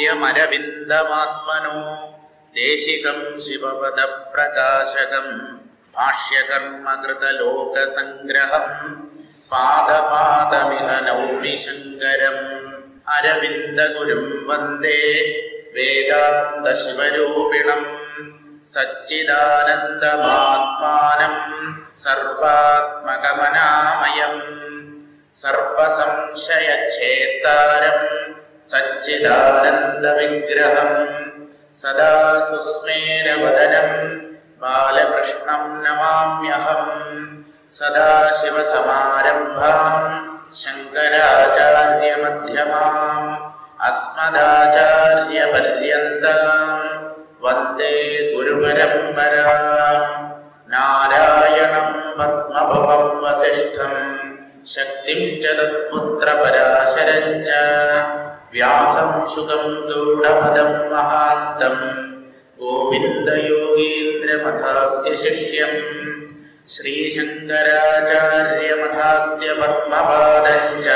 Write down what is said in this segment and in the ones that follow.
ഭാഷ്യമരവിന്ദമാത്മനോ ദേശികം ശിവപദപ്രകാശകം ഭാഷ്യകർമ്മകൃതലോകസംഗ്രഹം പാദപാദമിഹ നൗമി ശങ്കരം അരവിന്ദഗുരും വന്ദേ വേദാന്തശിവരൂപിണം സച്ചിദാനന്ദമാത്മാനം സർവാത്മകമനാമയം സർവസംശയച്ഛേത്താരം സച്ചിദാനന്ദവിഗ്രഹം സദാ സുസ്മേരവദനം ബാലകൃഷ്ണം നമാമ്യഹം സദാശിവസമാരംഭാം ശങ്കരാചാര്യമധ്യമാം അസ്മദാചാര്യപര്യന്താം വന്ദേ ഗുരുപരമ്പരാം നാരായണം പത്മഭവം വസിഷ്ഠം ശക്തിം ച തത്പുത്രപരാശരം ച വ്യാസം സുഖം ഗൗഡപദം മഹാന്തം ഗോവിന്ദയോഗീന്ദ്രമഥാസ്യ ശിഷ്യം ശ്രീശങ്കരാചാര്യമഥാസ്യ പത്മപാദം ച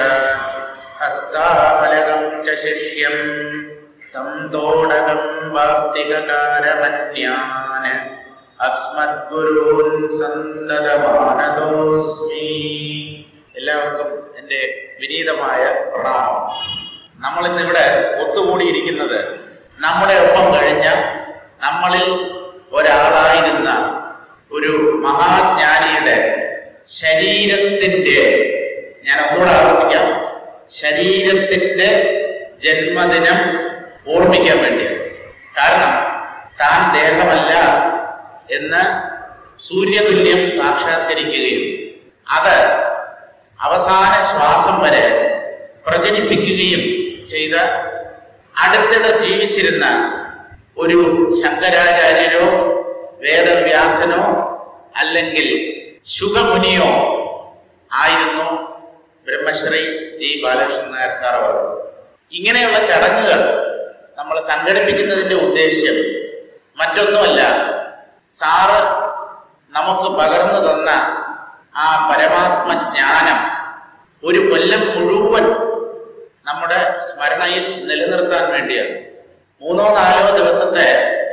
ഹസ്താമലകം ച ശിഷ്യം തം തോടകം വാർത്തികകാരമന്യാൻ അസ്മദ്ഗുരൂൻ സന്തതമാനതോസ്മി എല്ലാവർക്കും എൻ്റെ വിനീതമായ പ്രണാമം നമ്മൾ ഇന്നിവിടെ ഒത്തുകൂടിയിരിക്കുന്നത് നമ്മുടെ ഒപ്പം കഴിഞ്ഞ നമ്മളിൽ ഒരാളായിരുന്ന ഒരു മഹാജ്ഞാനിയുടെ ശരീരത്തിന്റെ ഞാൻ ഒന്നുകൂടെ ആവർത്തിക്കാം ശരീരത്തിന്റെ ജന്മദിനം ഓർമ്മിക്കാൻ വേണ്ടിയാണ് കാരണം താൻ ദേഹമല്ല എന്ന് സൂര്യതുല്യം സാക്ഷാത്കരിക്കുകയും അത് അവസാന ശ്വാസം വരെ പ്രചരിപ്പിക്കുകയും ചെയ്ത അടുത്തിടെ ജീവിച്ചിരുന്ന ഒരു ശങ്കരാചാര്യരോ വേദവ്യാസനോ അല്ലെങ്കിൽ ശുഖമുനിയോ ആയിരുന്നു ബ്രഹ്മശ്രീ ജി ബാലകൃഷ്ണൻ നായർ സാർ അവർ ഇങ്ങനെയുള്ള ചടങ്ങുകൾ നമ്മൾ സംഘടിപ്പിക്കുന്നതിന്റെ ഉദ്ദേശ്യം മറ്റൊന്നുമല്ല സാറ് നമുക്ക് പകർന്നു തന്ന ആ പരമാത്മജ്ഞാനം ഒരു കൊല്ലം മുഴുവൻ നമ്മുടെ സ്മരണയിൽ നിലനിർത്താൻ വേണ്ടിയാണ് മൂന്നോ നാലോ ദിവസത്തെ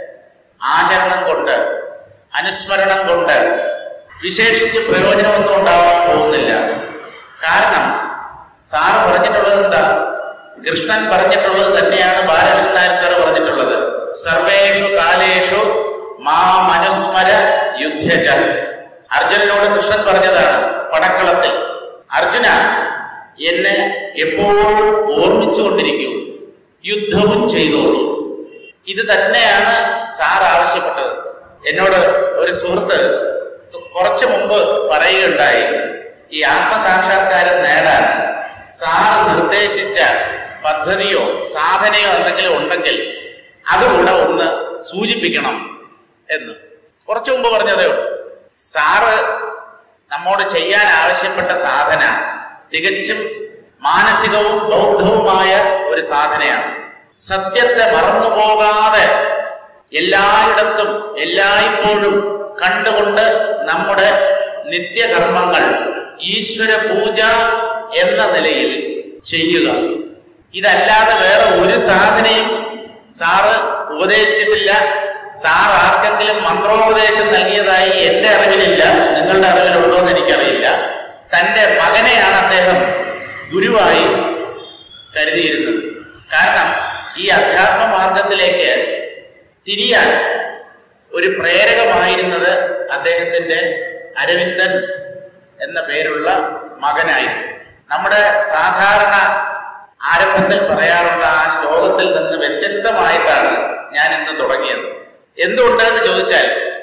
ആചരണം കൊണ്ട് അനുസ്മരണം കൊണ്ട് വിശേഷിച്ച് പ്രയോജനമൊന്നും ഉണ്ടാവാൻ പോകുന്നില്ല കാരണം സാറ് പറഞ്ഞിട്ടുള്ളത് എന്താ കൃഷ്ണൻ പറഞ്ഞിട്ടുള്ളത് തന്നെയാണ് ബാലകൃഷ്ണൻ നായർ സാറ് പറഞ്ഞിട്ടുള്ളത് സർവേഷു കാലേഷു മാ മനുസ്മര യുദ്ധജ അർജുനനോട് കൃഷ്ണൻ പറഞ്ഞതാണ് പടക്കളത്തിൽ അർജുന എന്നെ എപ്പോഴും ഓർമ്മിച്ചുകൊണ്ടിരിക്കൂ യുദ്ധവും ചെയ്തോളൂ ഇത് തന്നെയാണ് സാർ ആവശ്യപ്പെട്ടത് എന്നോട് ഒരു സുഹൃത്ത് കുറച്ചു മുമ്പ് പറയുകയുണ്ടായി ഈ ആത്മസാക്ഷാത്കാരം നേടാൻ സാർ നിർദ്ദേശിച്ച പദ്ധതിയോ സാധനയോ എന്തെങ്കിലും ഉണ്ടെങ്കിൽ അതുകൂടെ ഒന്ന് സൂചിപ്പിക്കണം എന്ന് കുറച്ചു മുമ്പ് പറഞ്ഞതേ ഉള്ളൂ സാറ് നമ്മോട് ചെയ്യാൻ ആവശ്യപ്പെട്ട സാധന തികച്ചും മാനസികവും ബൗദ്ധവുമായ ഒരു സാധനയാണ് സത്യത്തെ മറന്നുപോകാതെ എല്ലായിടത്തും എല്ലായ്പ്പോഴും കണ്ടുകൊണ്ട് നമ്മുടെ നിത്യകർമ്മങ്ങൾ ഈശ്വര പൂജ എന്ന നിലയിൽ ചെയ്യുക ഇതല്ലാതെ വേറെ ഒരു സാധനയും സാറ് ഉപദേശിച്ചിട്ടില്ല സാർ ആർക്കെങ്കിലും മന്ത്രോപദേശം നൽകിയതായി എന്റെ അറിവിലില്ല നിങ്ങളുടെ അറിവിലുണ്ടോ എന്ന് എനിക്കറിയില്ല തന്റെ മകനെയാണ് അദ്ദേഹം ഗുരുവായി കരുതിയിരുന്നത് കാരണം ഈ അധ്യാത്മ മാർഗത്തിലേക്ക് തിരിയാൻ ഒരു പ്രേരകമായിരുന്നത് അദ്ദേഹത്തിന്റെ അരവിന്ദൻ എന്ന പേരുള്ള മകനായിരുന്നു നമ്മുടെ സാധാരണ ആരംഭത്തിൽ പറയാറുള്ള ആ ശ്ലോകത്തിൽ നിന്ന് വ്യത്യസ്തമായിട്ടാണ് ഞാൻ ഇന്ന് തുടങ്ങിയത് എന്തുകൊണ്ടെന്ന് ചോദിച്ചാൽ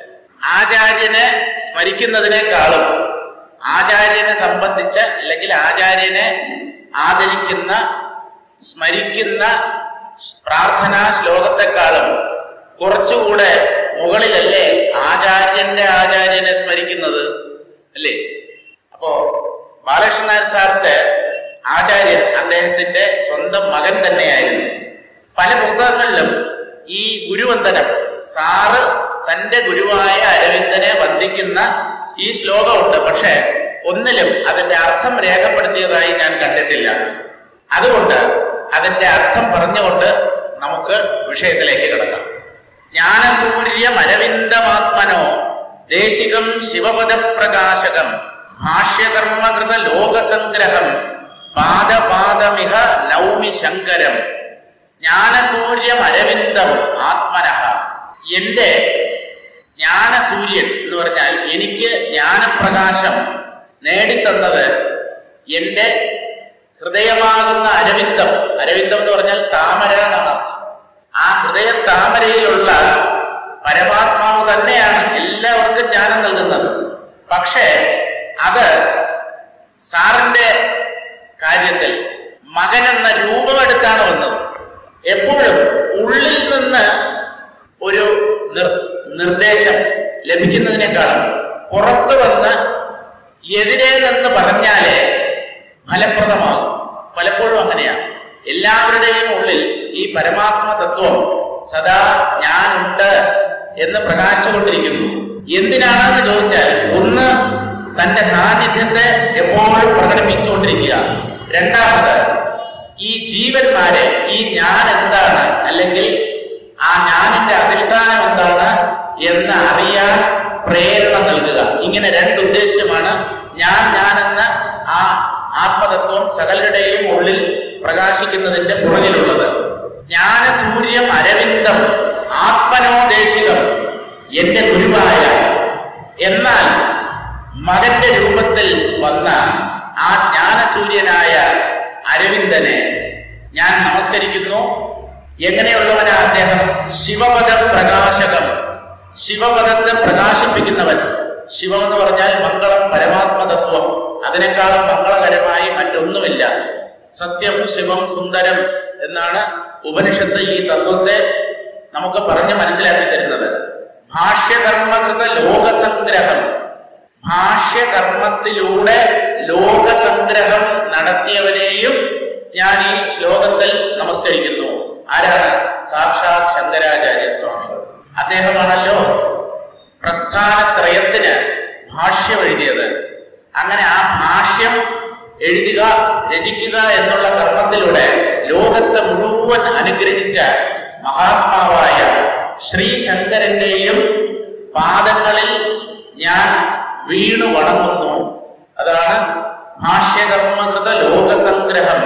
ആചാര്യനെ സ്മരിക്കുന്നതിനേക്കാളും ആചാര്യനെ സംബന്ധിച്ച അല്ലെങ്കിൽ ആചാര്യനെ ആദരിക്കുന്ന സ്മരിക്കുന്ന പ്രാർത്ഥനാ ശ്ലോകത്തെക്കാളും കുറച്ചുകൂടെ മുകളിലല്ലേ ആചാര്യന്റെ ആചാര്യനെ സ്മരിക്കുന്നത് അല്ലേ അപ്പോ ബാലകൃഷ്ണൻ നായർ സാറിന്റെ ആചാര്യൻ അദ്ദേഹത്തിന്റെ സ്വന്തം മകൻ തന്നെയായിരുന്നു പല പുസ്തകങ്ങളിലും ഈ ഗുരുവന്ദനം സാറ് തന്റെ ഗുരുവായ അരവിന്ദനെ വന്ദിക്കുന്ന ഈ ശ്ലോകമുണ്ട് പക്ഷെ ഒന്നിലും അതിന്റെ അർത്ഥം രേഖപ്പെടുത്തിയതായി ഞാൻ കണ്ടിട്ടില്ല അതുകൊണ്ട് അതിന്റെ അർത്ഥം പറഞ്ഞുകൊണ്ട് നമുക്ക് വിഷയത്തിലേക്ക് കിടക്കാം ജ്ഞാനസൂര്യമരവിന്ദമാത്മനോ ദേശികം ശിവപദപ്രകാശകം ഭാഷ്യകർമ്മകൃത ലോകസംഗ്രഹം പാദപാദമിഹ നൗമി ശങ്കരം ജ്ഞാനസൂര്യം അരവിന്ദം ആത്മനഃ എന്റെ ജ്ഞാനസൂര്യൻ എന്ന് പറഞ്ഞാൽ എനിക്ക് ജ്ഞാനപ്രകാശം നേടിത്തന്നത് എന്റെ ഹൃദയമാകുന്ന അരവിന്ദം അരവിന്ദം എന്ന് പറഞ്ഞാൽ താമര എന്നാണ് അർത്ഥം ആ ഹൃദയ താമരയിലുള്ള പരമാത്മാവ് തന്നെയാണ് എല്ലാവർക്കും ജ്ഞാനം നൽകുന്നത് പക്ഷേ അത് സാറിന്റെ കാര്യത്തിൽ മകൻ എന്ന രൂപമെടുത്താണ് വന്നത് എപ്പോഴും ഉള്ളിൽ നിന്ന് ഒരു നിർ നിർദ്ദേശം ലഭിക്കുന്നതിനേക്കാളും പുറത്തു വന്ന് എതിരെ നിന്ന് പറഞ്ഞാലേ ഫലപ്രദമാകും പലപ്പോഴും അങ്ങനെയാണ് എല്ലാവരുടെയും ഉള്ളിൽ ഈ പരമാത്മ തത്വം സദാ ഞാനുണ്ട് എന്ന് പ്രകാശിച്ചുകൊണ്ടിരിക്കുന്നു എന്തിനാണെന്ന് ചോദിച്ചാൽ ഒന്ന് തന്റെ സാന്നിധ്യത്തെ എപ്പോഴും പ്രകടിപ്പിച്ചുകൊണ്ടിരിക്കുക രണ്ടാമത് ഈ ജീവന്മാരെ ഈ ഞാൻ എന്താണ് അല്ലെങ്കിൽ ആ ഞാനിന്റെ അധിഷ്ഠാനം എന്താണ് എന്ന് അറിയാൻ പ്രേരണ നൽകുക ഇങ്ങനെ രണ്ട് ഉദ്ദേശ്യമാണ് ഞാൻ ഞാനെന്ന ആ ആത്മതത്വം സകലരുടെയും ഉള്ളിൽ പ്രകാശിക്കുന്നതിന്റെ പുറകിലുള്ളത് ജ്ഞാനസൂര്യം അരവിന്ദം ആത്മനോദേശികം എന്റെ ഗുരുവായ എന്നാൽ മകന്റെ രൂപത്തിൽ വന്ന ആ ജ്ഞാനസൂര്യനായ അരവിന്ദനെ ഞാൻ നമസ്കരിക്കുന്നു എങ്ങനെയുള്ളവനാ അദ്ദേഹം ശിവപദ പ്രകാശകം ശിവപദത്തെ പ്രകാശിപ്പിക്കുന്നവൻ ശിവം എന്ന് പറഞ്ഞാൽ മംഗളം പരമാത്മതത്വം അതിനേക്കാളും മംഗളകരമായി മറ്റൊന്നുമില്ല സത്യം ശിവം സുന്ദരം എന്നാണ് ഉപനിഷത്ത് ഈ തത്വത്തെ നമുക്ക് പറഞ്ഞ് മനസ്സിലാക്കി തരുന്നത് ഭാഷ്യകർമ്മകൃത ലോകസംഗ്രഹം ഭാഷ്യകർമ്മത്തിലൂടെ ലോകസംഗ്രഹം നടത്തിയവനെയും ഞാൻ ഈ ശ്ലോകത്തിൽ നമസ്കരിക്കുന്നു ആരാണ് സാക്ഷാത് ശങ്കരാചാര്യ സ്വാമി അദ്ദേഹമാണല്ലോ പ്രസ്ഥാനത്രയത്തിന് ഭാഷ്യം എഴുതിയത് അങ്ങനെ ആ ഭാഷ്യം എഴുതുക രചിക്കുക എന്നുള്ള കർമ്മത്തിലൂടെ ലോകത്തെ മുഴുവൻ അനുഗ്രഹിച്ച മഹാത്മാവായ ശ്രീ ശങ്കരന്റെയും പാദങ്ങളിൽ ഞാൻ വീണു വണങ്ങുന്നു അതാണ് ഭാഷ്യകർമ്മകൃത ലോകസംഗ്രഹം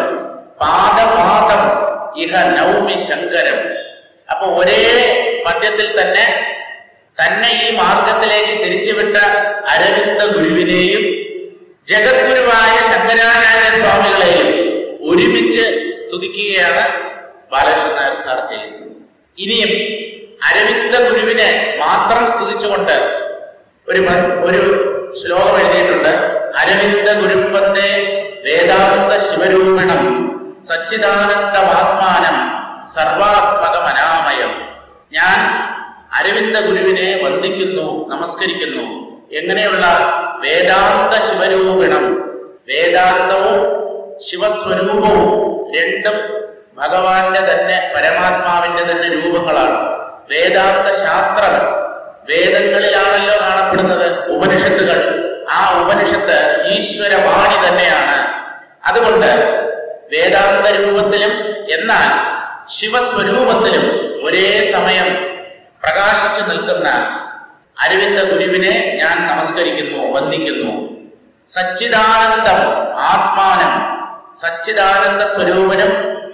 പാദപാദം ഇഹ നൗമി ശങ്കരം അപ്പൊ ഒരേ പദ്യത്തിൽ തന്നെ തന്നെ ഈ മാർഗത്തിലേക്ക് തിരിച്ചുവിട്ട അരവിന്ദ ഗുരുവിനെയും ജഗദ്ഗുരുവായ ശങ്കരാചാര്യ സ്വാമികളെയും ഒരുമിച്ച് സ്തുതിക്കുകയാണ് ബാലകൃഷ്ണൻ നായർ സാർ ചെയ്യുന്നത് ഇനിയും അരവിന്ദ ഗുരുവിനെ മാത്രം സ്തുതിച്ചുകൊണ്ട് ഒരു പ- ഒരു ശ്ലോകം എഴുതിയിട്ടുണ്ട് അരവിന്ദ ഗുരുമ്പന്തേ വേദാന്ത ശിവരൂപിണം സച്ചിദാനന്ദമാത്മാനം സർവാത്മകമനാമയം ഞാൻ അരവിന്ദ ഗുരുവിനെ വന്ദിക്കുന്നു നമസ്കരിക്കുന്നു എങ്ങനെയുള്ള വേദാന്ത ശിവരൂപിണം വേദാന്തവും ശിവസ്വരൂപവും രണ്ടും ഭഗവാന്റെ തന്നെ പരമാത്മാവിന്റെ തന്നെ രൂപങ്ങളാണ് വേദാന്ത ശാസ്ത്രം വേദങ്ങളിലാണല്ലോ കാണപ്പെടുന്നത് ഉപനിഷത്തുകൾ ആ ഉപനിഷത്ത് ഈശ്വരവാണി തന്നെയാണ് അതുകൊണ്ട് വേദാന്ത രൂപത്തിലും എന്നാൽ ശിവസ്വരൂപത്തിലും ഒരേ സമയം പ്രകാശിച്ചു നിൽക്കുന്ന അരവിന്ദ ഗുരുവിനെ ഞാൻ നമസ്കരിക്കുന്നു വന്ദിക്കുന്നു സച്ചിദാനന്ദം ആത്മാനം സച്ചിദാനന്ദ സ്വരൂപനും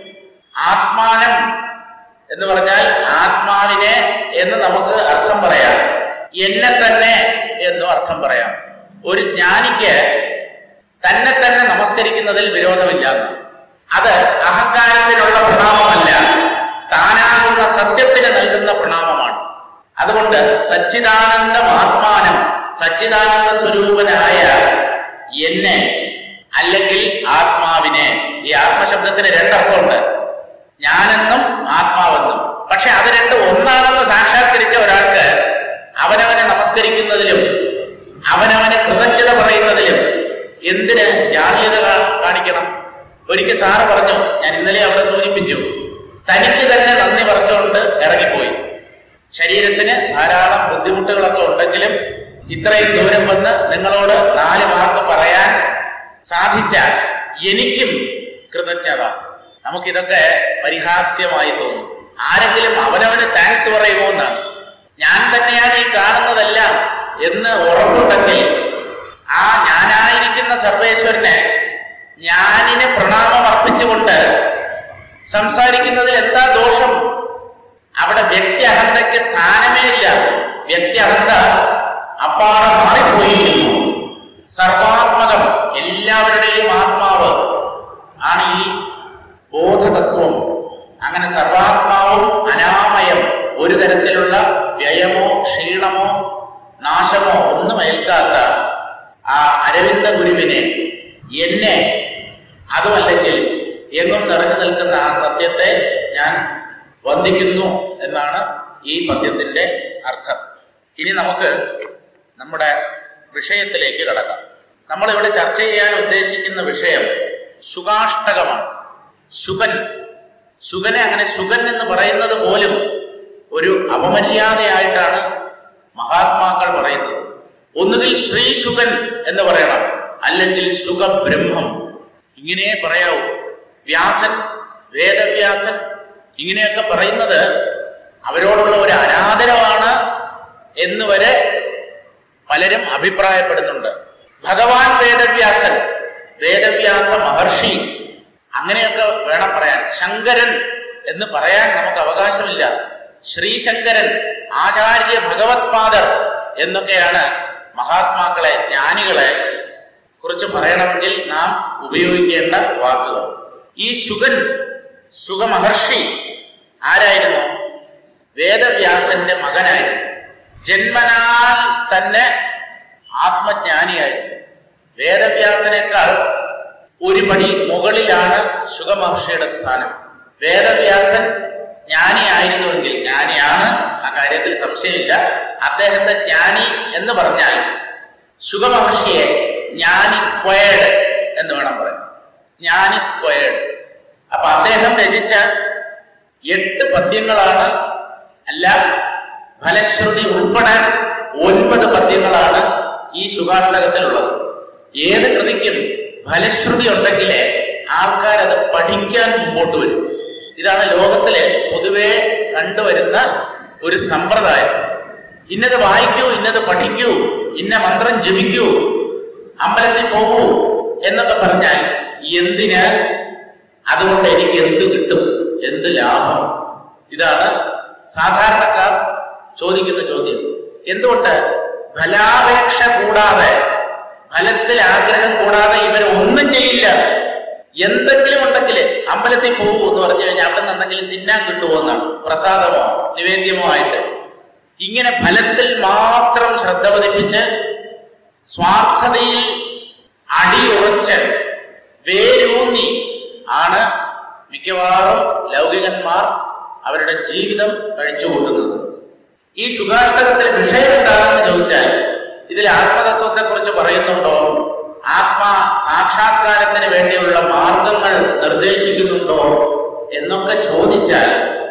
ആത്മാനം എന്ന് പറഞ്ഞാൽ ആത്മാവിനെ എന്ന് നമുക്ക് അർത്ഥം പറയാം എന്നെ തന്നെ എന്നും അർത്ഥം പറയാം ഒരു ജ്ഞാനിക്ക് തന്നെ തന്നെ നമസ്കരിക്കുന്നതിൽ വിരോധമില്ല അത് അഹങ്കാരത്തിനുള്ള പ്രണാമമല്ല താനാകുന്ന സത്യത്തിന് നൽകുന്ന പ്രണാമമാണ് അതുകൊണ്ട് സച്ചിദാനന്ദം ആത്മാനം സച്ചിദാനന്ദ സ്വരൂപനായ എന്നെ അല്ലെങ്കിൽ ആത്മാവിനെ ഈ ആത്മശബ്ദത്തിന് രണ്ടർത്ഥമുണ്ട് ഞാനെന്നും ആത്മാവെന്നും പക്ഷെ അത് രണ്ടും ഒന്നാണെന്ന് സാക്ഷാത്കരിച്ച ഒരാൾക്ക് അവനവനെ നമസ്കരിക്കുന്നതിലും അവനവനെ കൃതജ്ഞത പറയുന്നതിലും എന്തിന് ജാള്യത കാ- കാണിക്കണം ഒരിക്കൽ സാറ് പറഞ്ഞു ഞാൻ ഇന്നലെ അവിടെ സൂചിപ്പിച്ചു തനിക്ക് തന്നെ നന്ദി പറിച്ചുകൊണ്ട് ഇറങ്ങിപ്പോയി ശരീരത്തിന് ധാരാളം ബുദ്ധിമുട്ടുകളൊക്കെ ഉണ്ടെങ്കിലും ഇത്രയും ദൂരം വന്ന് നിങ്ങളോട് നാല് വാക്ക് പറയാൻ സാധിച്ചാൽ എനിക്കും കൃതജ്ഞത നമുക്കിതൊക്കെ പരിഹാസ്യമായി തോന്നും ആരെങ്കിലും അവനവന് താങ്ക്സ് പറയുമോ എന്നാണ് ഞാൻ തന്നെയാണ് ഈ കാണുന്നതെല്ലാം എന്ന് ഉറപ്പുണ്ടെങ്കിൽ ആ ഞാനായിരിക്കുന്ന സർവേശ്വരനെ ഞാനിന് പ്രണാമം അർപ്പിച്ചുകൊണ്ട് സംസാരിക്കുന്നതിൽ എന്താ ദോഷം അവിടെ വ്യക്തി അഹന്തയ്ക്ക് സ്ഥാനമേ ഇല്ല വ്യക്തി അഹന്ത അപ്പാടെ മാറിപ്പോയിരിക്കുന്നു സർവാത്മകം എല്ലാവരുടെയും ആത്മാവ് ആണ് ഈ ബോധതത്വം അങ്ങനെ സർവാത്മാവും അനാമയം ഒരു തരത്തിലുള്ള വ്യയമോ ക്ഷീണമോ നാശമോ ഒന്നും ഏൽക്കാത്ത ആ അരവിന്ദ ഗുരുവിനെ എന്നെ അതുമല്ലെങ്കിൽ എങ്ങും നിറഞ്ഞു നിൽക്കുന്ന ആ സത്യത്തെ ഞാൻ വന്ദിക്കുന്നു എന്നാണ് ഈ പദ്യത്തിന്റെ അർത്ഥം ഇനി നമുക്ക് നമ്മുടെ വിഷയത്തിലേക്ക് കടക്കാം നമ്മൾ ഇവിടെ ചർച്ച ചെയ്യാൻ ഉദ്ദേശിക്കുന്ന വിഷയം ശുകാഷ്ടകമാണ് ശുഗൻ ശുഗനെ അങ്ങനെ ശുഗൻ എന്ന് പറയുന്നത് പോലും ഒരു അപമര്യാദയായിട്ടാണ് മഹാത്മാക്കൾ പറയുന്നത് ഒന്നുകിൽ ശ്രീ ശുഗൻ എന്ന് പറയണം അല്ലെങ്കിൽ സുഖബ്രഹ്മം ഇങ്ങനെ പറയാവൂ വ്യാസൻ വേദവ്യാസൻ ഇങ്ങനെയൊക്കെ പറയുന്നത് അവരോടുള്ള ഒരു അനാദരവാണ് എന്ന് വരെ പലരും അഭിപ്രായപ്പെടുന്നുണ്ട് ഭഗവാൻ വേദവ്യാസൻ വേദവ്യാസ മഹർഷി അങ്ങനെയൊക്കെ വേണം പറയാൻ ശങ്കരൻ എന്ന് പറയാൻ നമുക്ക് അവകാശമില്ല ശ്രീശങ്കരൻ ആചാര്യ ഭഗവത്പാദർ എന്നൊക്കെയാണ് മഹാത്മാക്കളെ ജ്ഞാനികളെ കുറിച്ച് പറയണമെങ്കിൽ നാം ഉപയോഗിക്കേണ്ട വാക്കുകൾ ഈ ശുഗൻ സുഖമഹർഷി ആരായിരുന്നു വേദവ്യാസന്റെ മകനായിരുന്നു ജന്മനാൽ തന്നെ ആത്മജ്ഞാനിയായിരുന്നു വേദവ്യാസനേക്കാൾ ഒരു പടി മുകളിലാണ് സുഖമഹർഷിയുടെ സ്ഥാനം വേദവ്യാസൻ ജ്ഞാനിയായിരുന്നുവെങ്കിൽ ജ്ഞാനിയാണ് ആ കാര്യത്തിൽ സംശയമില്ല അദ്ദേഹത്തെ ജ്ഞാനി എന്ന് പറഞ്ഞാൽ സുഖമഹർഷിയെ ജ്ഞാനി സ്ക്വയർഡ് എന്ന് വേണം പറയാൻ ജ്ഞാനി സ്ക്വയർഡ് അപ്പൊ അദ്ദേഹം രചിച്ച എട്ട് പദ്യങ്ങളാണ് അല്ല ഫലശ്രുതി ഉൾപ്പെടെ ഒൻപത് പദ്യങ്ങളാണ് ഈ ശുഭാഷ്ടകത്തിലുള്ളത് ഏത് കൃതിക്കും ഫലശ്രുതി ഉണ്ടെങ്കിലേ ആൾക്കാർ അത് പഠിക്കാൻ മുമ്പോട്ട് വരും ഇതാണ് ലോകത്തിലെ പൊതുവെ കണ്ടുവരുന്ന ഒരു സമ്പ്രദായം ഇന്നത് വായിക്കൂ ഇന്നത് പഠിക്കൂ ഇന്ന മന്ത്രം ജപിക്കൂ അമ്പലത്തിൽ പോകൂ എന്നൊക്കെ പറഞ്ഞാൽ എന്തിന് അതുകൊണ്ട് എനിക്ക് എന്ത് കിട്ടും എന്ത് ലാഭം ഇതാണ് സാധാരണക്കാർ ചോദിക്കുന്ന ചോദ്യം എന്തുകൊണ്ട് ഫലാപേക്ഷ കൂടാതെ ഫലത്തിൽ ആഗ്രഹം കൂടാതെ ഇവർ ഒന്നും ചെയ്യില്ല എന്തെങ്കിലും ഉണ്ടെങ്കിൽ അമ്പലത്തിൽ പോകൂ എന്ന് പറഞ്ഞു കഴിഞ്ഞാൽ അവിടെ നിന്ന് എന്തെങ്കിലും തിന്നാൻ കിട്ടുമോ എന്നാണ് പ്രസാദമോ നിവേദ്യമോ ആയിട്ട് ഇങ്ങനെ ഫലത്തിൽ മാത്രം ശ്രദ്ധ പതിപ്പിച്ച് സ്വാർത്ഥതയിൽ അടിയുറച്ച് വേരൂന്നി ആണ് മിക്കവാറും ലൗകികന്മാർ അവരുടെ ജീവിതം കഴിച്ചുകൂട്ടുന്നത് ഈ ശുഖാഷ്ടകത്തിലെ വിഷയം എന്താണെന്ന് ചോദിച്ചാൽ ഇതിൽ ആത്മതത്വത്തെ കുറിച്ച് പറയുന്നുണ്ടോ ആത്മാ സാക്ഷാത്കാരത്തിന് വേണ്ടിയുള്ള മാർഗങ്ങൾ നിർദ്ദേശിക്കുന്നുണ്ടോ എന്നൊക്കെ ചോദിച്ചാൽ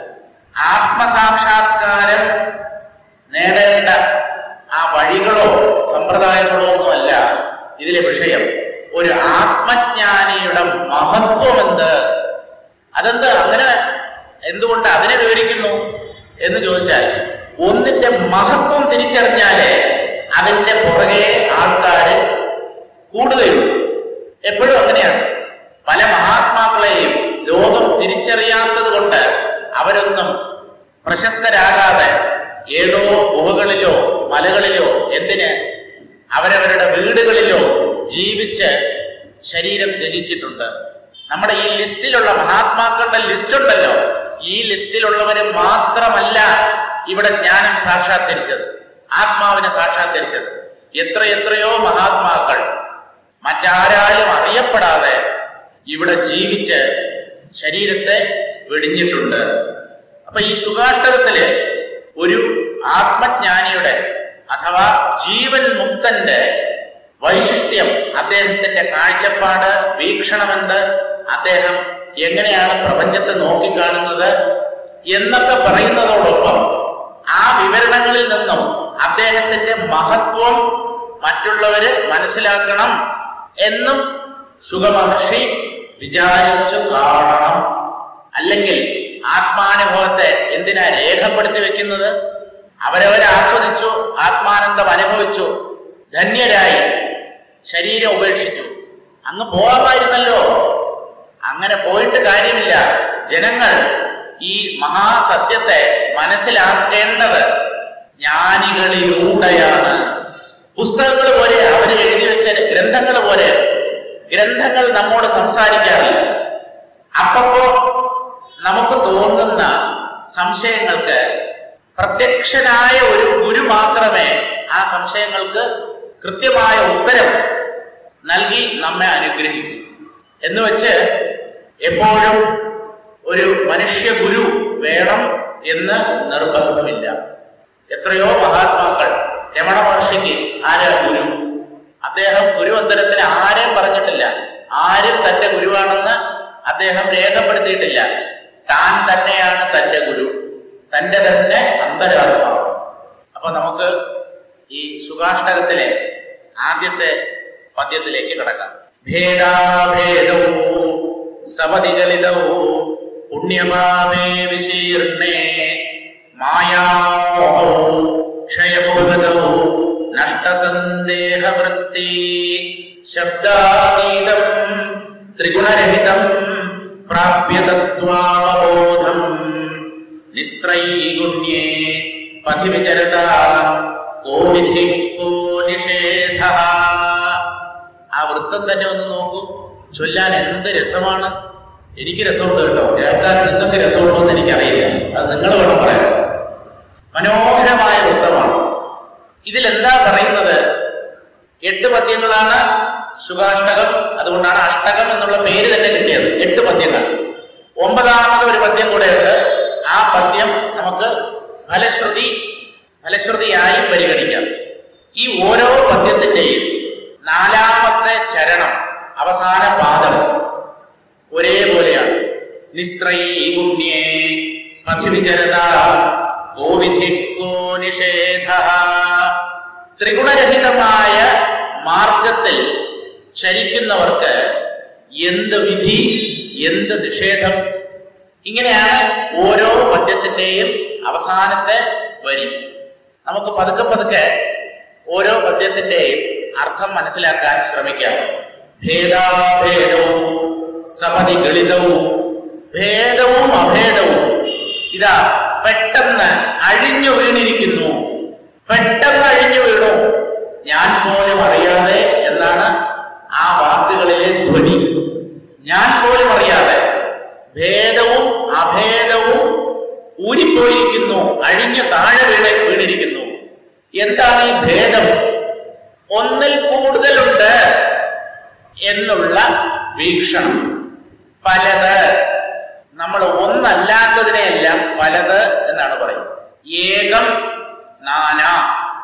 ആത്മസാക്ഷാത്കാരം നേടേണ്ട ആ വഴികളോ സമ്പ്രദായങ്ങളോ ഒന്നുമല്ല ഇതിലെ വിഷയം ഒരു ആത്മജ്ഞാനിയുടെ മഹത്വം എന്ത് അതെന്ത് അങ്ങനെ എന്തുകൊണ്ട് അതിനെ വിവരിക്കുന്നു എന്ന് ചോദിച്ചാൽ ഒന്നിന്റെ മഹത്വം തിരിച്ചറിഞ്ഞാലേ അതിന്റെ പുറകെ ആൾക്കാര് കൂടുകയുള്ളൂ എപ്പോഴും അങ്ങനെയാണ് പല മഹാത്മാക്കളെയും ലോകം തിരിച്ചറിയാത്തത് കൊണ്ട് അവരൊന്നും പ്രശസ്തരാകാതെ ഏതോ ഗുഹകളിലോ മലകളിലോ എന്തിന് അവരവരുടെ വീടുകളിലോ ജീവിച്ച് ശരീരം ത്യജിച്ചിട്ടുണ്ട് നമ്മുടെ ഈ ലിസ്റ്റിലുള്ള മഹാത്മാക്കളുടെ ലിസ്റ്റ് ഉണ്ടല്ലോ ഈ ലിസ്റ്റിലുള്ളവര് മാത്രമല്ല ഇവിടെ ജ്ഞാനം സാക്ഷാത്കരിച്ചത് ആത്മാവിനെ സാക്ഷാത്കരിച്ചത് എത്ര എത്രയോ മഹാത്മാക്കൾ മറ്റാരാലും അറിയപ്പെടാതെ ഇവിടെ ജീവിച്ച് ശരീരത്തെ വെടിഞ്ഞിട്ടുണ്ട് അപ്പൊ ഈ ശുഭാഷ്ടകത്തില് ഒരു ആത്മജ്ഞാനിയുടെ അഥവാ ജീവൻ മുക്തന്റെ വൈശിഷ്ട്യം അദ്ദേഹത്തിന്റെ കാഴ്ചപ്പാട് വീക്ഷണമെന്ത് അദ്ദേഹം എങ്ങനെയാണ് പ്രപഞ്ചത്തെ നോക്കിക്കാണുന്നത് എന്നൊക്കെ പറയുന്നതോടൊപ്പം ആ വിവരണങ്ങളിൽ നിന്നും അദ്ദേഹത്തിന്റെ മഹത്വം മറ്റുള്ളവര് മനസ്സിലാക്കണം എന്നും സുഖമഹർഷി വിചാരിച്ചു കാണണം അല്ലെങ്കിൽ ആത്മാനുഭവത്തെ എന്തിനാ രേഖപ്പെടുത്തി വെക്കുന്നത് അവരവരെ ആസ്വദിച്ചു ആത്മാനന്ദം അനുഭവിച്ചു ധന്യരായി ശരീരം ഉപേക്ഷിച്ചു അങ്ങ് പോകാമായിരുന്നല്ലോ അങ്ങനെ പോയിട്ട് കാര്യമില്ല ജനങ്ങൾ ഈ മഹാസത്യത്തെ മനസ്സിലാക്കേണ്ടത് ജ്ഞാനികളിലൂടെയാണ് പുസ്തകങ്ങൾ പോലെ അവർ എഴുതി വെച്ച ഗ്രന്ഥങ്ങൾ പോലെ ഗ്രന്ഥങ്ങൾ നമ്മോട് സംസാരിക്കാറില്ല അപ്പപ്പോ നമുക്ക് തോന്നുന്ന സംശയങ്ങൾക്ക് പ്രത്യക്ഷനായ ഒരു ഗുരു മാത്രമേ ആ സംശയങ്ങൾക്ക് കൃത്യമായ ഉത്തരം നൽകി നമ്മെ അനുഗ്രഹിക്കൂ എന്ന് വെച്ച് എപ്പോഴും ഒരു മനുഷ്യ ഗുരു വേണം എന്ന് നിർബന്ധമില്ല എത്രയോ മഹാത്മാക്കൾ രമണ മഹർഷിക്ക് ആരാ ഗുരു അദ്ദേഹം ഗുരുവന്തരത്തിന് ആരെയും പറഞ്ഞിട്ടില്ല ആരും തന്റെ ഗുരുവാണെന്ന് അദ്ദേഹം രേഖപ്പെടുത്തിയിട്ടില്ല താൻ തന്നെയാണ് തന്റെ ഗുരു തന്റെ തന്നെ അന്തരാത്മാവ് അപ്പൊ നമുക്ക് ഈ സുഖാഷ്ടകത്തിലെ ആദ്യത്തെ പദ്യത്തിലേക്ക് കടക്കാം ഭേദാഭേദവും സപതികളിതവും പുണ്യമാമേ വിശീർണേ മായാമോഹവും ക്ഷയമുപഗതവും നഷ്ടസന്ദേഹവൃത്തി ശബ്ദാതീതം ത്രിഗുണരഹിതം പ്രാപ്യ തത്വാവബോധം നിസ്ത്രൈഗുണ്യേ പഥിവിചരത കോവിധി കോ നിഷേധ ആ വൃത്തം തന്നെ ഒന്ന് നോക്കൂ ചൊല്ലാൻ എന്ത് രസമാണ് എനിക്ക് രസമുണ്ട് കേട്ടോ കേൾക്കാൻ നിങ്ങൾക്ക് രസമുണ്ടോ എന്ന് എനിക്കറിയില്ല അത് നിങ്ങൾ വേണം പറയാൻ മനോഹരമായ വൃത്തമാണ് ഇതിലെന്താ പറയുന്നത് എട്ട് പദ്യങ്ങളാണ് സുഖാഷ്ടകം അതുകൊണ്ടാണ് അഷ്ടകം എന്നുള്ള പേര് തന്നെ കിട്ടിയത് എട്ട് പദ്യങ്ങൾ ഒമ്പതാമത് ഒരു പദ്യം കൂടെ ഉണ്ട് ആ പദ്യം നമുക്ക് ഫലശ്രുതി ഫലശ്രുതിയായി പരിഗണിക്കാം ഈ ഓരോ പദ്യത്തിന്റെയും നാലാമത്തെ ചരണം അവസാന പാദം ഒരേപോലെയാണ് നിസ്ത്രൈ ഗുണ്യേ പഥിവിചരത ഗോവിധി ഗോ നിഷേധ ത്രിഗുണരഹിതമായ മാർഗത്തിൽ ചരിക്കുന്നവർക്ക് എന്ത് വിധി എന്ത് നിഷേധം ഇങ്ങനെയാണ് ഓരോ പദ്യത്തിന്റെയും അവസാനത്തെ വരി നമുക്ക് പതുക്കെ പതുക്കെ ഓരോ പദ്യത്തിന്റെയും അർത്ഥം മനസ്സിലാക്കാൻ ശ്രമിക്കാം ഭേദാഭേദവും സമതി ഗളിതവും ഭേദവും അഭേദവും ഇതാ പെട്ടെന്ന് അഴിഞ്ഞു വീണിരിക്കുന്നു പെട്ടെന്ന് അഴിഞ്ഞു വീണു ഞാൻ പോലും അറിയാതെ എന്നാണ് ആ വാക്കുകളിലെ ധ്വനി ഞാൻ പോലും അറിയാതെ ഭേദവും അഭേദവും ഊരിപ്പോയിരിക്കുന്നു അഴിഞ്ഞു താഴെ വീണ വീണിരിക്കുന്നു എന്താണ് ഈ ഭേദം ഒന്നിൽ കൂടുതലുണ്ട് എന്നുള്ള വീക്ഷണം പലത് നമ്മൾ ഒന്നല്ലാത്തതിനെയെല്ലാം പലത് എന്നാണ് പറയുന്നത് ഏകം നാനാ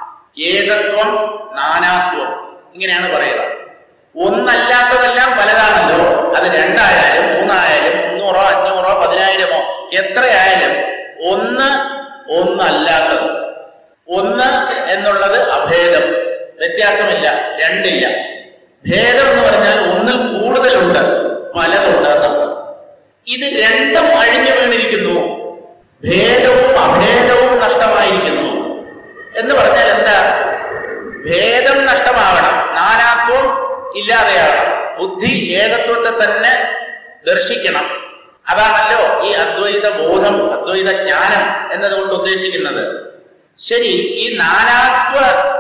ഏകത്വം നാനാത്വം ഇങ്ങനെയാണ് പറയുക ഒന്നല്ലാത്തതെല്ലാം പലതാണല്ലോ അത് രണ്ടായാലും മൂന്നായാലും മുന്നൂറോ അഞ്ഞൂറോ പതിനായിരമോ എത്രയായാലും ഒന്ന് ഒന്നല്ലാത്തത് ഒന്ന് എന്നുള്ളത് അഭേദം വ്യത്യാസമില്ല രണ്ടില്ല ഭേദം എന്ന് പറഞ്ഞാൽ ഒന്നിൽ കൂടുതലുണ്ട് പലതുണ്ട് എന്നർത്ഥം ഇത് രണ്ടും അഴിഞ്ഞു വീണിരിക്കുന്നു ഭേദവും അഭേദവും നഷ്ടമായിരിക്കുന്നു എന്ന് പറഞ്ഞാൽ എന്താ ഭേദം നഷ്ടമാകണം നാനാത്വം ഇല്ലാതെയാകണം ബുദ്ധി ഏകത്വത്തെ തന്നെ ദർശിക്കണം അതാണല്ലോ ഈ അദ്വൈത ബോധം അദ്വൈത ജ്ഞാനം എന്നതുകൊണ്ട് ഉദ്ദേശിക്കുന്നത് ശരി ഈ നാനാത്വ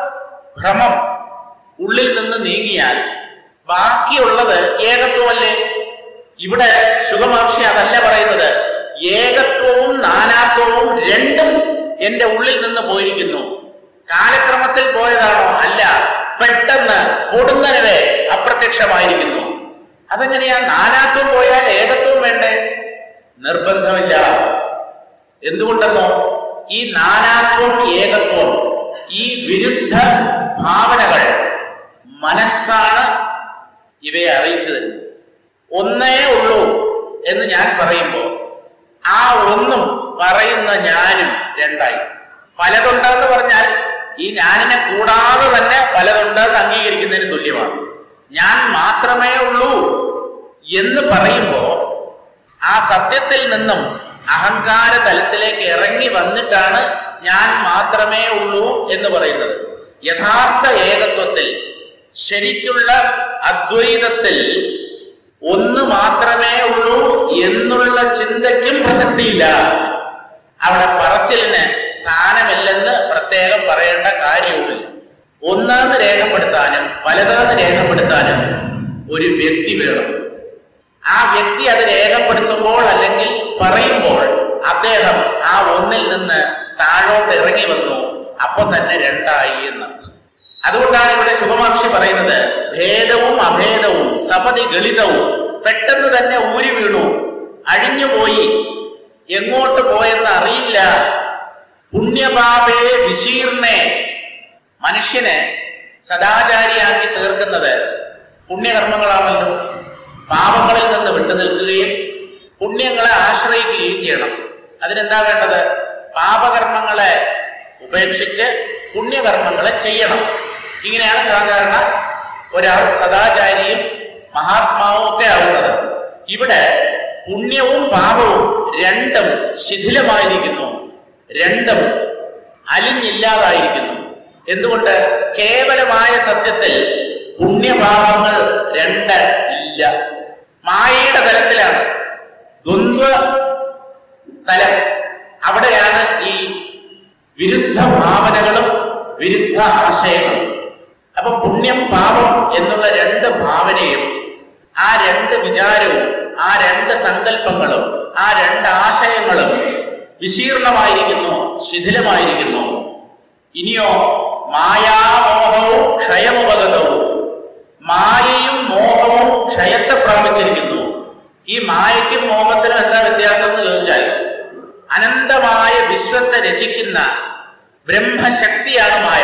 ഭ്രമം ഉള്ളിൽ നിന്ന് നീങ്ങിയാൽ ബാക്കിയുള്ളത് ഏകത്വമല്ലേ ഇവിടെ ശുഭമഹർഷി അതല്ല പറയുന്നത് ഏകത്വവും നാനാത്വവും രണ്ടും എന്റെ ഉള്ളിൽ നിന്ന് പോയിരിക്കുന്നു കാലക്രമത്തിൽ പോയതാണോ അല്ല പെട്ടെന്ന് പൊടുന്നനവെ അപ്രത്യക്ഷമായിരിക്കുന്നു അതെങ്ങനെയാ നാനാത്വം പോയാൽ ഏകത്വം വേണ്ടേ നിർബന്ധമില്ല എന്തുകൊണ്ടെന്നോ ഈ നാനാത്വം ഏകത്വം ഈ വിരുദ്ധ ഭാവനകൾ മനസ്സാണ് ഇവയെ അറിയിച്ചു തരുന്നത് ഒന്നേ ഉള്ളൂ എന്ന് ഞാൻ പറയുമ്പോൾ ആ ഒന്നും പറയുന്ന ഞാനും രണ്ടായി പലതുണ്ടെന്ന് പറഞ്ഞാൽ ഈ ഞാനിനെ കൂടാതെ തന്നെ പലതുണ്ടെന്ന് അംഗീകരിക്കുന്നതിന് തുല്യമാണ് ഞാൻ മാത്രമേ ഉള്ളൂ എന്ന് പറയുമ്പോൾ ആ സത്യത്തിൽ നിന്നും അഹങ്കാര തലത്തിലേക്ക് ഇറങ്ങി വന്നിട്ടാണ് ഞാൻ മാത്രമേ ഉള്ളൂ എന്ന് പറയുന്നത് യഥാർത്ഥ ഏകത്വത്തിൽ ശരിക്കുള്ള അദ്വൈതത്തിൽ ഒന്ന് മാത്രമേ ഉള്ളൂ എന്നുള്ള ചിന്തയ്ക്കും പ്രസക്തിയില്ല അവിടെ പറച്ചിലിന് സ്ഥാനമില്ലെന്ന് പ്രത്യേകം പറയേണ്ട കാര്യവുമില്ല ഒന്നാന്ന് രേഖപ്പെടുത്താനും വലതാന്ന് രേഖപ്പെടുത്താനും ഒരു വ്യക്തി വേണം ആ വ്യക്തി അത് രേഖപ്പെടുത്തുമ്പോൾ അല്ലെങ്കിൽ പറയുമ്പോൾ അദ്ദേഹം ആ ഒന്നിൽ നിന്ന് താഴോട്ട് ഇറങ്ങി വന്നു അപ്പൊ തന്നെ രണ്ടായി എന്നർത്ഥം അതുകൊണ്ടാണ് ഇവിടെ ശുഭമഹർഷി പറയുന്നത് ഭേദവും അഭേദവും സപതി ഗളിതവും പെട്ടെന്ന് തന്നെ ഊരി വീണു അഴിഞ്ഞുപോയി എങ്ങോട്ട് പോയെന്ന് അറിയില്ല പുണ്യപാപേ വിശീർണേ മനുഷ്യനെ സദാചാരിയാക്കി തീർക്കുന്നത് പുണ്യകർമ്മങ്ങളാണല്ലോ പാപങ്ങളിൽ നിന്ന് വിട്ടു നിൽക്കുകയും പുണ്യങ്ങളെ ആശ്രയിക്കുകയും ചെയ്യണം അതിനെന്താ വേണ്ടത് പാപകർമ്മങ്ങളെ ഉപേക്ഷിച്ച് പുണ്യകർമ്മങ്ങളെ ചെയ്യണം ഇങ്ങനെയാണ് സാധാരണ ഒരാൾ സദാചാരിയും മഹാത്മാവും ഒക്കെ ആവുന്നത് ഇവിടെ പുണ്യവും പാപവും രണ്ടും ശിഥിലമായിരിക്കുന്നു രണ്ടും അലിഞ്ഞില്ലാതായിരിക്കുന്നു എന്തുകൊണ്ട് കേവലമായ സത്യത്തിൽ പുണ്യപാപങ്ങൾ രണ്ട് ഇല്ല മായയുടെ തലത്തിലാണ് ദ്വന്ദ്വ തലം അവിടെയാണ് ഈ വിരുദ്ധ ഭാവനകളും വിരുദ്ധ ആശയങ്ങളും അപ്പൊ പുണ്യം പാപം എന്നുള്ള രണ്ട് ഭാവനയും ആ രണ്ട് വിചാരവും ആ രണ്ട് സങ്കല്പങ്ങളും ആ രണ്ട് ആശയങ്ങളും വിശീർണമായിരിക്കുന്നു ശിഥിലമായിരിക്കുന്നു ഇനിയോ മായാമോഹവും ക്ഷയമുപഗതവും മായയും മോഹവും ക്ഷയത്തെ പ്രാപിച്ചിരിക്കുന്നു ഈ മായയ്ക്കും മോഹത്തിനും എന്താ വ്യത്യാസം എന്ന് ചോദിച്ചാൽ അനന്തമായ വിശ്വത്തെ രചിക്കുന്ന ബ്രഹ്മശക്തിയാണ് മായ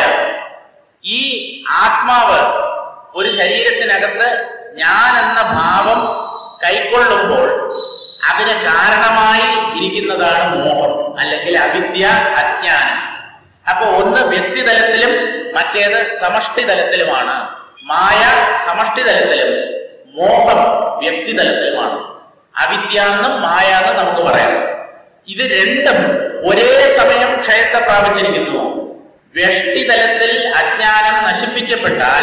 ഈ ആത്മാവ് ഒരു ശരീരത്തിനകത്ത് ഞാൻ എന്ന ഭാവം കൈക്കൊള്ളുമ്പോൾ അതിന് കാരണമായി ഇരിക്കുന്നതാണ് മോഹം അല്ലെങ്കിൽ അവിദ്യ അജ്ഞാനം അപ്പൊ ഒന്ന് വ്യക്തിതലത്തിലും മറ്റേത് സമഷ്ടി തലത്തിലുമാണ് മായ സമഷ്ടി തലത്തിലും മോഹം വ്യക്തിതലത്തിലുമാണ് അവിദ്യ എന്നും മായ എന്നും നമുക്ക് പറയാം ഇത് രണ്ടും ഒരേ സമയം ക്ഷയത്തെ പ്രാപിച്ചിരിക്കുന്നു വ്യഷ്ടിതലത്തിൽ അജ്ഞാനം നശിപ്പിക്കപ്പെട്ടാൽ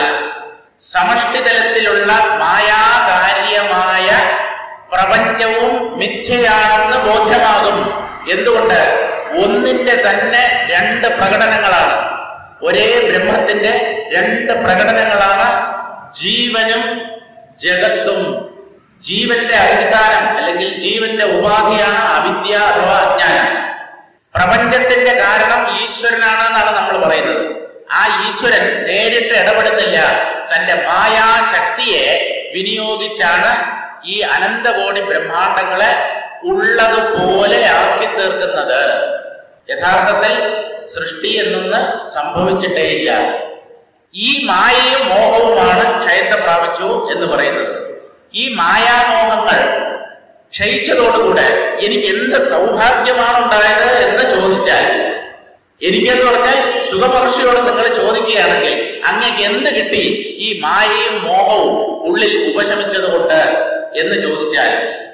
സമഷ്ടിതലത്തിലുള്ള മായാകാര്യമായ പ്രപഞ്ചവും മിഥ്യയാണെന്ന് ബോധ്യമാകും എന്തുകൊണ്ട് ഒന്നിന്റെ തന്നെ രണ്ട് പ്രകടനങ്ങളാണ് ഒരേ ബ്രഹ്മത്തിന്റെ രണ്ട് പ്രകടനങ്ങളാണ് ജീവനും ജഗത്തും ജീവന്റെ അധിഷ്ഠാനം അല്ലെങ്കിൽ ജീവന്റെ ഉപാധിയാണ് അവിദ്യ അഥവാ അജ്ഞാനം പ്രപഞ്ചത്തിന്റെ കാരണം ഈശ്വരനാണ് എന്നാണ് നമ്മൾ പറയുന്നത് ആ ഈശ്വരൻ നേരിട്ട് ഇടപെടുന്നില്ല തന്റെ മായാശക്തിയെ വിനിയോഗിച്ചാണ് ഈ അനന്തകോടി ബ്രഹ്മാണ്ടങ്ങളെ ഉള്ളതുപോലെ ആക്കി തീർക്കുന്നത് യഥാർത്ഥത്തിൽ സൃഷ്ടി എന്നൊന്ന് സംഭവിച്ചിട്ടേയില്ല ഈ മായയും മോഹവുമാണ് ക്ഷയത്തെ പ്രാപിച്ചു എന്ന് പറയുന്നത് ഈ മായാമോഹങ്ങൾ ക്ഷയിച്ചതോടുകൂടെ എനിക്ക് എന്ത് സൗഭാഗ്യമാണ് ഉണ്ടായത് എന്ന് ചോദിച്ചാൽ എനിക്കെന്ന് പറഞ്ഞാൽ സുഖമഹർഷിയോട് നിങ്ങൾ ചോദിക്കുകയാണെങ്കിൽ അങ്ങക്ക് എന്ത് കിട്ടി ഈ മായയും മോഹവും ഉള്ളിൽ ഉപശമിച്ചത് കൊണ്ട് എന്ന് ചോദിച്ചാൽ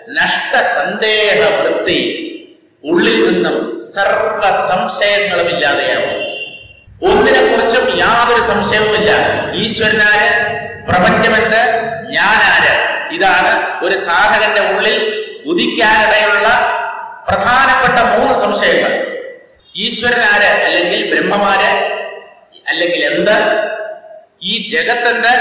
നഷ്ടസന്ദേഹ വൃത്തി ഉള്ളിൽ നിന്നും സർവ സംശയങ്ങളും ഇല്ലാതെയാവും ഒന്നിനെ കുറിച്ചും യാതൊരു സംശയവുമില്ല ഈശ്വരനാര് പ്രപഞ്ചമെന്ത് ഞാനാര് ഇതാണ് ഒരു സാധകന്റെ ഉള്ളിൽ ഉദിക്കാനിടയുള്ള പ്രധാനപ്പെട്ട മൂന്ന് സംശയങ്ങൾ ഈശ്വരനാര് അല്ലെങ്കിൽ ബ്രഹ്മമാര് അല്ലെങ്കിൽ എന്ത് ഈ ജഗത്തെന്ത്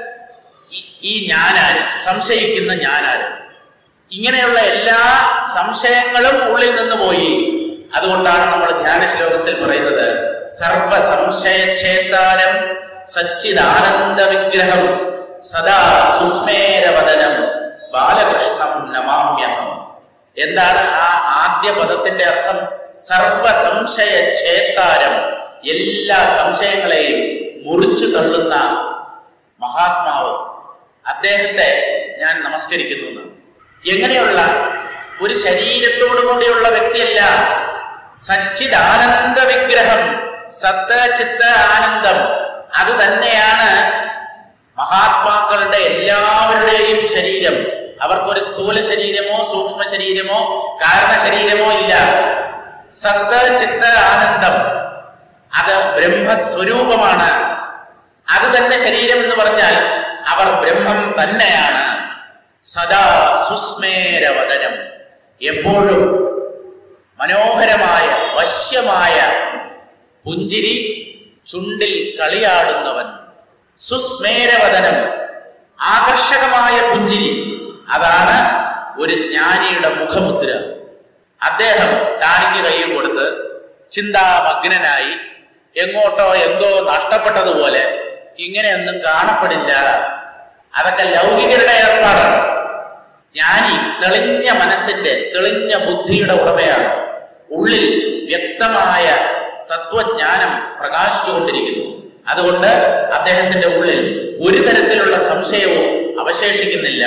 ഈ- ഈ ഞാനാര് സംശയിക്കുന്ന ഞാനാര് ഇങ്ങനെയുള്ള എല്ലാ സംശയങ്ങളും ഉള്ളിൽ നിന്ന് പോയി അതുകൊണ്ടാണ് നമ്മൾ ധ്യാന ശ്ലോകത്തിൽ പറയുന്നത് സർവ സംശയച്ഛേദാനം സച്ചിദാനന്ദ വിഗ്രഹം സദാ സുസ്മേരവദനം ബാലകൃഷ്ണം നമാമ്യഹം എന്താണ് ആ ആദ്യ പദത്തിന്റെ അർത്ഥം സർവ സംശയച്ഛേദാരം എല്ലാ സംശയങ്ങളെയും മുറിച്ചു തള്ളുന്ന മഹാത്മാവ് അദ്ദേഹത്തെ ഞാൻ നമസ്കരിക്കുന്നു എന്ന്. എങ്ങനെയുള്ള ഒരു ശരീരത്തോടു കൂടിയുള്ള വ്യക്തിയല്ല സച്ചിദാനന്ദ വിഗ്രഹം സത്ത് ചിത്ത് ആനന്ദം അത് തന്നെയാണ് മഹാത്മാക്കളുടെ എല്ലാവരുടെയും ശരീരം അവർക്കൊരു സ്ഥൂല ശരീരമോ സൂക്ഷ്മ ശരീരമോ കാരണ ശരീരമോ ഇല്ല സത്ത് ചിത്ത ആനന്ദം അത് ബ്രഹ്മസ്വരൂപമാണ് അത് തന്നെ ശരീരം എന്ന് പറഞ്ഞാൽ അവർ ബ്രഹ്മം തന്നെയാണ് സദാ സുസ്മേരവദനം എപ്പോഴും മനോഹരമായ വശ്യമായ പുഞ്ചിരി ചുണ്ടിൽ കളിയാടുന്നവൻ സുസ്മേരവദനം ആകർഷകമായ പുഞ്ചിരി അതാണ് ഒരു ജ്ഞാനിയുടെ മുഖമുദ്ര അദ്ദേഹം കാണിക്ക് കൈയും കൊടുത്ത് ചിന്താമഗ്നനായി എങ്ങോട്ടോ എന്തോ നഷ്ടപ്പെട്ടതുപോലെ ഇങ്ങനെയൊന്നും കാണപ്പെടില്ല അതൊക്കെ ലൗകികരുടെ ഏർപ്പാടാണ് ജ്ഞാനി തെളിഞ്ഞ മനസ്സിന്റെ തെളിഞ്ഞ ബുദ്ധിയുടെ ഉടമയാണ് ഉള്ളിൽ വ്യക്തമായ തത്വജ്ഞാനം പ്രകാശിച്ചുകൊണ്ടിരിക്കുന്നു അതുകൊണ്ട് അദ്ദേഹത്തിന്റെ ഉള്ളിൽ ഒരു തരത്തിലുള്ള സംശയവും അവശേഷിക്കുന്നില്ല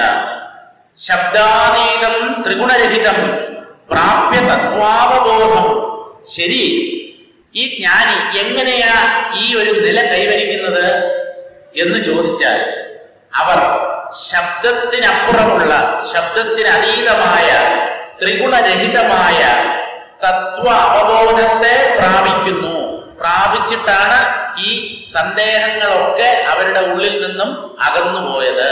ശബ്ദാതീതം ത്രിഗുണരഹിതം പ്രാപ്യ തത്വാവബോധം ശരി ഈ ജ്ഞാനി എങ്ങനെയാ ഈ ഒരു നില കൈവരിക്കുന്നത് എന്ന് ചോദിച്ചാൽ അവർ ശബ്ദത്തിനപ്പുറമുള്ള ശബ്ദത്തിനതീതമായ ത്രിഗുണരഹിതമായ തത്വ അവബോധത്തെ പ്രാപിക്കുന്നു പ്രാപിച്ചിട്ടാണ് ഈ സന്ദേഹങ്ങളൊക്കെ അവരുടെ ഉള്ളിൽ നിന്നും അകന്നുപോയത്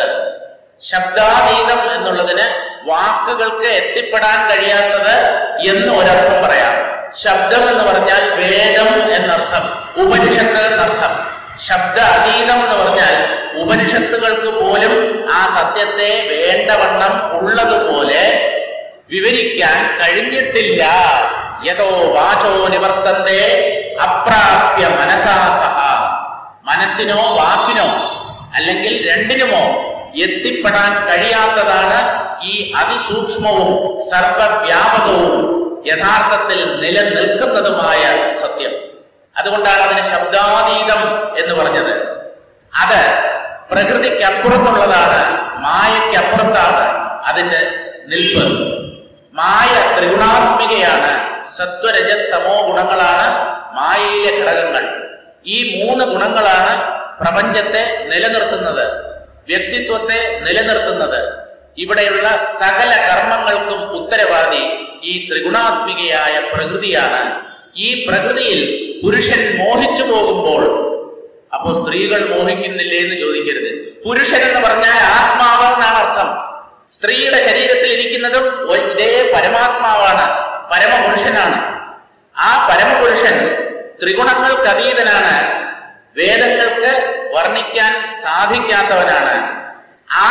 ശബ്ദാതീതം എന്നുള്ളതിന് വാക്കുകൾക്ക് എത്തിപ്പെടാൻ കഴിയാത്തത് എന്ന് ഒരർത്ഥം പറയാം ശബ്ദം എന്ന് പറഞ്ഞാൽ വേദം എന്നർത്ഥം ഉപനിഷത്ത് എന്നർത്ഥം ശബ്ദ അതീതം എന്ന് പറഞ്ഞാൽ ഉപനിഷത്തുകൾക്ക് പോലും ആ സത്യത്തെ വേണ്ടവണ്ണം ഉള്ളതുപോലെ വിവരിക്കാൻ കഴിഞ്ഞിട്ടില്ല യഥോ വാചോ നിവർത്തന്റെ അപ്രാപ്യ മനസാസഹ മനസ്സിനോ വാക്കിനോ അല്ലെങ്കിൽ രണ്ടിനുമോ എത്തിപ്പെടാൻ കഴിയാത്തതാണ് ഈ അതിസൂക്ഷ്മവും സർവവ്യാപകവും യഥാർത്ഥത്തിൽ നിലനിൽക്കുന്നതുമായ സത്യം അതുകൊണ്ടാണ് അതിന് ശബ്ദാതീതം എന്ന് പറഞ്ഞത് അത് പ്രകൃതിക്കപ്പുറത്തുള്ളതാണ് മായയ്ക്കപ്പുറത്താണ് അതിന്റെ നിൽപ്പ് മായ ത്രിഗുണാത്മികയാണ് സത്വരജസ്തമോ ഗുണങ്ങളാണ് മായയിലെ ഘടകങ്ങൾ ഈ മൂന്ന് ഗുണങ്ങളാണ് പ്രപഞ്ചത്തെ നിലനിർത്തുന്നത് വ്യക്തിത്വത്തെ നിലനിർത്തുന്നത് ഇവിടെയുള്ള സകല കർമ്മങ്ങൾക്കും ഉത്തരവാദി ഈ ത്രിഗുണാത്മികയായ പ്രകൃതിയാണ് ഈ പ്രകൃതിയിൽ പുരുഷൻ മോഹിച്ചു പോകുമ്പോൾ അപ്പോ സ്ത്രീകൾ മോഹിക്കുന്നില്ലേ എന്ന് ചോദിക്കരുത് പുരുഷൻ എന്ന് പറഞ്ഞാൽ ആത്മാവ് എന്നാണ് അർത്ഥം സ്ത്രീയുടെ ശരീരത്തിൽ ഇരിക്കുന്നതും ഒ- ഇതേ പരമാത്മാവാണ് പരമപുരുഷനാണ് ആ പരമപുരുഷൻ ത്രിഗുണങ്ങൾക്ക് അതീതനാണ് വേദങ്ങൾക്ക് വർണ്ണിക്കാൻ സാധിക്കാത്തവനാണ് ആ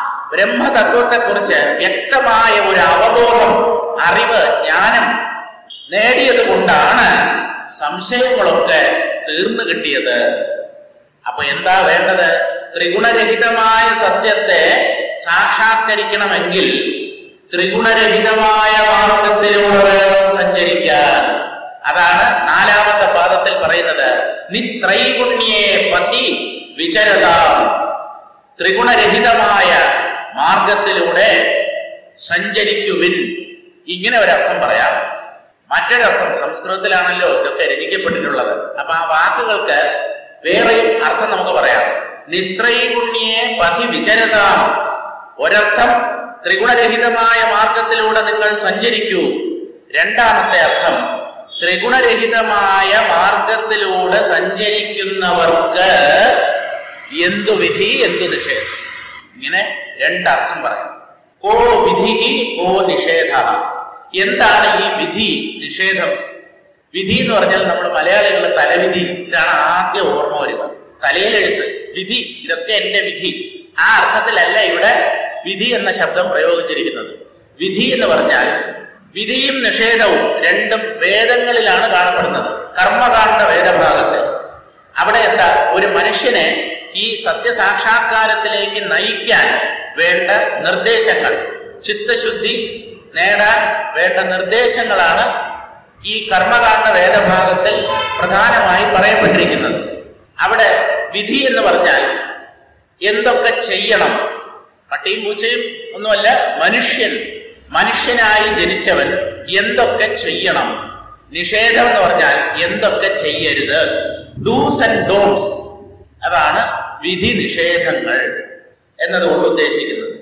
ബ്രഹ്മതത്വത്തെക്കുറിച്ച് വ്യക്തമായ ഒരു അവബോധം അറിവ് ജ്ഞാനം നേടിയത് കൊണ്ടാണ് സംശയങ്ങളൊക്കെ തീർന്നു കിട്ടിയത് അപ്പൊ എന്താ വേണ്ടത് ത്രിഗുണരഹിതമായ സത്യത്തെ സാക്ഷാത്കരിക്കണമെങ്കിൽ ത്രിഗുണരഹിതമായ മാർഗത്തിലൂടെ വേണം സഞ്ചരിക്കാൻ അതാണ് നാലാമത്തെ പാദത്തിൽ പറയുന്നത് നിസ്ത്രൈഗുണ്യേ പതി വിചരതാം ത്രിഗുണരഹിതമായ മാർഗത്തിലൂടെ സഞ്ചരിക്കുവിൻ ഇങ്ങനെ ഒരർത്ഥം പറയാം മറ്റൊരർത്ഥം സംസ്കൃതത്തിലാണല്ലോ ഇതൊക്കെ രചിക്കപ്പെട്ടിട്ടുള്ളത് അപ്പൊ ആ വാക്കുകൾക്ക് വേറെയും അർത്ഥം നമുക്ക് പറയാം നിസ്ത്രൈഗുണ്യെ പതി വിചരതാം ഒരർത്ഥം ത്രിഗുണരഹിതമായ മാർഗത്തിലൂടെ നിങ്ങൾ സഞ്ചരിക്കൂ രണ്ടാമത്തെ അർത്ഥം ത്രിഗുണരഹിതമായ മാർഗത്തിലൂടെ സഞ്ചരിക്കുന്നവർക്ക് എന്തു വിധി എന്തു നിഷേധം ഇങ്ങനെ രണ്ടർത്ഥം പറയാം കോ വിധി കോ നിഷേധ എന്താണ് ഈ വിധി നിഷേധം വിധി എന്ന് പറഞ്ഞാൽ നമ്മൾ മലയാളികൾ തലവിധി ഇതാണ് ആദ്യം ഓർമ്മ വരിക തലയിലെഴുത്ത് വിധി ഇതൊക്കെ എന്റെ വിധി ആ അർത്ഥത്തിലല്ല ഇവിടെ വിധി എന്ന ശബ്ദം പ്രയോഗിച്ചിരിക്കുന്നത് വിധി എന്ന് പറഞ്ഞാൽ വിധിയും നിഷേധവും രണ്ടും വേദങ്ങളിലാണ് കാണപ്പെടുന്നത് കർമ്മകാണ്ഡ വേദഭാഗത്തിൽ അവിടെ എന്താ ഒരു മനുഷ്യനെ ഈ സത്യസാക്ഷാത്കാരത്തിലേക്ക് നയിക്കാൻ വേണ്ട നിർദ്ദേശങ്ങൾ ചിത്തശുദ്ധി നേടാൻ വേണ്ട നിർദ്ദേശങ്ങളാണ് ഈ കർമ്മകാണ്ഡ വേദഭാഗത്തിൽ പ്രധാനമായി പറയപ്പെട്ടിരിക്കുന്നത് അവിടെ വിധി എന്ന് പറഞ്ഞാൽ എന്തൊക്കെ ചെയ്യണം പട്ടിയും പൂച്ചയും ഒന്നുമല്ല മനുഷ്യൻ മനുഷ്യനായി ജനിച്ചവൻ എന്തൊക്കെ ചെയ്യണം നിഷേധം എന്ന് പറഞ്ഞാൽ എന്തൊക്കെ ചെയ്യരുത് ഡൂസ് ആൻഡ് ഡോൺസ് അതാണ് വിധി നിഷേധങ്ങൾ എന്നതുകൊണ്ട് ഉദ്ദേശിക്കുന്നത്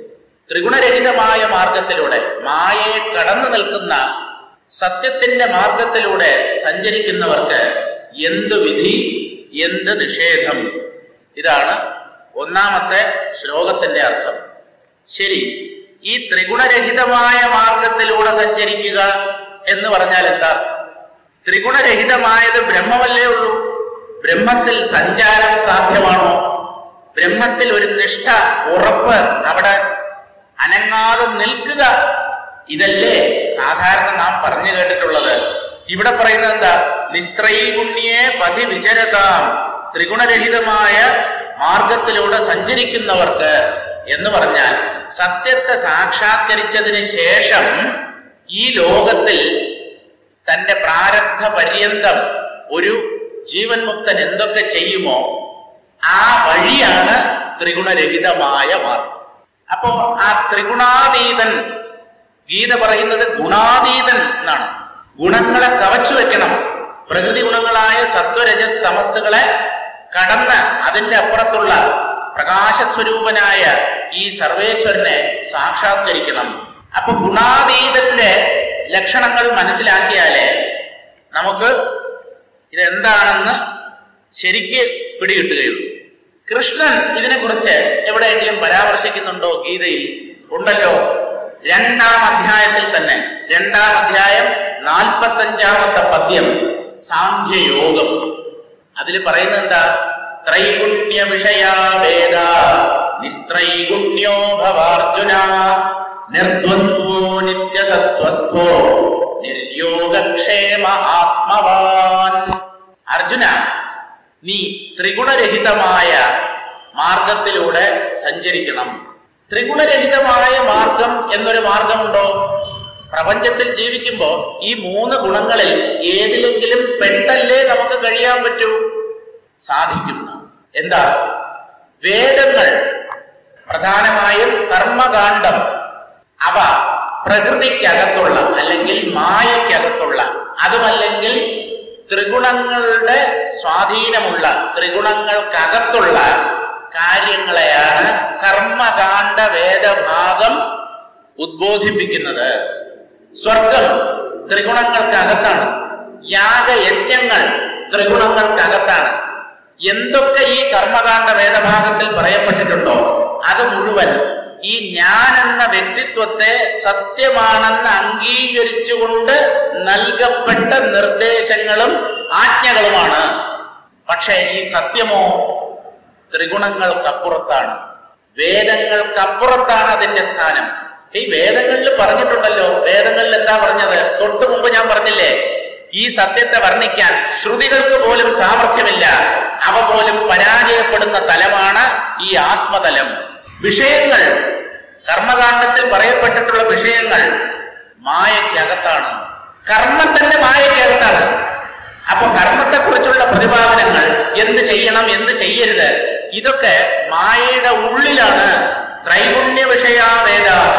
ത്രിഗുണരഹിതമായ മാർഗത്തിലൂടെ മായയെ കടന്നു നിൽക്കുന്ന സത്യത്തിന്റെ മാർഗത്തിലൂടെ സഞ്ചരിക്കുന്നവർക്ക് എന്ത് വിധി എന്ത് നിഷേധം ഇതാണ് ഒന്നാമത്തെ ശ്ലോകത്തിന്റെ അർത്ഥം ശരി ഈ ത്രിഗുണരഹിതമായ മാർഗത്തിലൂടെ സഞ്ചരിക്കുക എന്ന് പറഞ്ഞാൽ എന്താ അർത്ഥം ത്രിഗുണരഹിതമായത് ബ്രഹ്മമല്ലേ ഉള്ളൂ ബ്രഹ്മത്തിൽ സഞ്ചാരം സാധ്യമാണോ ബ്രഹ്മത്തിൽ ഒരു നിഷ്ഠ ഉറപ്പ് അവിടെ അനങ്ങാതെ നിൽക്കുക ഇതല്ലേ സാധാരണ നാം പറഞ്ഞു കേട്ടിട്ടുള്ളത് ഇവിടെ പറയുന്നത് എന്താ നിസ്ത്രൈഗുണ്യെ പതി വിചരതാം ത്രിഗുണരഹിതമായ മാർഗത്തിലൂടെ സഞ്ചരിക്കുന്നവർക്ക് എന്ന് പറഞ്ഞാൽ സത്യത്തെ സാക്ഷാത്കരിച്ചതിന് ശേഷം ഈ ലോകത്തിൽ തന്റെ പ്രാരബ്ധ പര്യന്തം ഒരു ജീവൻ മുക്തൻ എന്തൊക്കെ ചെയ്യുമോ ആ വഴിയാണ് ത്രിഗുണരഹിതമായ മാർഗം അപ്പോ ആ ത്രിഗുണാതീതൻ ഗീത പറയുന്നത് ഗുണാതീതൻ എന്നാണ് ഗുണങ്ങളെ കവച്ചു വെക്കണം പ്രകൃതി ഗുണങ്ങളായ സത്വരജസ് തമസ്സുകളെ കടന്ന് അതിന്റെ അപ്പുറത്തുള്ള പ്രകാശസ്വരൂപനായ ഈ സർവേശ്വരനെ സാക്ഷാത്കരിക്കണം അപ്പൊ ഗുണാതീതന്റെ ലക്ഷണങ്ങൾ മനസ്സിലാക്കിയാലേ നമുക്ക് ഇതെന്താണെന്ന് ശരിക്ക് പിടികിട്ടുകയുള്ളൂ കൃഷ്ണൻ ഇതിനെക്കുറിച്ച് എവിടെയെങ്കിലും പരാമർശിക്കുന്നുണ്ടോ ഗീതയിൽ ഉണ്ടല്ലോ രണ്ടാം അധ്യായത്തിൽ തന്നെ രണ്ടാം അധ്യായം നാൽപ്പത്തഞ്ചാമത്തെ പദ്യം സാഖ്യയോഗം അതിൽ പറയുന്നത് എന്താ ത്രൈഗുണ്യ വിഷയാ വേദ നിസ്ത്രൈഗുണ്യോ ഭവാർജുന നിർദ്വന്ദ്വോ നിത്യസത്വസ്ഥോ നിർയോഗക്ഷേമ ആത്മവാൻ അർജുന നീ ത്രിഗുണരഹിതമായ മാർഗത്തിലൂടെ സഞ്ചരിക്കണം ത്രിഗുണരഹിതമായ മാർഗം എന്നൊരു മാർഗമുണ്ടോ പ്രപഞ്ചത്തിൽ ജീവിക്കുമ്പോൾ ഈ മൂന്ന് ഗുണങ്ങളിൽ ഏതിലെങ്കിലും പെട്ടല്ലേ നമുക്ക് കഴിയാൻ പറ്റൂ സാധിക്കുന്നു എന്താ വേദങ്ങൾ പ്രധാനമായും കർമ്മകാന്ഡം അവ പ്രകൃതിക്കകത്തുള്ള അല്ലെങ്കിൽ മായക്കകത്തുള്ള അതുമല്ലെങ്കിൽ ത്രിഗുണങ്ങളുടെ സ്വാധീനമുള്ള ത്രിഗുണങ്ങൾക്കകത്തുള്ള കാര്യങ്ങളെയാണ് കർമ്മകാന്ഡ വേദഭാഗം ഉദ്ബോധിപ്പിക്കുന്നത് സ്വർഗം ത്രിഗുണങ്ങൾക്കകത്താണ് യാഗയജ്ഞങ്ങൾ ത്രിഗുണങ്ങൾക്കകത്താണ് എന്തൊക്കെ ഈ കർമ്മകാന്ഡ വേദഭാഗത്തിൽ പറയപ്പെട്ടിട്ടുണ്ടോ അത് മുഴുവൻ ഈ ഞാൻ എന്ന വ്യക്തിത്വത്തെ സത്യമാണെന്ന് അംഗീകരിച്ചുകൊണ്ട് നൽകപ്പെട്ട നിർദ്ദേശങ്ങളും ആജ്ഞകളുമാണ് പക്ഷേ ഈ സത്യമോ ത്രിഗുണങ്ങൾക്കപ്പുറത്താണ് വേദങ്ങൾക്കപ്പുറത്താണ് അതിന്റെ സ്ഥാനം ഈ വേദങ്ങളിൽ പറഞ്ഞിട്ടുണ്ടല്ലോ വേദങ്ങളിൽ എന്താ പറഞ്ഞത് തൊട്ടു മുമ്പ് ഞാൻ പറഞ്ഞില്ലേ ഈ സത്യത്തെ വർണ്ണിക്കാൻ ശ്രുതികൾക്ക് പോലും സാമർഥ്യമില്ല അവ പോലും പരാജയപ്പെടുന്ന തലമാണ് ഈ ആത്മതലം വിഷയങ്ങൾ കർമ്മകാണ്ഡത്തിൽ പറയപ്പെട്ടിട്ടുള്ള വിഷയങ്ങൾ മായയ്ക്കകത്താണ് കർമ്മം തന്നെ മായയ്ക്കകത്താണ് അപ്പൊ കർമ്മത്തെക്കുറിച്ചുള്ള പ്രതിപാദനങ്ങൾ എന്ത് ചെയ്യണം എന്ത് ചെയ്യരുത് ഇതൊക്കെ മായയുടെ ഉള്ളിലാണ് ത്രൈഗുണ്യ വിഷയാ വേദാഹ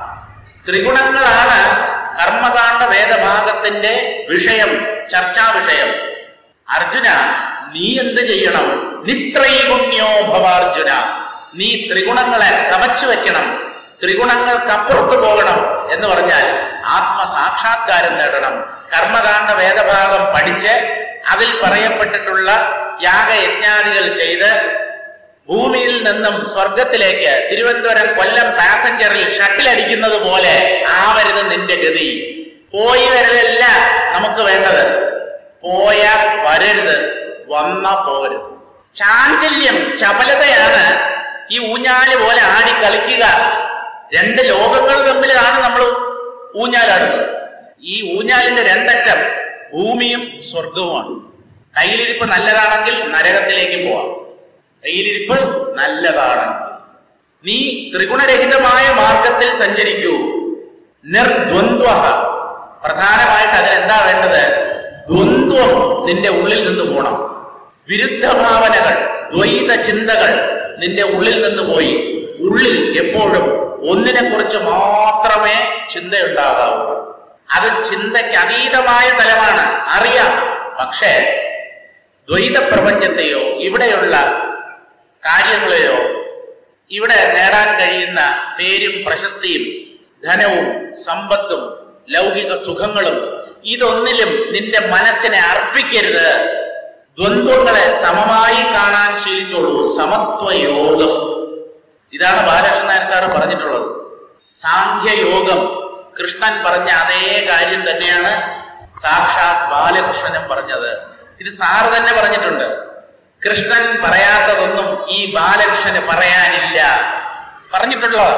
ത്രിഗുണങ്ങളാണ് കർമ്മകാണ്ഡ വേദഭാഗത്തിന്റെ വിഷയം ചർച്ചാ വിഷയം അർജുന നീ എന്ത് ചെയ്യണം നിസ്ത്രൈഗുണ്യോ ഭവാർജുന നീ ത്രിഗുണങ്ങളെ കവച്ചു വെക്കണം ത്രിഗുണങ്ങൾക്കപ്പുറത്ത് പോകണം എന്ന് പറഞ്ഞാൽ ആത്മസാക്ഷാത്കാരം നേടണം കർമ്മകാണ്ഡ വേദഭാഗം പഠിച്ച് അതിൽ പറയപ്പെട്ടിട്ടുള്ള യാഗയജ്ഞാദികൾ ചെയ്ത് ഭൂമിയിൽ നിന്നും സ്വർഗത്തിലേക്ക് തിരുവനന്തപുരം കൊല്ലം പാസഞ്ചറിൽ ഷട്ടിലടിക്കുന്നത് പോലെ ആവരുത് നിന്റെ ഗതി പോയി വരലല്ല നമുക്ക് വേണ്ടത് പോയ വരരുത് വന്ന പോരുത് ചാഞ്ചല്യം ചപലതയാണ് ഈ ഊഞ്ഞാല് പോലെ ആടി കളിക്കുക രണ്ട് ലോകങ്ങൾ തമ്മിലാണ് നമ്മൾ ഊഞ്ഞാലാടുന്നത് ഈ ഊഞ്ഞാലിന്റെ രണ്ടറ്റം ഭൂമിയും സ്വർഗവുമാണ് കയ്യിലിരിപ്പ് നല്ലതാണെങ്കിൽ നരകത്തിലേക്ക് പോവാം കയ്യിലിരിപ്പ് നല്ലതാണെങ്കിൽ നീ ത്രിഗുണരഹിതമായ മാർഗത്തിൽ സഞ്ചരിക്കൂ നിർദ്വന്ദ്വ പ്രധാനമായിട്ട് അതിനെന്താ വേണ്ടത് ദ്വന്ദ്വം നിന്റെ ഉള്ളിൽ നിന്ന് പോണം വിരുദ്ധ ഭാവനകൾ ദ്വൈത ചിന്തകൾ നിന്റെ ഉള്ളിൽ നിന്ന് പോയി ഉള്ളിൽ എപ്പോഴും ഒന്നിനെ കുറിച്ച് മാത്രമേ ചിന്തയുണ്ടാകാവൂ അത് ചിന്തയ്ക്ക് അതീതമായ തലമാണ് അറിയാം പക്ഷേ ദ്വൈത പ്രപഞ്ചത്തെയോ ഇവിടെയുള്ള കാര്യങ്ങളെയോ ഇവിടെ നേടാൻ കഴിയുന്ന പേരും പ്രശസ്തിയും ധനവും സമ്പത്തും ലൗകിക സുഖങ്ങളും ഇതൊന്നിലും നിന്റെ മനസ്സിനെ അർപ്പിക്കരുത് ദ്വന്ദ്വങ്ങളെ സമമായി കാണാൻ ശീലിച്ചോളൂ സമത്വയോഗം ഇതാണ് ബാലകൃഷ്ണൻ നായർ സാറ് പറഞ്ഞിട്ടുള്ളത് സാഖ്യയോഗം കൃഷ്ണൻ പറഞ്ഞ അതേ കാര്യം തന്നെയാണ് സാക്ഷാത് ബാലകൃഷ്ണനും പറഞ്ഞത് ഇത് സാറ് തന്നെ പറഞ്ഞിട്ടുണ്ട് കൃഷ്ണൻ പറയാത്തതൊന്നും ഈ ബാലകൃഷ്ണന് പറയാനില്ല പറഞ്ഞിട്ടുള്ളത്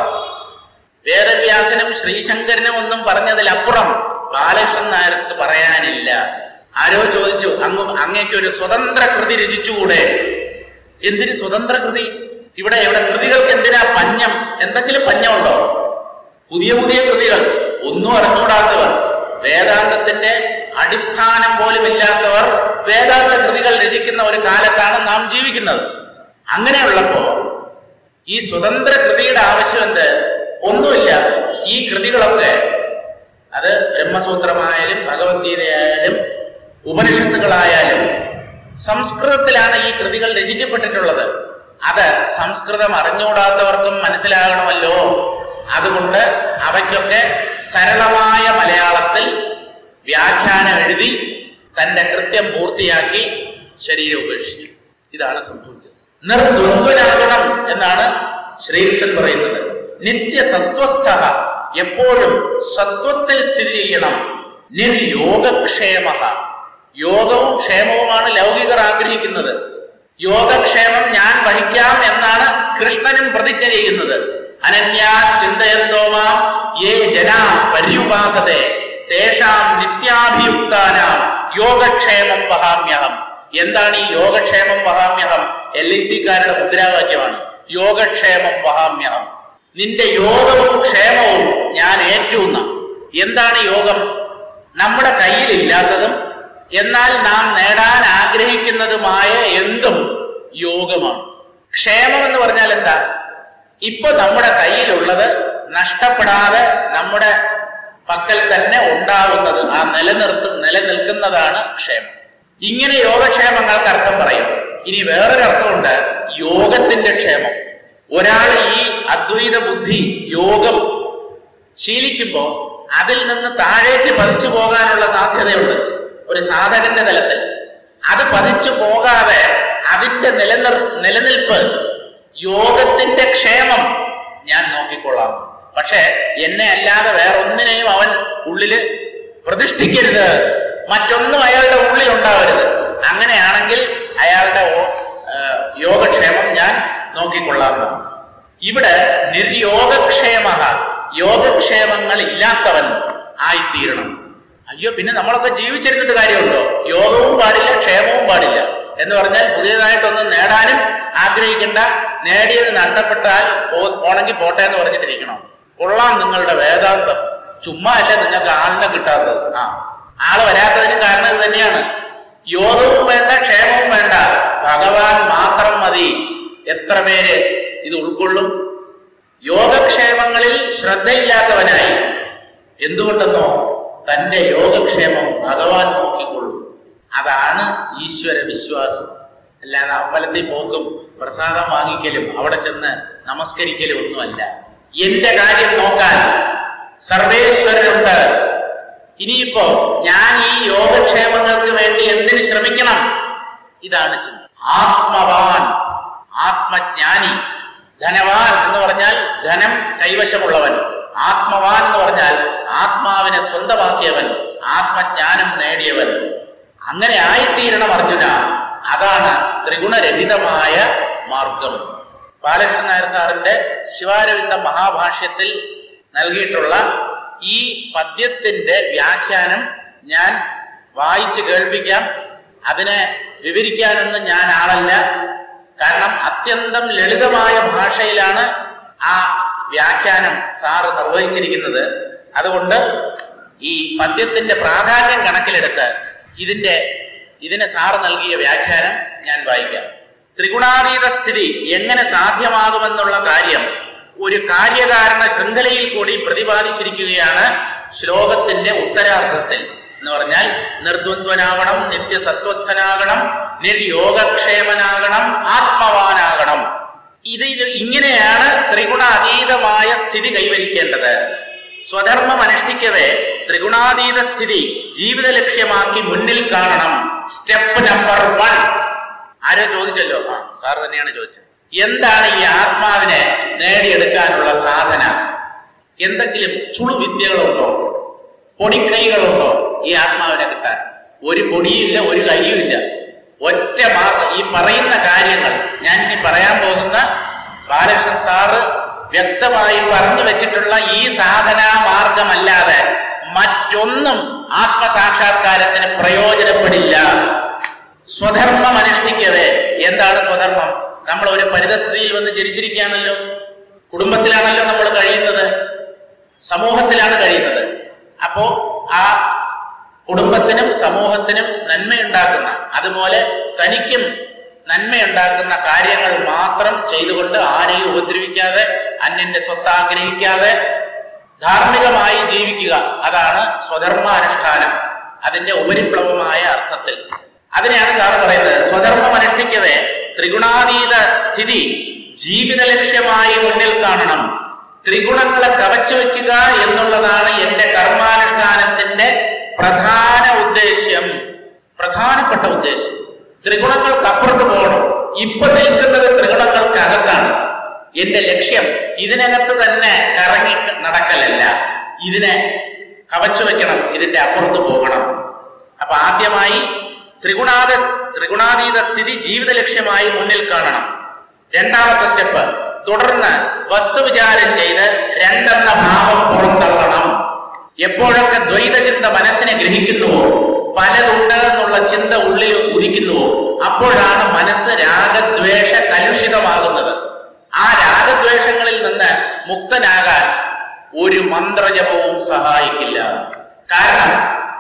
വേദവ്യാസനും ശ്രീശങ്കരനും ഒന്നും പറഞ്ഞതിലപ്പുറം ബാലകൃഷ്ണൻ നായർക്ക് പറയാനില്ല ആരോ ചോദിച്ചു അങ്ങ് അങ്ങേക്ക് ഒരു സ്വതന്ത്ര കൃതി രചിച്ചുകൂടെ എന്തിന് സ്വതന്ത്ര കൃതി ഇവിടെ ഇവിടെ കൃതികൾക്ക് എന്തിനാ പഞ്ഞം എന്തെങ്കിലും പഞ്ഞമുണ്ടോ പുതിയ പുതിയ കൃതികൾ ഒന്നും അറിഞ്ഞുകൂടാത്തവർ വേദാന്തത്തിന്റെ അടിസ്ഥാനം പോലും ഇല്ലാത്തവർ വേദാന്ത കൃതികൾ രചിക്കുന്ന ഒരു കാലത്താണ് നാം ജീവിക്കുന്നത് അങ്ങനെയുള്ളപ്പോ ഈ സ്വതന്ത്ര കൃതിയുടെ ആവശ്യം എന്ത് ഒന്നുമില്ല ഈ കൃതികളൊക്കെ അത് ബ്രഹ്മസൂത്രമായാലും ഭഗവത്ഗീതയായാലും ഉപനിഷത്തുകളായാലും സംസ്കൃതത്തിലാണ് ഈ കൃതികൾ രചിക്കപ്പെട്ടിട്ടുള്ളത് അത് സംസ്കൃതം അറിഞ്ഞുകൂടാത്തവർക്കും മനസ്സിലാകണമല്ലോ അതുകൊണ്ട് അവയ്ക്കൊക്കെ സരളമായ മലയാളത്തിൽ വ്യാഖ്യാനം എഴുതി തന്റെ കൃത്യം പൂർത്തിയാക്കി ശരീരം ഉപേക്ഷിച്ചു ഇതാണ് സംഭവിച്ചത് നിർദ്വന്ദ്വനാകണം എന്നാണ് ശ്രീകൃഷ്ണൻ പറയുന്നത് നിത്യസത്വസ്ഥ എപ്പോഴും സത്വത്തിൽ സ്ഥിതി ചെയ്യണം നിർയോഗക്ഷേമ യോഗവും ക്ഷേമവുമാണ് ലൗകികർ ആഗ്രഹിക്കുന്നത് യോഗക്ഷേമം ഞാൻ വഹിക്കാം എന്നാണ് കൃഷ്ണനും പ്രതിജ്ഞ ചെയ്യുന്നത് അനന്യാ ചിന്തയന്തോമാം യേ ജനാ പര്യുപാസത്തെ തേഷാം നിത്യാഭിയുക്താനാം യോഗക്ഷേമം വഹാമ്യഹം എന്താണ് ഈ യോഗക്ഷേമം വഹാമ്യഹം എൽ ഐ സിക്കാരുടെ മുദ്രാവാക്യമാണ് യോഗക്ഷേമം വഹാമ്യഹം നിന്റെ യോഗവും ക്ഷേമവും ഞാൻ ഏറ്റുന്ന എന്താണ് യോഗം നമ്മുടെ കയ്യിലില്ലാത്തതും എന്നാൽ നാം നേടാൻ ആഗ്രഹിക്കുന്നതുമായ എന്തും യോഗമാണ് ക്ഷേമം എന്ന് പറഞ്ഞാൽ എന്താ ഇപ്പൊ നമ്മുടെ കയ്യിലുള്ളത് നഷ്ടപ്പെടാതെ നമ്മുടെ പക്കൽ തന്നെ ഉണ്ടാവുന്നത് ആ നിലനിർത്ത് നിലനിൽക്കുന്നതാണ് ക്ഷേമം ഇങ്ങനെ യോഗക്ഷേമങ്ങൾക്ക് അർത്ഥം പറയും ഇനി വേറൊരു അർത്ഥമുണ്ട് യോഗത്തിന്റെ ക്ഷേമം ഒരാൾ ഈ അദ്വൈത ബുദ്ധി യോഗം ശീലിക്കുമ്പോ അതിൽ നിന്ന് താഴേക്ക് പതിച്ചു പോകാനുള്ള സാധ്യതയുണ്ട് ഒരു സാധകന്റെ തലത്തിൽ അത് പതിച്ചു പോകാതെ അതിന്റെ നിലനിർ നിലനിൽപ്പ് യോഗത്തിന്റെ ക്ഷേമം ഞാൻ നോക്കിക്കൊള്ളാം പക്ഷെ എന്നെ അല്ലാതെ വേറൊന്നിനെയും അവൻ ഉള്ളില് പ്രതിഷ്ഠിക്കരുത് മറ്റൊന്നും അയാളുടെ ഉള്ളിൽ ഉണ്ടാവരുത് അങ്ങനെയാണെങ്കിൽ അയാളുടെ ഓ- ആ, യോഗക്ഷേമം ഞാൻ നോക്കിക്കൊള്ളാം ഇവിടെ നിർയോഗക്ഷേമ യോഗക്ഷേമങ്ങൾ ഇല്ലാത്തവൻ ആയിത്തീരണം അയ്യോ പിന്നെ നമ്മളൊക്കെ ജീവിച്ചിരുന്നിട്ട് കാര്യമുണ്ടോ യോഗവും പാടില്ല ക്ഷേമവും പാടില്ല എന്ന് പറഞ്ഞാൽ പുതിയതായിട്ടൊന്നും നേടാനും ആഗ്രഹിക്കേണ്ട നേടിയത് നഷ്ടപ്പെട്ടാൽ പോ- പോണെങ്കിൽ പോട്ടെ എന്ന് പറഞ്ഞിട്ടിരിക്കണം കൊള്ളാം നിങ്ങളുടെ വേദാന്തം ചുമ്മാ അല്ല നിങ്ങൾക്ക് ആളിനെ കിട്ടാത്തത് ആ ആള് വരാത്തതിന് കാരണം ഇത് തന്നെയാണ് യോഗവും വേണ്ട ക്ഷേമവും വേണ്ട ഭഗവാൻ മാത്രം മതി എത്ര പേര് ഇത് ഉൾക്കൊള്ളും യോഗക്ഷേമങ്ങളിൽ ശ്രദ്ധയില്ലാത്തവനായി എന്തുകൊണ്ടെന്നോ തന്റെ യോഗക്ഷേമം ഭഗവാൻ നോക്കിക്കൊള്ളും അതാണ് ഈശ്വര വിശ്വാസം അല്ലാതെ അമ്പലത്തിൽ പോക്കും പ്രസാദം വാങ്ങിക്കലും അവിടെ ചെന്ന് നമസ്കരിക്കലും ഒന്നുമല്ല എന്റെ കാര്യം നോക്കാൻ സർവേശ്വരനുണ്ട് ഇനിയിപ്പോ ഞാൻ ഈ യോഗക്ഷേമങ്ങൾക്ക് വേണ്ടി എന്തിനു ശ്രമിക്കണം ഇതാണ് ചിന്ത ആത്മവാൻ ആത്മജ്ഞാനി ധനവാൻ എന്ന് പറഞ്ഞാൽ ധനം കൈവശമുള്ളവൻ ആത്മവാൻ എന്ന് പറഞ്ഞാൽ ആത്മാവിനെ സ്വന്തമാക്കിയവൻ ആത്മജ്ഞാനം നേടിയവൻ അങ്ങനെ ആയിത്തീരണം അർജുന അതാണ് ത്രിഗുണരഹിതമായ മാർഗം ബാലകൃഷ്ണൻ നായർ സാറിന്റെ ശിവാരവിന്ദ മഹാഭാഷ്യത്തിൽ നൽകിയിട്ടുള്ള ഈ പദ്യത്തിന്റെ വ്യാഖ്യാനം ഞാൻ വായിച്ച് കേൾപ്പിക്കാം അതിനെ വിവരിക്കാനൊന്നും ഞാൻ ആളല്ല കാരണം അത്യന്തം ലളിതമായ ഭാഷയിലാണ് ആ വ്യാഖ്യാനം സാറ് നിർവഹിച്ചിരിക്കുന്നത് അതുകൊണ്ട് ഈ പദ്യത്തിന്റെ പ്രാധാന്യം കണക്കിലെടുത്ത് ഇതിന്റെ ഇതിന് സാറ് നൽകിയ വ്യാഖ്യാനം ഞാൻ വായിക്കാം ത്രിഗുണാതീത സ്ഥിതി എങ്ങനെ സാധ്യമാകുമെന്നുള്ള കാര്യം ഒരു കാര്യകാരണ ശൃംഖലയിൽ കൂടി പ്രതിപാദിച്ചിരിക്കുകയാണ് ശ്ലോകത്തിന്റെ ഉത്തരാർത്ഥത്തിൽ എന്ന് പറഞ്ഞാൽ നിർദ്വന്ദ്വനാകണം നിത്യസത്വസ്ഥനാകണം നിർയോഗക്ഷേമനാകണം ആത്മവാനാകണം ഇത് ഇത് ഇങ്ങനെയാണ് ത്രിഗുണാതീതമായ സ്ഥിതി കൈവരിക്കേണ്ടത് സ്വധർമ്മം അനുഷ്ഠിക്കവേ ത്രിഗുണാതീത സ്ഥിതി ജീവിത ലക്ഷ്യമാക്കി മുന്നിൽ കാണണം സ്റ്റെപ്പ് നമ്പർ വൺ ആരോ ചോദിച്ചല്ലോ ആ സാർ തന്നെയാണ് ചോദിച്ചത് എന്താണ് ഈ ആത്മാവിനെ നേടിയെടുക്കാനുള്ള സാധന എന്തെങ്കിലും ചുളു വിദ്യകളുണ്ടോ പൊടിക്കൈകളുണ്ടോ ഈ ആത്മാവിനെ കിട്ടാൻ ഒരു പൊടിയുമില്ല ഒരു കൈയുമില്ല ഒറ്റ മാർഗം ഈ പറയുന്ന കാര്യങ്ങൾ ഞാൻ ഇനി പറയാൻ പോകുന്ന ബാലകൃഷ്ണൻ സാറ് വ്യക്തമായി പറഞ്ഞു വെച്ചിട്ടുള്ള ഈ സാധനാ മാർഗമല്ലാതെ മറ്റൊന്നും ആത്മസാക്ഷാത്കാരത്തിന് പ്രയോജനപ്പെടില്ല സ്വധർമ്മം അനുഷ്ഠിക്കവേ എന്താണ് സ്വധർമ്മം നമ്മൾ ഒരു പരിതസ്ഥിതിയിൽ വന്ന് ജനിച്ചിരിക്കുകയാണല്ലോ കുടുംബത്തിലാണല്ലോ നമ്മൾ കഴിയുന്നത് സമൂഹത്തിലാണ് കഴിയുന്നത് അപ്പോ ആ കുടുംബത്തിനും സമൂഹത്തിനും നന്മയുണ്ടാക്കുന്ന അതുപോലെ തനിക്കും നന്മയുണ്ടാക്കുന്ന കാര്യങ്ങൾ മാത്രം ചെയ്തുകൊണ്ട് ആരെയും ഉപദ്രവിക്കാതെ അന്യന്റെ സ്വത്ത് ആഗ്രഹിക്കാതെ ധാർമ്മികമായി ജീവിക്കുക അതാണ് സ്വധർമാനുഷ്ഠാനം അതിന്റെ ഉപരിപ്ലവമായ അർത്ഥത്തിൽ അതിനെയാണ് സാറ് പറയുന്നത് സ്വധർമ്മം അനുഷ്ഠിക്കവേ ത്രിഗുണാതീത സ്ഥിതി ജീവിത ലക്ഷ്യമായി മുന്നിൽ കാണണം ത്രിഗുണങ്ങളെ കവച്ചു വെക്കുക എന്നുള്ളതാണ് എന്റെ കർമാനുഷ്ഠാനത്തിന്റെ പ്രധാന ഉദ്ദേശ്യം പ്രധാനപ്പെട്ട ഉദ്ദേശം ത്രിഗുണങ്ങൾക്ക് അപ്പുറത്ത് പോകണം ഇപ്പൊ നിൽക്കുന്നത് ത്രിഗുണങ്ങൾക്ക് അകത്താണ് എന്റെ ലക്ഷ്യം ഇതിനകത്ത് തന്നെ കറങ്ങി നടക്കലല്ല ഇതിനെ കവച്ചു വെക്കണം ഇതിന്റെ അപ്പുറത്ത് പോകണം അപ്പൊ ആദ്യമായി ത്രിഗുണാത ത്രിഗുണാതീത സ്ഥിതി ജീവിത ലക്ഷ്യമായി മുന്നിൽ കാണണം രണ്ടാമത്തെ സ്റ്റെപ്പ് തുടർന്ന് വസ്തുവിചാരം ചെയ്ത് രണ്ടെന്ന ഭാവം പുറന്തള്ളണം എപ്പോഴൊക്കെ ദ്വൈത ചിന്ത മനസ്സിനെ ഗ്രഹിക്കുന്നുവോ പലതുണ്ട് എന്നുള്ള ചിന്ത ഉള്ളിൽ ഉദിക്കുന്നുവോ അപ്പോഴാണ് മനസ്സ് രാഗദ്വേഷ കലുഷിതമാകുന്നത് ആ രാഗദ്വേഷങ്ങളിൽ നിന്ന് മുക്തനാകാൻ ഒരു മന്ത്രജപവും സഹായിക്കില്ല കാരണം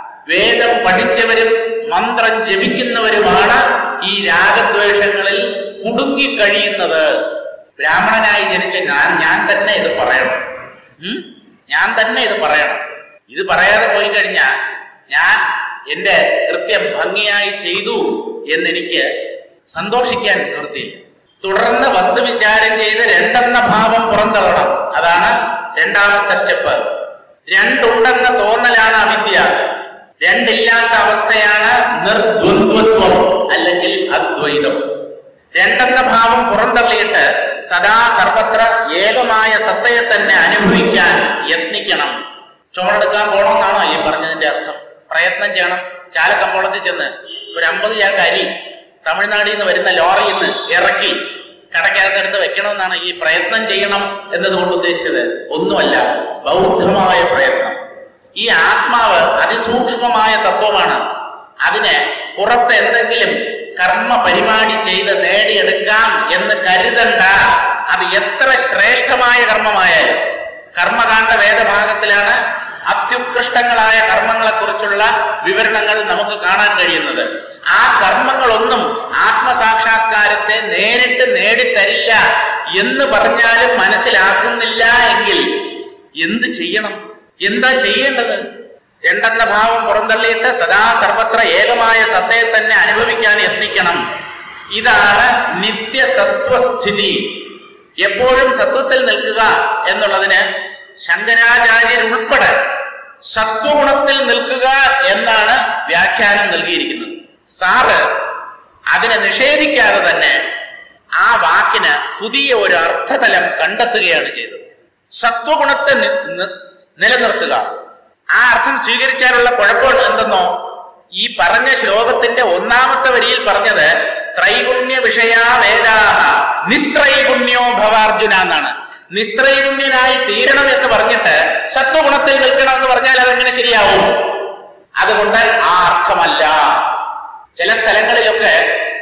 വേദം പഠിച്ചവരും മന്ത്രം ജപിക്കുന്നവരുമാണ് ഈ രാഗദ്വേഷങ്ങളിൽ കുടുങ്ങിക്കഴിയുന്നത് ബ്രാഹ്മണനായി ജനിച്ച ഞാൻ ഞാൻ തന്നെ ഇത് പറയണം ഉം? ഞാൻ തന്നെ ഇത് പറയണം ഇത് പറയാതെ പോയി കഴിഞ്ഞാൽ ഞാൻ എന്റെ കൃത്യം ഭംഗിയായി ചെയ്തു എന്നെനിക്ക് സന്തോഷിക്കാൻ നിവൃത്തിയില്ല തുടർന്ന് വസ്തുവിചാരം ചെയ്ത് രണ്ടെന്ന ഭാവം പുറന്തള്ളണം അതാണ് രണ്ടാമത്തെ സ്റ്റെപ്പ് രണ്ടുണ്ടെന്ന തോന്നലാണ് അവിദ്യ രണ്ടില്ലാത്ത അവസ്ഥയാണ് നിർദ്വന്ദ്വത്വം അല്ലെങ്കിൽ അദ്വൈതം രണ്ടെന്ന ഭാവം പുറന്തള്ളിയിട്ട് സദാ സർവത്ര ഏകമായ സത്തയെ തന്നെ അനുഭവിക്കാൻ യത്നിക്കണം ചുമടെടുക്കാൻ പോണമെന്നാണോ ഈ പറഞ്ഞതിന്റെ അർത്ഥം പ്രയത്നം ചെയ്യണം ചാലക്കമ്പോളത്തിൽ ചെന്ന് ഒരു അമ്പത് ചാക്ക് അരി തമിഴ്നാട്ടിൽ നിന്ന് വരുന്ന ലോറിയിൽ നിന്ന് ഇറക്കി കടക്കകത്തെടുത്ത് വെക്കണമെന്നാണ് ഈ പ്രയത്നം ചെയ്യണം എന്നതുകൊണ്ട് ഉദ്ദേശിച്ചത് ഒന്നുമല്ല ബൗദ്ധമായ പ്രയത്നം ഈ ആത്മാവ് അതിസൂക്ഷ്മമായ തത്വമാണ് അതിന് പുറത്ത് എന്തെങ്കിലും കർമ്മ പരിപാടി ചെയ്ത് നേടിയെടുക്കാം എന്ന് കരുതണ്ട അത് എത്ര ശ്രേഷ്ഠമായ കർമ്മമായാലും കർമ്മകാണ്ഡ വേദഭാഗത്തിലാണ് അത്യുത്കൃഷ്ടങ്ങളായ കർമ്മങ്ങളെ കുറിച്ചുള്ള വിവരണങ്ങൾ നമുക്ക് കാണാൻ കഴിയുന്നത് ആ കർമ്മങ്ങളൊന്നും ആത്മസാക്ഷാത്കാരത്തെ നേരിട്ട് നേടിത്തരില്ല എന്ന് പറഞ്ഞാലും മനസ്സിലാക്കുന്നില്ല എങ്കിൽ എന്ത് ചെയ്യണം എന്താ ചെയ്യേണ്ടത് രണ്ടെന്ന ഭാവം പുറന്തള്ളിയിട്ട് സദാ സർവത്ര ഏകമായ സത്തയെ തന്നെ അനുഭവിക്കാൻ യത്നിക്കണം ഇതാണ് നിത്യസത്വസ്ഥിതി എപ്പോഴും സത്വത്തിൽ നിൽക്കുക എന്നുള്ളതിന് ശങ്കരാചാര്യർ ഉൾപ്പെടെ സത്വഗുണത്തിൽ നിൽക്കുക എന്നാണ് വ്യാഖ്യാനം നൽകിയിരിക്കുന്നത് സാറ് അതിനെ നിഷേധിക്കാതെ തന്നെ ആ വാക്കിന് പുതിയ ഒരു അർത്ഥതലം കണ്ടെത്തുകയാണ് ചെയ്തത് സത്വഗുണത്തെ നി- നി- നിലനിർത്തുക ആ അർത്ഥം സ്വീകരിച്ചാലുള്ള കുഴപ്പം എന്തെന്നോ ഈ പറഞ്ഞ ശ്ലോകത്തിന്റെ ഒന്നാമത്തെ വരിയിൽ പറഞ്ഞത് ത്രൈഗുണ്യ വിഷയാ വേദാഹ നിസ്ത്രൈഗുണ്യോ ഭവാർജുന എന്നാണ് നിസ്ത്രൈഗുണ്യനായി തീരണം എന്ന് പറഞ്ഞിട്ട് സത്വഗുണത്തിൽ നിൽക്കണം എന്ന് പറഞ്ഞാൽ അതെങ്ങനെ ശരിയാവും അതുകൊണ്ട് ആ അർത്ഥമല്ല ചില സ്ഥലങ്ങളിലൊക്കെ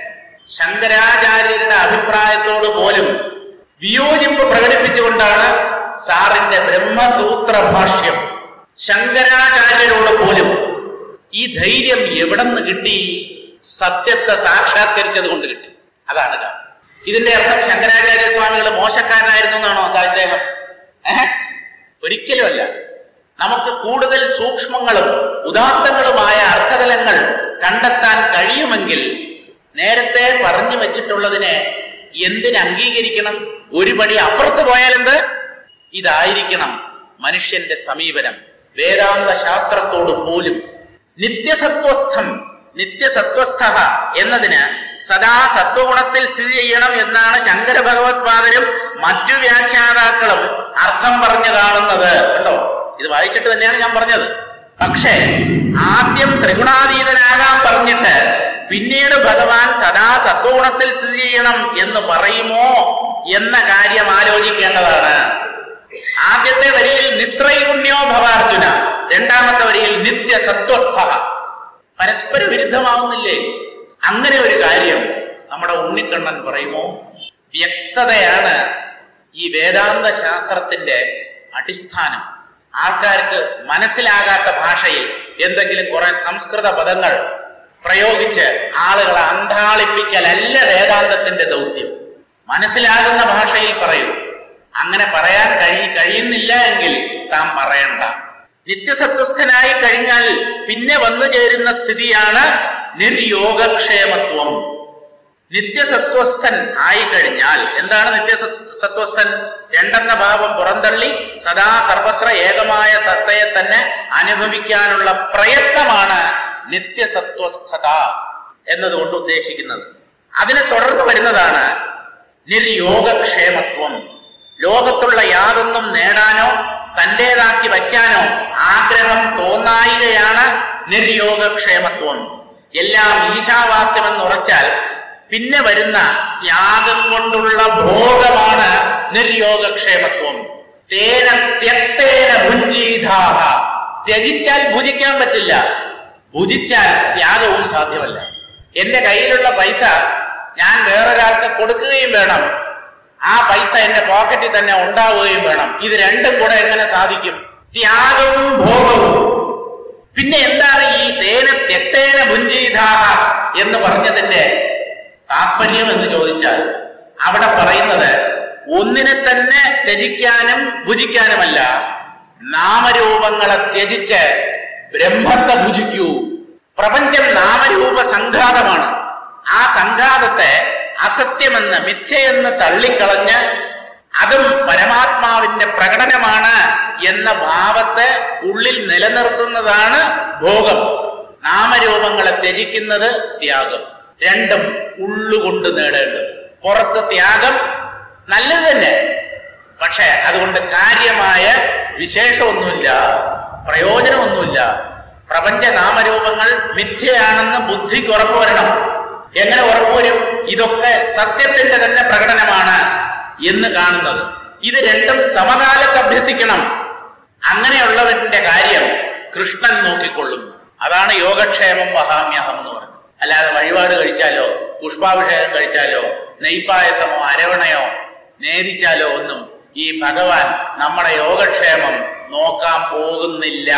ശങ്കരാചാര്യരുടെ അഭിപ്രായത്തോട് പോലും വിയോജിപ്പ് പ്രകടിപ്പിച്ചുകൊണ്ടാണ് സാറിന്റെ ബ്രഹ്മസൂത്ര ഭാഷ്യം ശങ്കരാചാര്യരോട് പോലും ഈ ധൈര്യം എവിടെ നിന്ന് കിട്ടി സത്യത്തെ സാക്ഷാത്കരിച്ചത് കൊണ്ട് കിട്ടി അതാണ് കാരണം ഇതിന്റെ അർത്ഥം ശങ്കരാചാര്യ സ്വാമികൾ മോശക്കാരനായിരുന്നു എന്നാണോ അദ്ദേഹം ഏഹ് ഒരിക്കലുമല്ല നമുക്ക് കൂടുതൽ സൂക്ഷ്മങ്ങളും ഉദാത്തങ്ങളുമായ അർത്ഥതലങ്ങൾ കണ്ടെത്താൻ കഴിയുമെങ്കിൽ നേരത്തെ പറഞ്ഞു വെച്ചിട്ടുള്ളതിനെ എന്തിന് അംഗീകരിക്കണം ഒരു പടി അപ്പുറത്ത് പോയാലെന്ത് ഇതായിരിക്കണം മനുഷ്യന്റെ സമീപനം വേദാന്ത ശാസ്ത്രത്തോട് പോലും നിത്യസത്വസ്ഥം നിത്യസത്വസ്ഥ എന്നതിന് സദാ സത്വഗുണത്തിൽ സ്ഥിതി ചെയ്യണം എന്നാണ് ശങ്കര ഭഗവത്പാദരും മറ്റു വ്യാഖ്യാതാക്കളും അർത്ഥം പറഞ്ഞു കാണുന്നത് കണ്ടോ ഇത് വായിച്ചിട്ട് തന്നെയാണ് ഞാൻ പറഞ്ഞത് പക്ഷേ ആദ്യം ത്രിഗുണാതീതനാകാൻ പറഞ്ഞിട്ട് പിന്നീട് ഭഗവാൻ സദാ സത്വഗുണത്തിൽ സ്ഥിതി ചെയ്യണം എന്ന് പറയുമോ എന്ന കാര്യം ആലോചിക്കേണ്ടതാണ് ആദ്യത്തെ വരിയിൽ നിസ്ത്രൈഗുണ്യോ ഭവാർജുന രണ്ടാമത്തെ വരിയിൽ നിത്യസത്വസ്ഥ പരസ്പര വിരുദ്ധമാവുന്നില്ലേ അങ്ങനെ ഒരു കാര്യം നമ്മുടെ ഉണ്ണിക്കണ്ണൻ പറയുമോ വ്യക്തതയാണ് ഈ വേദാന്ത ശാസ്ത്രത്തിന്റെ അടിസ്ഥാനം ആൾക്കാർക്ക് മനസ്സിലാകാത്ത ഭാഷയിൽ എന്തെങ്കിലും കുറെ സംസ്കൃത പദങ്ങൾ പ്രയോഗിച്ച് ആളുകളെ അന്താളിപ്പിക്കലല്ല വേദാന്തത്തിന്റെ ദൗത്യം മനസ്സിലാകുന്ന ഭാഷയിൽ പറയൂ അങ്ങനെ പറയാൻ കഴി കഴിയുന്നില്ല എങ്കിൽ താൻ പറയണ്ട നിത്യസത്വസ്ഥനായി കഴിഞ്ഞാൽ പിന്നെ വന്നു ചേരുന്ന സ്ഥിതിയാണ് നിർയോഗക്ഷേമത്വം നിത്യസത്വസ്ഥൻ ആയി കഴിഞ്ഞാൽ എന്താണ് നിത്യസത്വസ്ഥൻ രണ്ടെന്ന ഭാവം പുറന്തള്ളി സദാ സർവത്ര ഏകമായ സത്തയെ തന്നെ അനുഭവിക്കാനുള്ള പ്രയത്നമാണ് നിത്യസത്വസ്ഥത എന്നതുകൊണ്ട് ഉദ്ദേശിക്കുന്നത് അതിനെ തുടർന്ന് വരുന്നതാണ് നിർയോഗക്ഷേമത്വം ലോകത്തുള്ള യാതൊന്നും നേടാനോ തന്റേതാക്കി വയ്ക്കാനോ ആഗ്രഹം തോന്നായികയാണ് നിർയോഗക്ഷേമത്വം എല്ലാം ഈശാവാസ്യമെന്ന് ഉറച്ചാൽ പിന്നെ വരുന്ന ത്യാഗം കൊണ്ടുള്ള ഭോഗമാണ് നിർയോഗക്ഷേമത്വം തേന ത്യക്തേന ഭുഞ്ചീതാഹ ത്യജിച്ചാൽ ഭുജിക്കാൻ പറ്റില്ല ഭുജിച്ചാൽ ത്യാഗവും സാധ്യമല്ല എന്റെ കയ്യിലുള്ള പൈസ ഞാൻ വേറൊരാൾക്ക് കൊടുക്കുകയും വേണം ആ പൈസ എന്റെ പോക്കറ്റിൽ തന്നെ ഉണ്ടാവുകയും വേണം ഇത് രണ്ടും കൂടെ എങ്ങനെ സാധിക്കും ത്യാഗവും ഭോഗവും പിന്നെ എന്താണ് ഈ തേന തെത്തേന ഭുഞ്ചീതാഹ എന്ന് പറഞ്ഞതിന്റെ താത്പര്യം എന്ന് ചോദിച്ചാൽ അവിടെ പറയുന്നത് ഒന്നിനെ തന്നെ ത്യജിക്കാനും ഭുജിക്കാനുമല്ല നാമരൂപങ്ങളെ ത്യജിച്ച് ബ്രഹ്മത്തെ ഭുജിക്കൂ പ്രപഞ്ചം നാമരൂപ സംഘാതമാണ് ആ സംഘാതത്തെ അസത്യമെന്ന് മിഥ്യയെന്ന് തള്ളിക്കളഞ്ഞ് അതും പരമാത്മാവിന്റെ പ്രകടനമാണ് എന്ന ഭാവത്തെ ഉള്ളിൽ നിലനിർത്തുന്നതാണ് ഭോഗം നാമരൂപങ്ങളെ ത്യജിക്കുന്നത് ത്യാഗം രണ്ടും ഉള്ളുകൊണ്ട് നേടേണ്ടത് പുറത്ത് ത്യാഗം നല്ലത് തന്നെ പക്ഷെ അതുകൊണ്ട് കാര്യമായ വിശേഷമൊന്നുമില്ല പ്രയോജനമൊന്നുമില്ല പ്രപഞ്ച നാമരൂപങ്ങൾ മിഥ്യയാണെന്ന് ബുദ്ധിക്ക് ഉറപ്പ് വരണം എങ്ങനെ ഉറപ്പുവരും ഇതൊക്കെ സത്യത്തിന്റെ തന്നെ പ്രകടനമാണ് എന്ന് കാണുന്നത് ഇത് രണ്ടും സമകാലത്ത് അഭ്യസിക്കണം അങ്ങനെയുള്ളവന്റെ കാര്യം കൃഷ്ണൻ നോക്കിക്കൊള്ളുന്നു അതാണ് യോഗക്ഷേമം വഹാമ്യഹം എന്ന് പറയുന്നത് അല്ലാതെ വഴിപാട് കഴിച്ചാലോ പുഷ്പാഭിഷേകം കഴിച്ചാലോ നെയ്പായസമോ അരവണയോ നേദിച്ചാലോ ഒന്നും ഈ ഭഗവാൻ നമ്മുടെ യോഗക്ഷേമം നോക്കാൻ പോകുന്നില്ല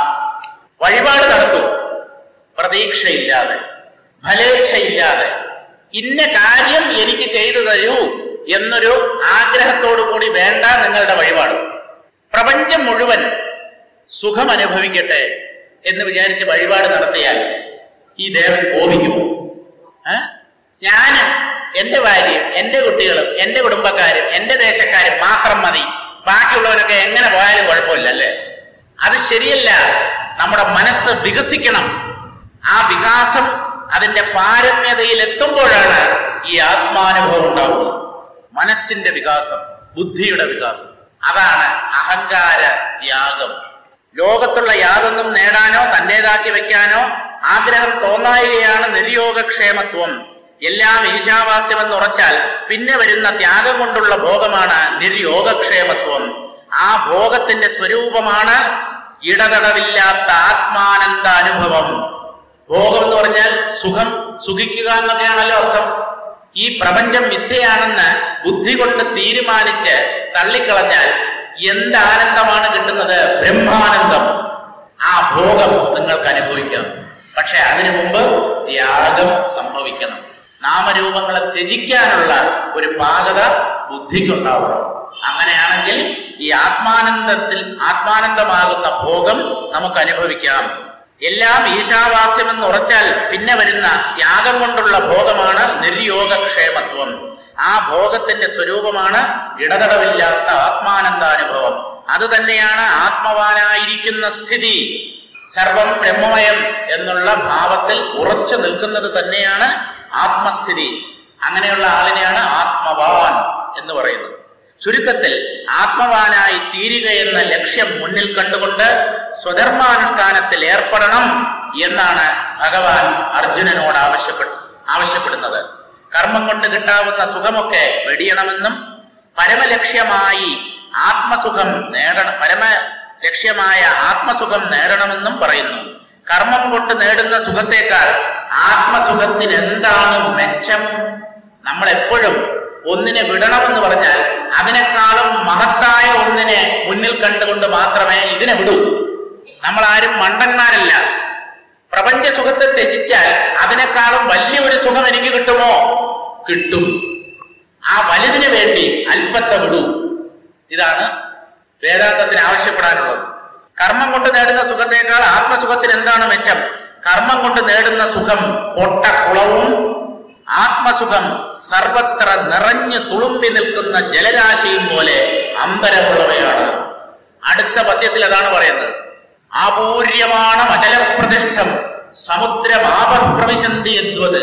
വഴിപാട് നടത്തൂ പ്രതീക്ഷയില്ലാതെ ഫലേച്ഛയില്ലാതെ ഇന്ന കാര്യം എനിക്ക് ചെയ്തു തരൂ എന്നൊരു ആഗ്രഹത്തോടു കൂടി വേണ്ട നിങ്ങളുടെ വഴിപാട് പ്രപഞ്ചം മുഴുവൻ സുഖം അനുഭവിക്കട്ടെ എന്ന് വിചാരിച്ച് വഴിപാട് നടത്തിയാൽ ഈ ദേവൻ കോപിക്കും ഏ? ഞാനും എന്റെ ഭാര്യയും എന്റെ കുട്ടികളും എന്റെ കുടുംബക്കാരും എന്റെ ദേശക്കാരും മാത്രം മതി ബാക്കിയുള്ളവരൊക്കെ എങ്ങനെ പോയാലും കുഴപ്പമില്ല അല്ലേ അത് ശരിയല്ല നമ്മുടെ മനസ്സ് വികസിക്കണം ആ വികാസം അതിന്റെ പാരമ്യതയിൽ എത്തുമ്പോഴാണ് ഈ ആത്മാനുഭവം ഉണ്ടാവുന്നത് മനസ്സിന്റെ വികാസം ബുദ്ധിയുടെ വികാസം അതാണ് അഹങ്കാര ത്യാഗം ലോകത്തുള്ള യാതൊന്നും നേടാനോ തന്റേതാക്കി വെക്കാനോ ആഗ്രഹം തോന്നായികയാണ് നിർയോഗക്ഷേമത്വം എല്ലാം ഈശാവാസ്യമെന്ന് ഉറച്ചാൽ പിന്നെ വരുന്ന ത്യാഗം കൊണ്ടുള്ള ഭോഗമാണ് നിർയോഗക്ഷേമത്വം ആ ഭോഗത്തിന്റെ സ്വരൂപമാണ് ഇടതടവില്ലാത്ത ആത്മാനന്ദ അനുഭവം ഭോഗം എന്ന് പറഞ്ഞാൽ സുഖം സുഖിക്കുക എന്നൊക്കെയാണല്ലോ അർത്ഥം ഈ പ്രപഞ്ചം മിഥ്യയാണെന്ന് ബുദ്ധി കൊണ്ട് തീരുമാനിച്ച് തള്ളിക്കളഞ്ഞാൽ എന്ത് ആനന്ദമാണ് കിട്ടുന്നത് ബ്രഹ്മാനന്ദം ആ ഭോഗം നിങ്ങൾക്ക് അനുഭവിക്കാം പക്ഷെ അതിനു മുമ്പ് ത്യാഗം സംഭവിക്കണം നാമരൂപങ്ങളെ ത്യജിക്കാനുള്ള ഒരു പാകത ബുദ്ധിക്കുണ്ടാവണം അങ്ങനെയാണെങ്കിൽ ഈ ആത്മാനന്ദത്തിൽ ആത്മാനന്ദമാകുന്ന ഭോഗം നമുക്ക് അനുഭവിക്കാം എല്ലാം ഈശാവാസ്യമെന്ന് ഉറച്ചാൽ പിന്നെ വരുന്ന ത്യാഗം കൊണ്ടുള്ള ഭോഗമാണ് നിർയോഗക്ഷേമത്വം ആ ഭോഗത്തിന്റെ സ്വരൂപമാണ് ഇടതടവില്ലാത്ത ആത്മാനന്ദാനുഭവം അത് തന്നെയാണ് ആത്മവാനായിരിക്കുന്ന സ്ഥിതി സർവം ബ്രഹ്മമയം എന്നുള്ള ഭാവത്തിൽ ഉറച്ചു നിൽക്കുന്നത് തന്നെയാണ് ആത്മസ്ഥിതി അങ്ങനെയുള്ള ആളിനെയാണ് ആത്മവാൻ എന്ന് പറയുന്നത് ചുരുക്കത്തിൽ ആത്മവാനായി തീരുക എന്ന ലക്ഷ്യം മുന്നിൽ കണ്ടുകൊണ്ട് സ്വധർമാനുഷ്ഠാനത്തിൽ ഏർപ്പെടണം എന്നാണ് ഭഗവാൻ അർജുനനോട് ആവശ്യപ്പെട്ടു ആവശ്യപ്പെടുന്നത് കർമ്മം കൊണ്ട് കിട്ടാവുന്ന സുഖമൊക്കെ വെടിയണമെന്നും പരമലക്ഷ്യമായി ആത്മസുഖം നേടണം പരമ ലക്ഷ്യമായ ആത്മസുഖം നേടണമെന്നും പറയുന്നു കർമ്മം കൊണ്ട് നേടുന്ന സുഖത്തേക്കാൾ ആത്മസുഖത്തിന് എന്താണ് മെച്ചം നമ്മൾ എപ്പോഴും ഒന്നിനെ വിടണമെന്ന് പറഞ്ഞാൽ അതിനേക്കാളും മഹത്തായ ഒന്നിനെ മുന്നിൽ കണ്ടുകൊണ്ട് മാത്രമേ ഇതിനെ വിടൂ നമ്മൾ ആരും മണ്ടന്മാരല്ല പ്രപഞ്ച സുഖത്തെ ത്യജിച്ചാൽ അതിനേക്കാളും വലിയൊരു സുഖം എനിക്ക് കിട്ടുമോ കിട്ടും ആ വലുതിനു വേണ്ടി അല്പത്തെ വിടൂ ഇതാണ് വേദാന്തത്തിന് ആവശ്യപ്പെടാനുള്ളത് കർമ്മം കൊണ്ട് നേടുന്ന സുഖത്തേക്കാൾ ആത്മസുഖത്തിന് എന്താണ് മെച്ചം കർമ്മം കൊണ്ട് നേടുന്ന സുഖം പൊട്ടക്കുളവും ആത്മസുഖം സർവത്ര നിറഞ്ഞു തുളുമ്പി നിൽക്കുന്ന ജലരാശിയും പോലെ അമ്പരമുള്ളവയാണ് അടുത്ത പദ്യത്തിൽ അതാണ് പറയുന്നത് ആപൂര്യമാണ് അചലപ്രതിഷ്ഠം സമുദ്രമാപ പ്രവിശന്തി യദ്വത്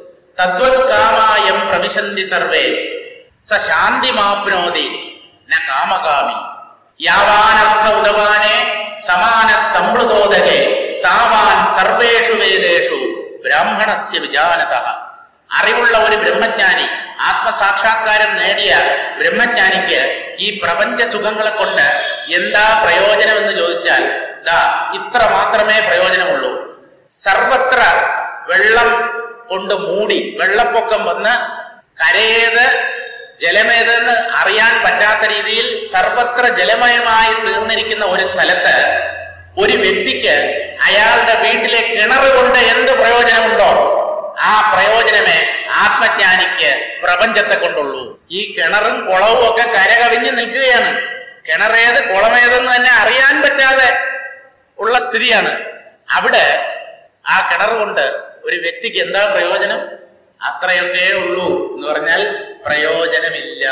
തദ്വത്കാമായം പ്രവിശന്തി സർവേ സ ശാന്തിമാപ്നോതി ന കാമകാമി യാവാനർത്ഥ ഉദവാനെ സമാന സംവൃതോദകെ താവാൻ സർവേഷു വേദേഷു ബ്രാഹ്മണസ്യ വിജാനത അറിവുള്ള ഒരു ബ്രഹ്മജ്ഞാനി ആത്മസാക്ഷാത്കാരം നേടിയ ബ്രഹ്മജ്ഞാനിക്ക് ഈ പ്രപഞ്ച സുഖങ്ങളെ കൊണ്ട് എന്താ പ്രയോജനമെന്ന് ചോദിച്ചാൽ ദാ ഇത്ര മാത്രമേ പ്രയോജനമുള്ളൂ സർവത്ര വെള്ളം കൊണ്ട് മൂടി വെള്ളപ്പൊക്കം വന്ന് കരയേത് ജലമേതെന്ന് അറിയാൻ പറ്റാത്ത രീതിയിൽ സർവത്ര ജലമയമായി തീർന്നിരിക്കുന്ന ഒരു സ്ഥലത്ത് ഒരു വ്യക്തിക്ക് അയാളുടെ വീട്ടിലെ കിണർ കൊണ്ട് എന്ത് പ്രയോജനമുണ്ടോ ആ പ്രയോജനമേ ആത്മജ്ഞാനിക്ക് പ്രപഞ്ചത്തെ കൊണ്ടുള്ളൂ ഈ കിണറും കുളവും ഒക്കെ കരകവിഞ്ഞ് നിൽക്കുകയാണ് കിണറേത് കുളമേതെന്ന് തന്നെ അറിയാൻ പറ്റാതെ ഉള്ള സ്ഥിതിയാണ് അവിടെ ആ കിണർ കൊണ്ട് ഒരു വ്യക്തിക്ക് എന്താ പ്രയോജനം അത്രയൊക്കെ ഉള്ളൂ എന്ന് പറഞ്ഞാൽ പ്രയോജനമില്ല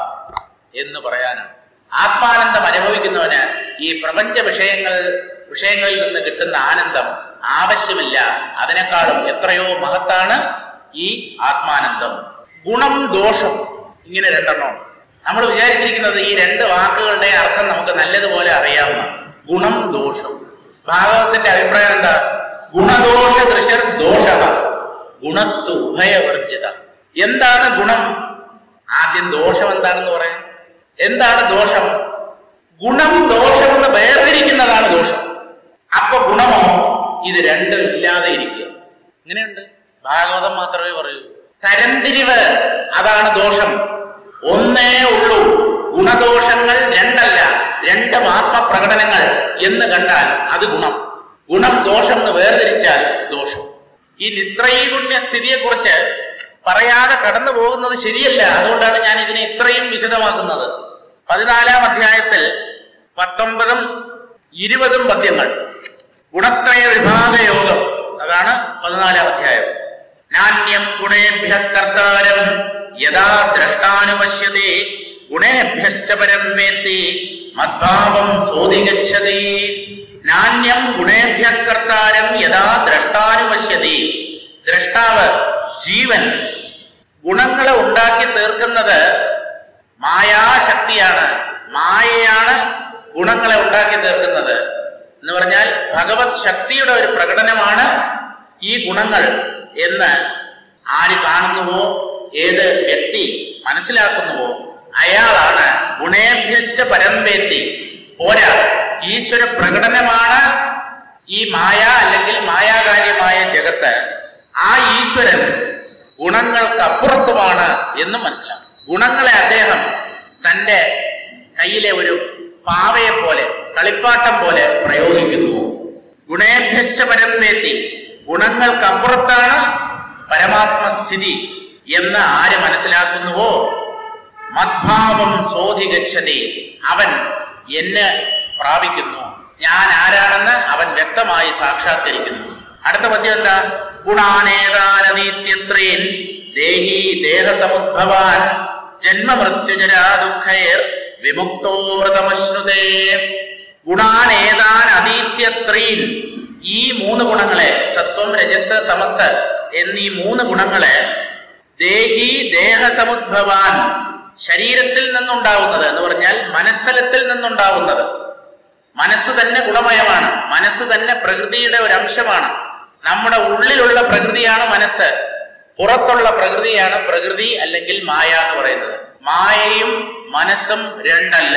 എന്ന് പറയാനാണ് ആത്മാനന്ദം അനുഭവിക്കുന്നവന് ഈ പ്രപഞ്ച വിഷയങ്ങൾ വിഷയങ്ങളിൽ നിന്ന് കിട്ടുന്ന ആനന്ദം ആവശ്യമില്ല അതിനേക്കാളും എത്രയോ മഹത്താണ് ഈ ആത്മാനന്ദം ഗുണം ദോഷം ഇങ്ങനെ രണ്ടെണ്ണം നമ്മൾ വിചാരിച്ചിരിക്കുന്നത് ഈ രണ്ട് വാക്കുകളുടെ അർത്ഥം നമുക്ക് നല്ലതുപോലെ അറിയാവുന്നതാണ് ഗുണം ദോഷം ഭാഗവതത്തിന്റെ അഭിപ്രായം എന്താ ഗുണദോഷ ദൃശ്യർ ദോഷ ഗുണസ്തു ഉഭയവർജിത എന്താണ് ഗുണം ആദ്യം ദോഷം എന്താണെന്ന് പറയാം എന്താണ് ദോഷം ഗുണം ദോഷം എന്ന് വേർതിരിക്കുന്നതാണ് ദോഷം അപ്പൊ ഗുണമോ ഇത് രണ്ടും ഇല്ലാതെ ഇരിക്കുക ഇങ്ങനെയുണ്ട് ഭാഗവതം മാത്രമേ പറയൂ തരംതിരിവ് അതാണ് ദോഷം ഒന്നേ ഉള്ളൂ ഗുണദോഷങ്ങൾ രണ്ടല്ല രണ്ട് ആത്മപ്രകടനങ്ങൾ എന്ന് കണ്ടാൽ അത് ഗുണം ഗുണം ദോഷം എന്ന് വേർതിരിച്ചാൽ ദോഷം ഈ നിസ്ത്രൈഗുണ്യ സ്ഥിതിയെക്കുറിച്ച് പറയാതെ കടന്നു പോകുന്നത് ശരിയല്ല അതുകൊണ്ടാണ് ഞാൻ ഇതിനെ ഇത്രയും വിശദമാക്കുന്നത് പതിനാലാം അധ്യായത്തിൽ പത്തൊമ്പതും ഇരുപതും പദ്യങ്ങൾ ഗുണത്രയ വിഭാഗ യോഗം അതാണ് പതിനാലാം അധ്യായം നാണ്യം ഗുണേഭ്യ കർത്താരം യഥാ ദ്രഷ്ടാനുപശ്യത്തെ ഗുണേഭ്യശ്ച പരം വേത്തി മദ്ഭാവം സോധിഗച്ഛതി നാണ്യം ഗുണേഭ്യ കർത്താരം യഥാ ദ്രഷ്ടാനുപശ്യതി ദ്രഷ്ടാവ് ജീവൻ ഗുണങ്ങളെ ഉണ്ടാക്കി തീർക്കുന്നത് മായാശക്തിയാണ് മായയാണ് ഗുണങ്ങളെ ഉണ്ടാക്കി തീർക്കുന്നത് എന്ന് പറഞ്ഞാൽ ഭഗവത് ശക്തിയുടെ ഒരു പ്രകടനമാണ് ഈ ഗുണങ്ങൾ എന്ന് ആര് കാണുന്നുവോ ഏത് വ്യക്തി മനസ്സിലാക്കുന്നുവോ അയാളാണ് ഗുണേഭ്യസ്ഥ പരമ്പേത്തി പോരാ ഈശ്വര പ്രകടനമാണ് ഈ മായ അല്ലെങ്കിൽ മായാകാര്യമായ ജഗത്ത് ആ ഈശ്വരൻ ഗുണങ്ങൾക്ക് അപ്പുറത്തുമാണ് എന്നും മനസ്സിലാക്കും ഗുണങ്ങളെ അദ്ദേഹം തന്റെ കയ്യിലെ ഒരു പാവയെ പോലെ കളിപ്പാട്ടം പോലെ പ്രയോഗിക്കുന്നു ഗുണേഭ്യശ്ച പരമ്പേത്തി ഗുണങ്ങൾക്കപ്പുറത്താണ് പരമാത്മസ്ഥിതി എന്ന് ആര് മനസ്സിലാക്കുന്നുവോ മദ്ഭാവം സോധിഗച്ഛതി അവൻ എന്നെ പ്രാപിക്കുന്നു ഞാൻ ആരാണെന്ന് അവൻ വ്യക്തമായി സാക്ഷാത്കരിക്കുന്നു അടുത്ത പദ്യം എന്താ ഗുണാനേതാനതീത്യത്രേൻ ദേഹി ദേഹസമുദ്ഭവാൻ ജന്മമൃത്യുജരാ ദുഃഖൈർ വിമുക്തോ മൃതമശ്നുതേ ഗുണാനേതാൻ അതീത്യത്രീൻ ഈ മൂന്ന് ഗുണങ്ങളെ സത്വം രജസ് തമസ് എന്നീ മൂന്ന് ഗുണങ്ങളെ ദേഹി ദേഹസമുദ്ഭവാൻ ശരീരത്തിൽ നിന്നുണ്ടാവുന്നത് എന്ന് പറഞ്ഞാൽ മനസ്ഥലത്തിൽ നിന്നുണ്ടാവുന്നത് മനസ്സ് തന്നെ ഗുണമയമാണ് മനസ്സ് തന്നെ പ്രകൃതിയുടെ ഒരു അംശമാണ് നമ്മുടെ ഉള്ളിലുള്ള പ്രകൃതിയാണ് മനസ്സ് പുറത്തുള്ള പ്രകൃതിയാണ് പ്രകൃതി അല്ലെങ്കിൽ മായ എന്ന് പറയുന്നത് മായയും മനസ്സും രണ്ടല്ല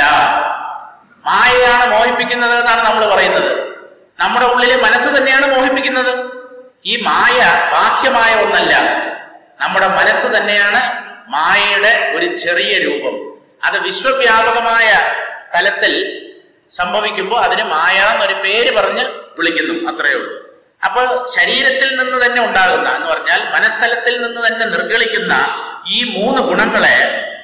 മായയാണ് മോഹിപ്പിക്കുന്നത് എന്നാണ് നമ്മൾ പറയുന്നത് നമ്മുടെ ഉള്ളിലെ മനസ്സ് തന്നെയാണ് മോഹിപ്പിക്കുന്നത് ഈ മായ ബാഹ്യമായ ഒന്നല്ല നമ്മുടെ മനസ്സ് തന്നെയാണ് മായയുടെ ഒരു ചെറിയ രൂപം അത് വിശ്വവ്യാപകമായ തലത്തിൽ സംഭവിക്കുമ്പോൾ അതിന് മായ എന്നൊരു പേര് പറഞ്ഞ് വിളിക്കുന്നു അത്രയേ ഉള്ളൂ അപ്പൊ ശരീരത്തിൽ നിന്ന് തന്നെ ഉണ്ടാകുന്ന എന്ന് പറഞ്ഞാൽ മനസ്ഥലത്തിൽ നിന്ന് തന്നെ നിർഗളിക്കുന്ന ഈ മൂന്ന് ഗുണങ്ങളെ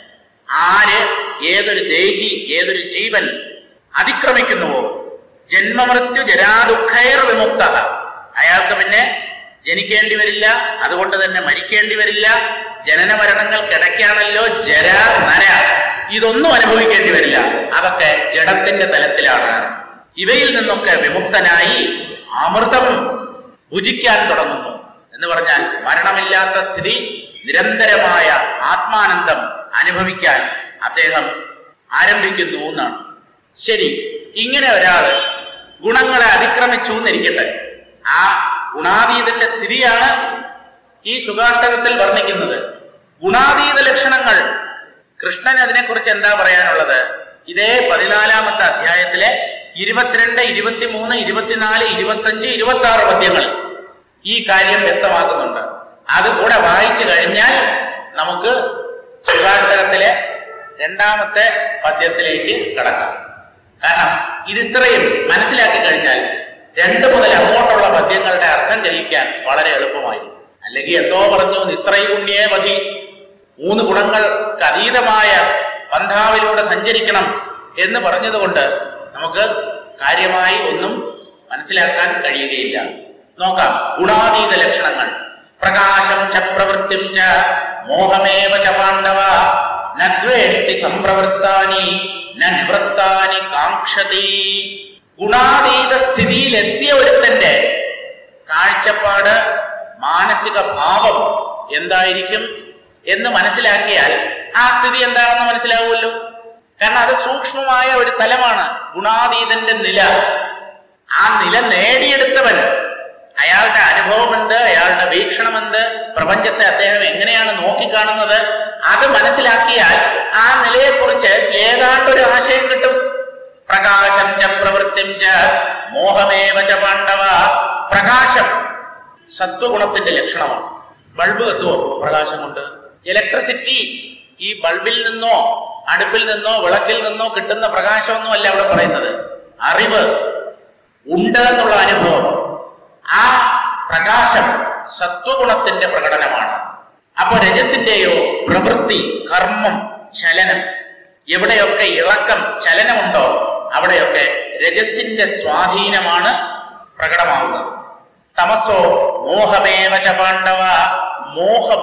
ആര് ഏതൊരു ദേഹി ഏതൊരു ജീവൻ അതിക്രമിക്കുന്നുവോ ജന്മമൃത്യു ജരാദുഃഖൈർ വിമുക്ത അയാൾക്ക് പിന്നെ ജനിക്കേണ്ടി വരില്ല അതുകൊണ്ട് തന്നെ മരിക്കേണ്ടി വരില്ല ജനന മരണങ്ങൾ കിടക്കാണല്ലോ ജര നര ഇതൊന്നും അനുഭവിക്കേണ്ടി വരില്ല അതൊക്കെ ജഡത്തിന്റെ തലത്തിലാണ് ഇവയിൽ നിന്നൊക്കെ വിമുക്തനായി അമൃതം ഭുജിക്കാൻ തുടങ്ങുന്നു എന്ന് പറഞ്ഞാൽ മരണമില്ലാത്ത സ്ഥിതി നിരന്തരമായ ആത്മാനന്ദം അനുഭവിക്കാൻ അദ്ദേഹം ആരംഭിക്കുന്നു എന്നാണ് ശരി ഇങ്ങനെ ഒരാള് ഗുണങ്ങളെ അതിക്രമിച്ചു എന്നിരിക്കട്ടെ ആ ഗുണാതീതന്റെ സ്ഥിതിയാണ് ഈ സുഖാഷ്ടകത്തിൽ വർണ്ണിക്കുന്നത് ഗുണാതീത ലക്ഷണങ്ങൾ കൃഷ്ണൻ അതിനെക്കുറിച്ച് എന്താ പറയാനുള്ളത് ഇതേ പതിനാലാമത്തെ അധ്യായത്തിലെ ഇരുപത്തിരണ്ട് ഇരുപത്തിമൂന്ന് ഇരുപത്തിനാല് ഇരുപത്തഞ്ച് ഇരുപത്തി ആറ് പദ്യങ്ങളിൽ ഈ കാര്യം വ്യക്തമാക്കുന്നുണ്ട് അത് കൂടെ വായിച്ചു കഴിഞ്ഞാൽ നമുക്ക് സുഖാഷ്ടകത്തിലെ രണ്ടാമത്തെ പദ്യത്തിലേക്ക് കടക്കാം കാരണം ഇത് ഇത്രയും മനസ്സിലാക്കി കഴിഞ്ഞാൽ രണ്ട് മുതൽ അങ്ങോട്ടുള്ള പദ്യങ്ങളുടെ അർത്ഥം ഗ്രഹിക്കാൻ വളരെ എളുപ്പമായിരിക്കും അല്ലെങ്കിൽ എന്തോ പറഞ്ഞു നിസ്ത്രൈഗുണ്യേ മതി മൂന്ന് ഗുണങ്ങൾക്ക് അതീതമായ പന്ഥാവിലൂടെ സഞ്ചരിക്കണം എന്ന് പറഞ്ഞതുകൊണ്ട് നമുക്ക് കാര്യമായി ഒന്നും മനസ്സിലാക്കാൻ കഴിയുകയില്ല നോക്കാം ഗുണാതീത ലക്ഷണങ്ങൾ പ്രകാശം ച പ്രവൃത്തിം ച മോഹമേവ ച പാണ്ഡവ നദ്വേഷ്ടി സംപ്രവൃത്താനി നവൃത്താനി കാക്ഷതി ഗുണാതീത സ്ഥിതിയിൽ എത്തിയ ഒരുത്തന്റെ കാഴ്ചപ്പാട് മാനസിക ഭാവം എന്തായിരിക്കും എന്ന് മനസ്സിലാക്കിയാൽ ആ സ്ഥിതി എന്താണെന്ന് മനസ്സിലാവുമല്ലോ കാരണം അത് സൂക്ഷ്മമായ ഒരു തലമാണ് ഗുണാതീതന്റെ നില ആ നില നേടിയെടുത്തവൻ അയാളുടെ അനുഭവം എന്ത് അയാളുടെ വീക്ഷണം എന്ത് പ്രപഞ്ചത്തെ അദ്ദേഹം എങ്ങനെയാണ് നോക്കിക്കാണുന്നത് അത് മനസ്സിലാക്കിയാൽ ആ നിലയെക്കുറിച്ച് ഏതാണ്ടൊരു ആശയം കിട്ടും പ്രകാശം ച പ്രവൃത്തിം ച മോഹമേവ ച പാണ്ഡവ പ്രകാശം സത്വഗുണത്തിന്റെ ലക്ഷണമാണ് ബൾബ് കത്തുവോ പ്രകാശം കൊണ്ട് ഇലക്ട്രിസിറ്റി ഈ ബൾബിൽ നിന്നോ അടുപ്പിൽ നിന്നോ വിളക്കിൽ നിന്നോ കിട്ടുന്ന പ്രകാശമൊന്നും അല്ല അവിടെ പറയുന്നത് അറിവ് ഉണ്ട് എന്നുള്ള അനുഭവം ആ പ്രകാശം സത്വഗുണത്തിന്റെ പ്രകടനമാണ് അപ്പൊ രജസിന്റെയോ പ്രവൃത്തി കർമ്മം ചലനം എവിടെയൊക്കെ ഇളക്കം ചലനമുണ്ടോ അവിടെയൊക്കെ രജസിന്റെ സ്വാധീനമാണ് പ്രകടമാവുന്നത് തമസോ മോഹമേവ ച പാണ്ഡവ മോഹം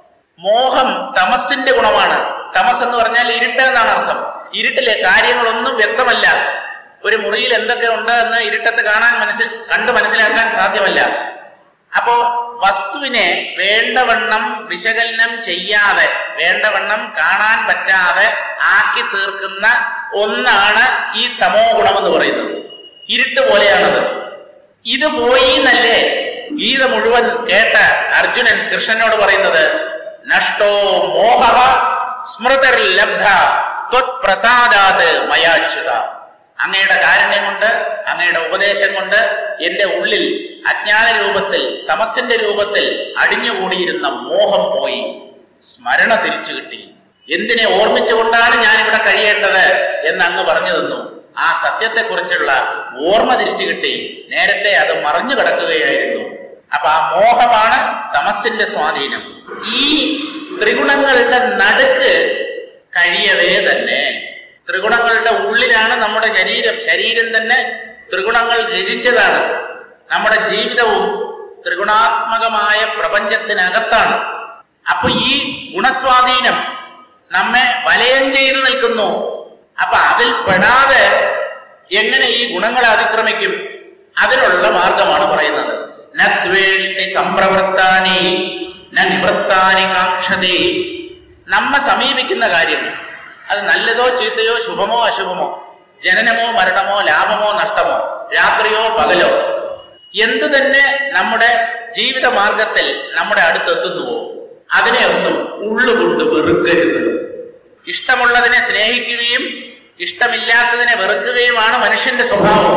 മോഹം തമസിന്റെ ഗുണമാണ് തമസ് എന്ന് പറഞ്ഞാൽ ഇരുട്ട് എന്നാണ് അർത്ഥം ഇരുട്ടിലെ കാര്യങ്ങളൊന്നും വ്യക്തമല്ല ഒരു മുറിയിൽ എന്തൊക്കെ ഉണ്ട് എന്ന് ഇരുട്ടത്ത് കാണാൻ മനസ്സിൽ കണ്ടു മനസ്സിലാക്കാൻ സാധ്യമല്ല അപ്പോ വസ്തുവിനെ വേണ്ടവണ്ണം വിശകലനം ചെയ്യാതെ വേണ്ടവണ്ണം കാണാൻ പറ്റാതെ ആക്കി തീർക്കുന്ന ഒന്നാണ് ഈ തമോ ഗുണം എന്ന് പറയുന്നത് ഇരുട്ട് പോലെയാണത് ഇത് പോയി എന്നല്ലേ ഗീത മുഴുവൻ കേട്ട അർജുനൻ കൃഷ്ണനോട് പറയുന്നത് നഷ്ടോ മോഹ സ്മൃതർ ലബ്ധ ത്വത്പ്രസാദാത് മയാച്യുത അങ്ങയുടെ കാരുണ്യം കൊണ്ട് അങ്ങയുടെ ഉപദേശം കൊണ്ട് എന്റെ ഉള്ളിൽ അജ്ഞാന രൂപത്തിൽ തമസിന്റെ രൂപത്തിൽ അടിഞ്ഞുകൂടിയിരുന്ന മോഹം പോയി സ്മരണ തിരിച്ചു കിട്ടി എന്തിനെ ഓർമ്മിച്ചുകൊണ്ടാണ് ഞാൻ ഇവിടെ കഴിയേണ്ടത് എന്ന് അങ്ങ് പറഞ്ഞു തന്നു ആ സത്യത്തെക്കുറിച്ചുള്ള ഓർമ്മ തിരിച്ചു കിട്ടി നേരത്തെ അത് മറഞ്ഞു കിടക്കുകയായിരുന്നു അപ്പൊ ആ മോഹമാണ് തമസിന്റെ സ്വാധീനം ഈ ത്രിഗുണങ്ങളുടെ നടുക്ക് കഴിയവേ തന്നെ ത്രിഗുണങ്ങളുടെ ഉള്ളിലാണ് നമ്മുടെ ശരീരം ശരീരം തന്നെ ത്രിഗുണങ്ങൾ രചിച്ചതാണ് നമ്മുടെ ജീവിതവും ത്രിഗുണാത്മകമായ പ്രപഞ്ചത്തിനകത്താണ് അപ്പൊ ഈ ഗുണസ്വാധീനം നമ്മെ വലയം ചെയ്തു നിൽക്കുന്നു അപ്പൊ അതിൽ പെടാതെ എങ്ങനെ ഈ ഗുണങ്ങളെ അതിക്രമിക്കും അതിനുള്ള മാർഗമാണ് പറയുന്നത് നദ്വേഷ്ടി സംപ്രവൃത്താനി ന നിവൃത്താനി കാക്ഷതേ നമ്മെ സമീപിക്കുന്ന കാര്യം അത് നല്ലതോ ചീത്തയോ ശുഭമോ അശുഭമോ ജനനമോ മരണമോ ലാഭമോ നഷ്ടമോ രാത്രിയോ പകലോ എന്തു തന്നെ നമ്മുടെ ജീവിത മാർഗത്തിൽ നമ്മുടെ അടുത്തെത്തുന്നുവോ അതിനെ ഒന്നും ഉള്ളുകൊണ്ട് വെറുക്കരുത് ഇഷ്ടമുള്ളതിനെ സ്നേഹിക്കുകയും ഇഷ്ടമില്ലാത്തതിനെ വെറുക്കുകയുമാണ് മനുഷ്യന്റെ സ്വഭാവം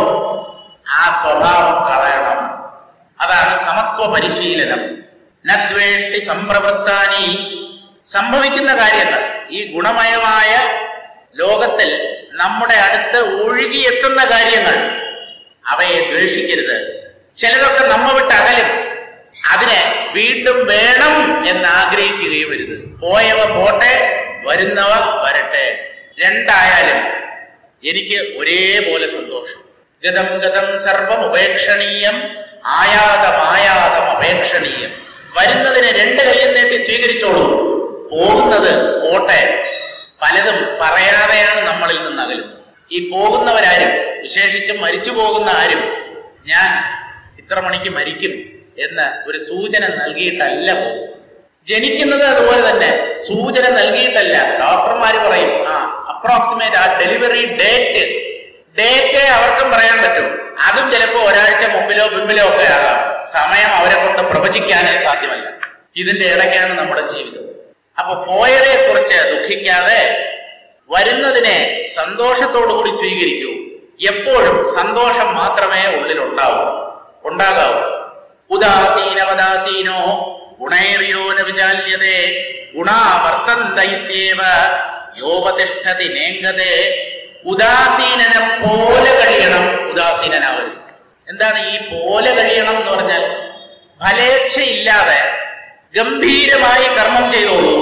ആ സ്വഭാവം കളയണം അതാണ് സമത്വ പരിശീലനം നദ്വേഷ്ടി സംപ്രവൃത്താനി സംഭവിക്കുന്ന കാര്യങ്ങൾ ഈ ഗുണമയമായ ലോകത്തിൽ നമ്മുടെ അടുത്ത് ഒഴുകിയെത്തുന്ന കാര്യങ്ങൾ അവയെ ദ്വേഷിക്കരുത് ചിലതൊക്കെ നമ്മ വിട്ട് അകലും അതിനെ വീണ്ടും വേണം എന്ന് ആഗ്രഹിക്കുകയും വരുത് പോയവ പോട്ടെ വരുന്നവ വരട്ടെ രണ്ടായാലും എനിക്ക് ഒരേപോലെ സന്തോഷം ഗതം ഗതം സർവം ഉപേക്ഷണീയം ആയാതമായാതം അപേക്ഷണീയം വരുന്നതിനെ രണ്ട് കയ്യും നീട്ടി സ്വീകരിച്ചോളൂ പോകുന്നത് പോട്ടെ പലതും പറയാതെയാണ് നമ്മളിൽ നിന്ന് അകലുന്നത് ഈ പോകുന്നവരാരും വിശേഷിച്ചും മരിച്ചു പോകുന്ന ആരും ഞാൻ ഇത്ര മണിക്ക് മരിക്കും എന്ന് ഒരു സൂചന നൽകിയിട്ടല്ല പോകും ജനിക്കുന്നത് അതുപോലെ തന്നെ സൂചന നൽകിയിട്ടല്ല ഡോക്ടർമാർ പറയും ആ അപ്രോക്സിമേറ്റ് ആ ഡെലിവറി ഡേറ്റ് ഡേറ്റ് അവർക്കും പറയാൻ പറ്റും അതും ചിലപ്പോ ഒരാഴ്ച മുമ്പിലോ പിമ്പിലോ ഒക്കെ ആകാം സമയം അവരെ കൊണ്ട് പ്രവചിക്കാനേ സാധ്യമല്ല ഇതിന്റെ ഇടയ്ക്കാണ് നമ്മുടെ ജീവിതം അപ്പൊ പോയവരെ കുറിച്ച് ദുഃഖിക്കാതെ വരുന്നതിനെ സന്തോഷത്തോടു കൂടി സ്വീകരിക്കൂ എപ്പോഴും സന്തോഷം മാത്രമേ ഉള്ളിൽ ഉണ്ടാവൂ ഉണ്ടാകാവൂ ഉദാസീനവദാസീനോ ഗുണൈര്യോ ന വിചാല്യതേ ഗുണാവർത്തന്തൈത്യേവ യോപതിഷ്ഠതി നേങ്കതേ ഉദാസീനനെ പോലെ കഴിയണം ഉദാസീനനാവരുത് എന്താണ് ഈ പോലെ കഴിയണം എന്ന് പറഞ്ഞാൽ ഫലേച്ഛയില്ലാതെ ഗംഭീരമായി കർമ്മം ചെയ്തോളൂ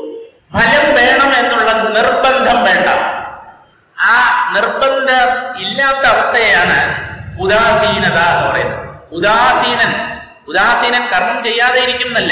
ഫലം വേണം എന്നുള്ള നിർബന്ധം വേണ്ട ആ നിർബന്ധം ഇല്ലാത്ത അവസ്ഥയാണ് ഉദാസീനത എന്ന് പറയുന്നത് ഉദാസീനൻ ഉദാസീനൻ കർമ്മം ചെയ്യാതെ ഇരിക്കുന്നല്ല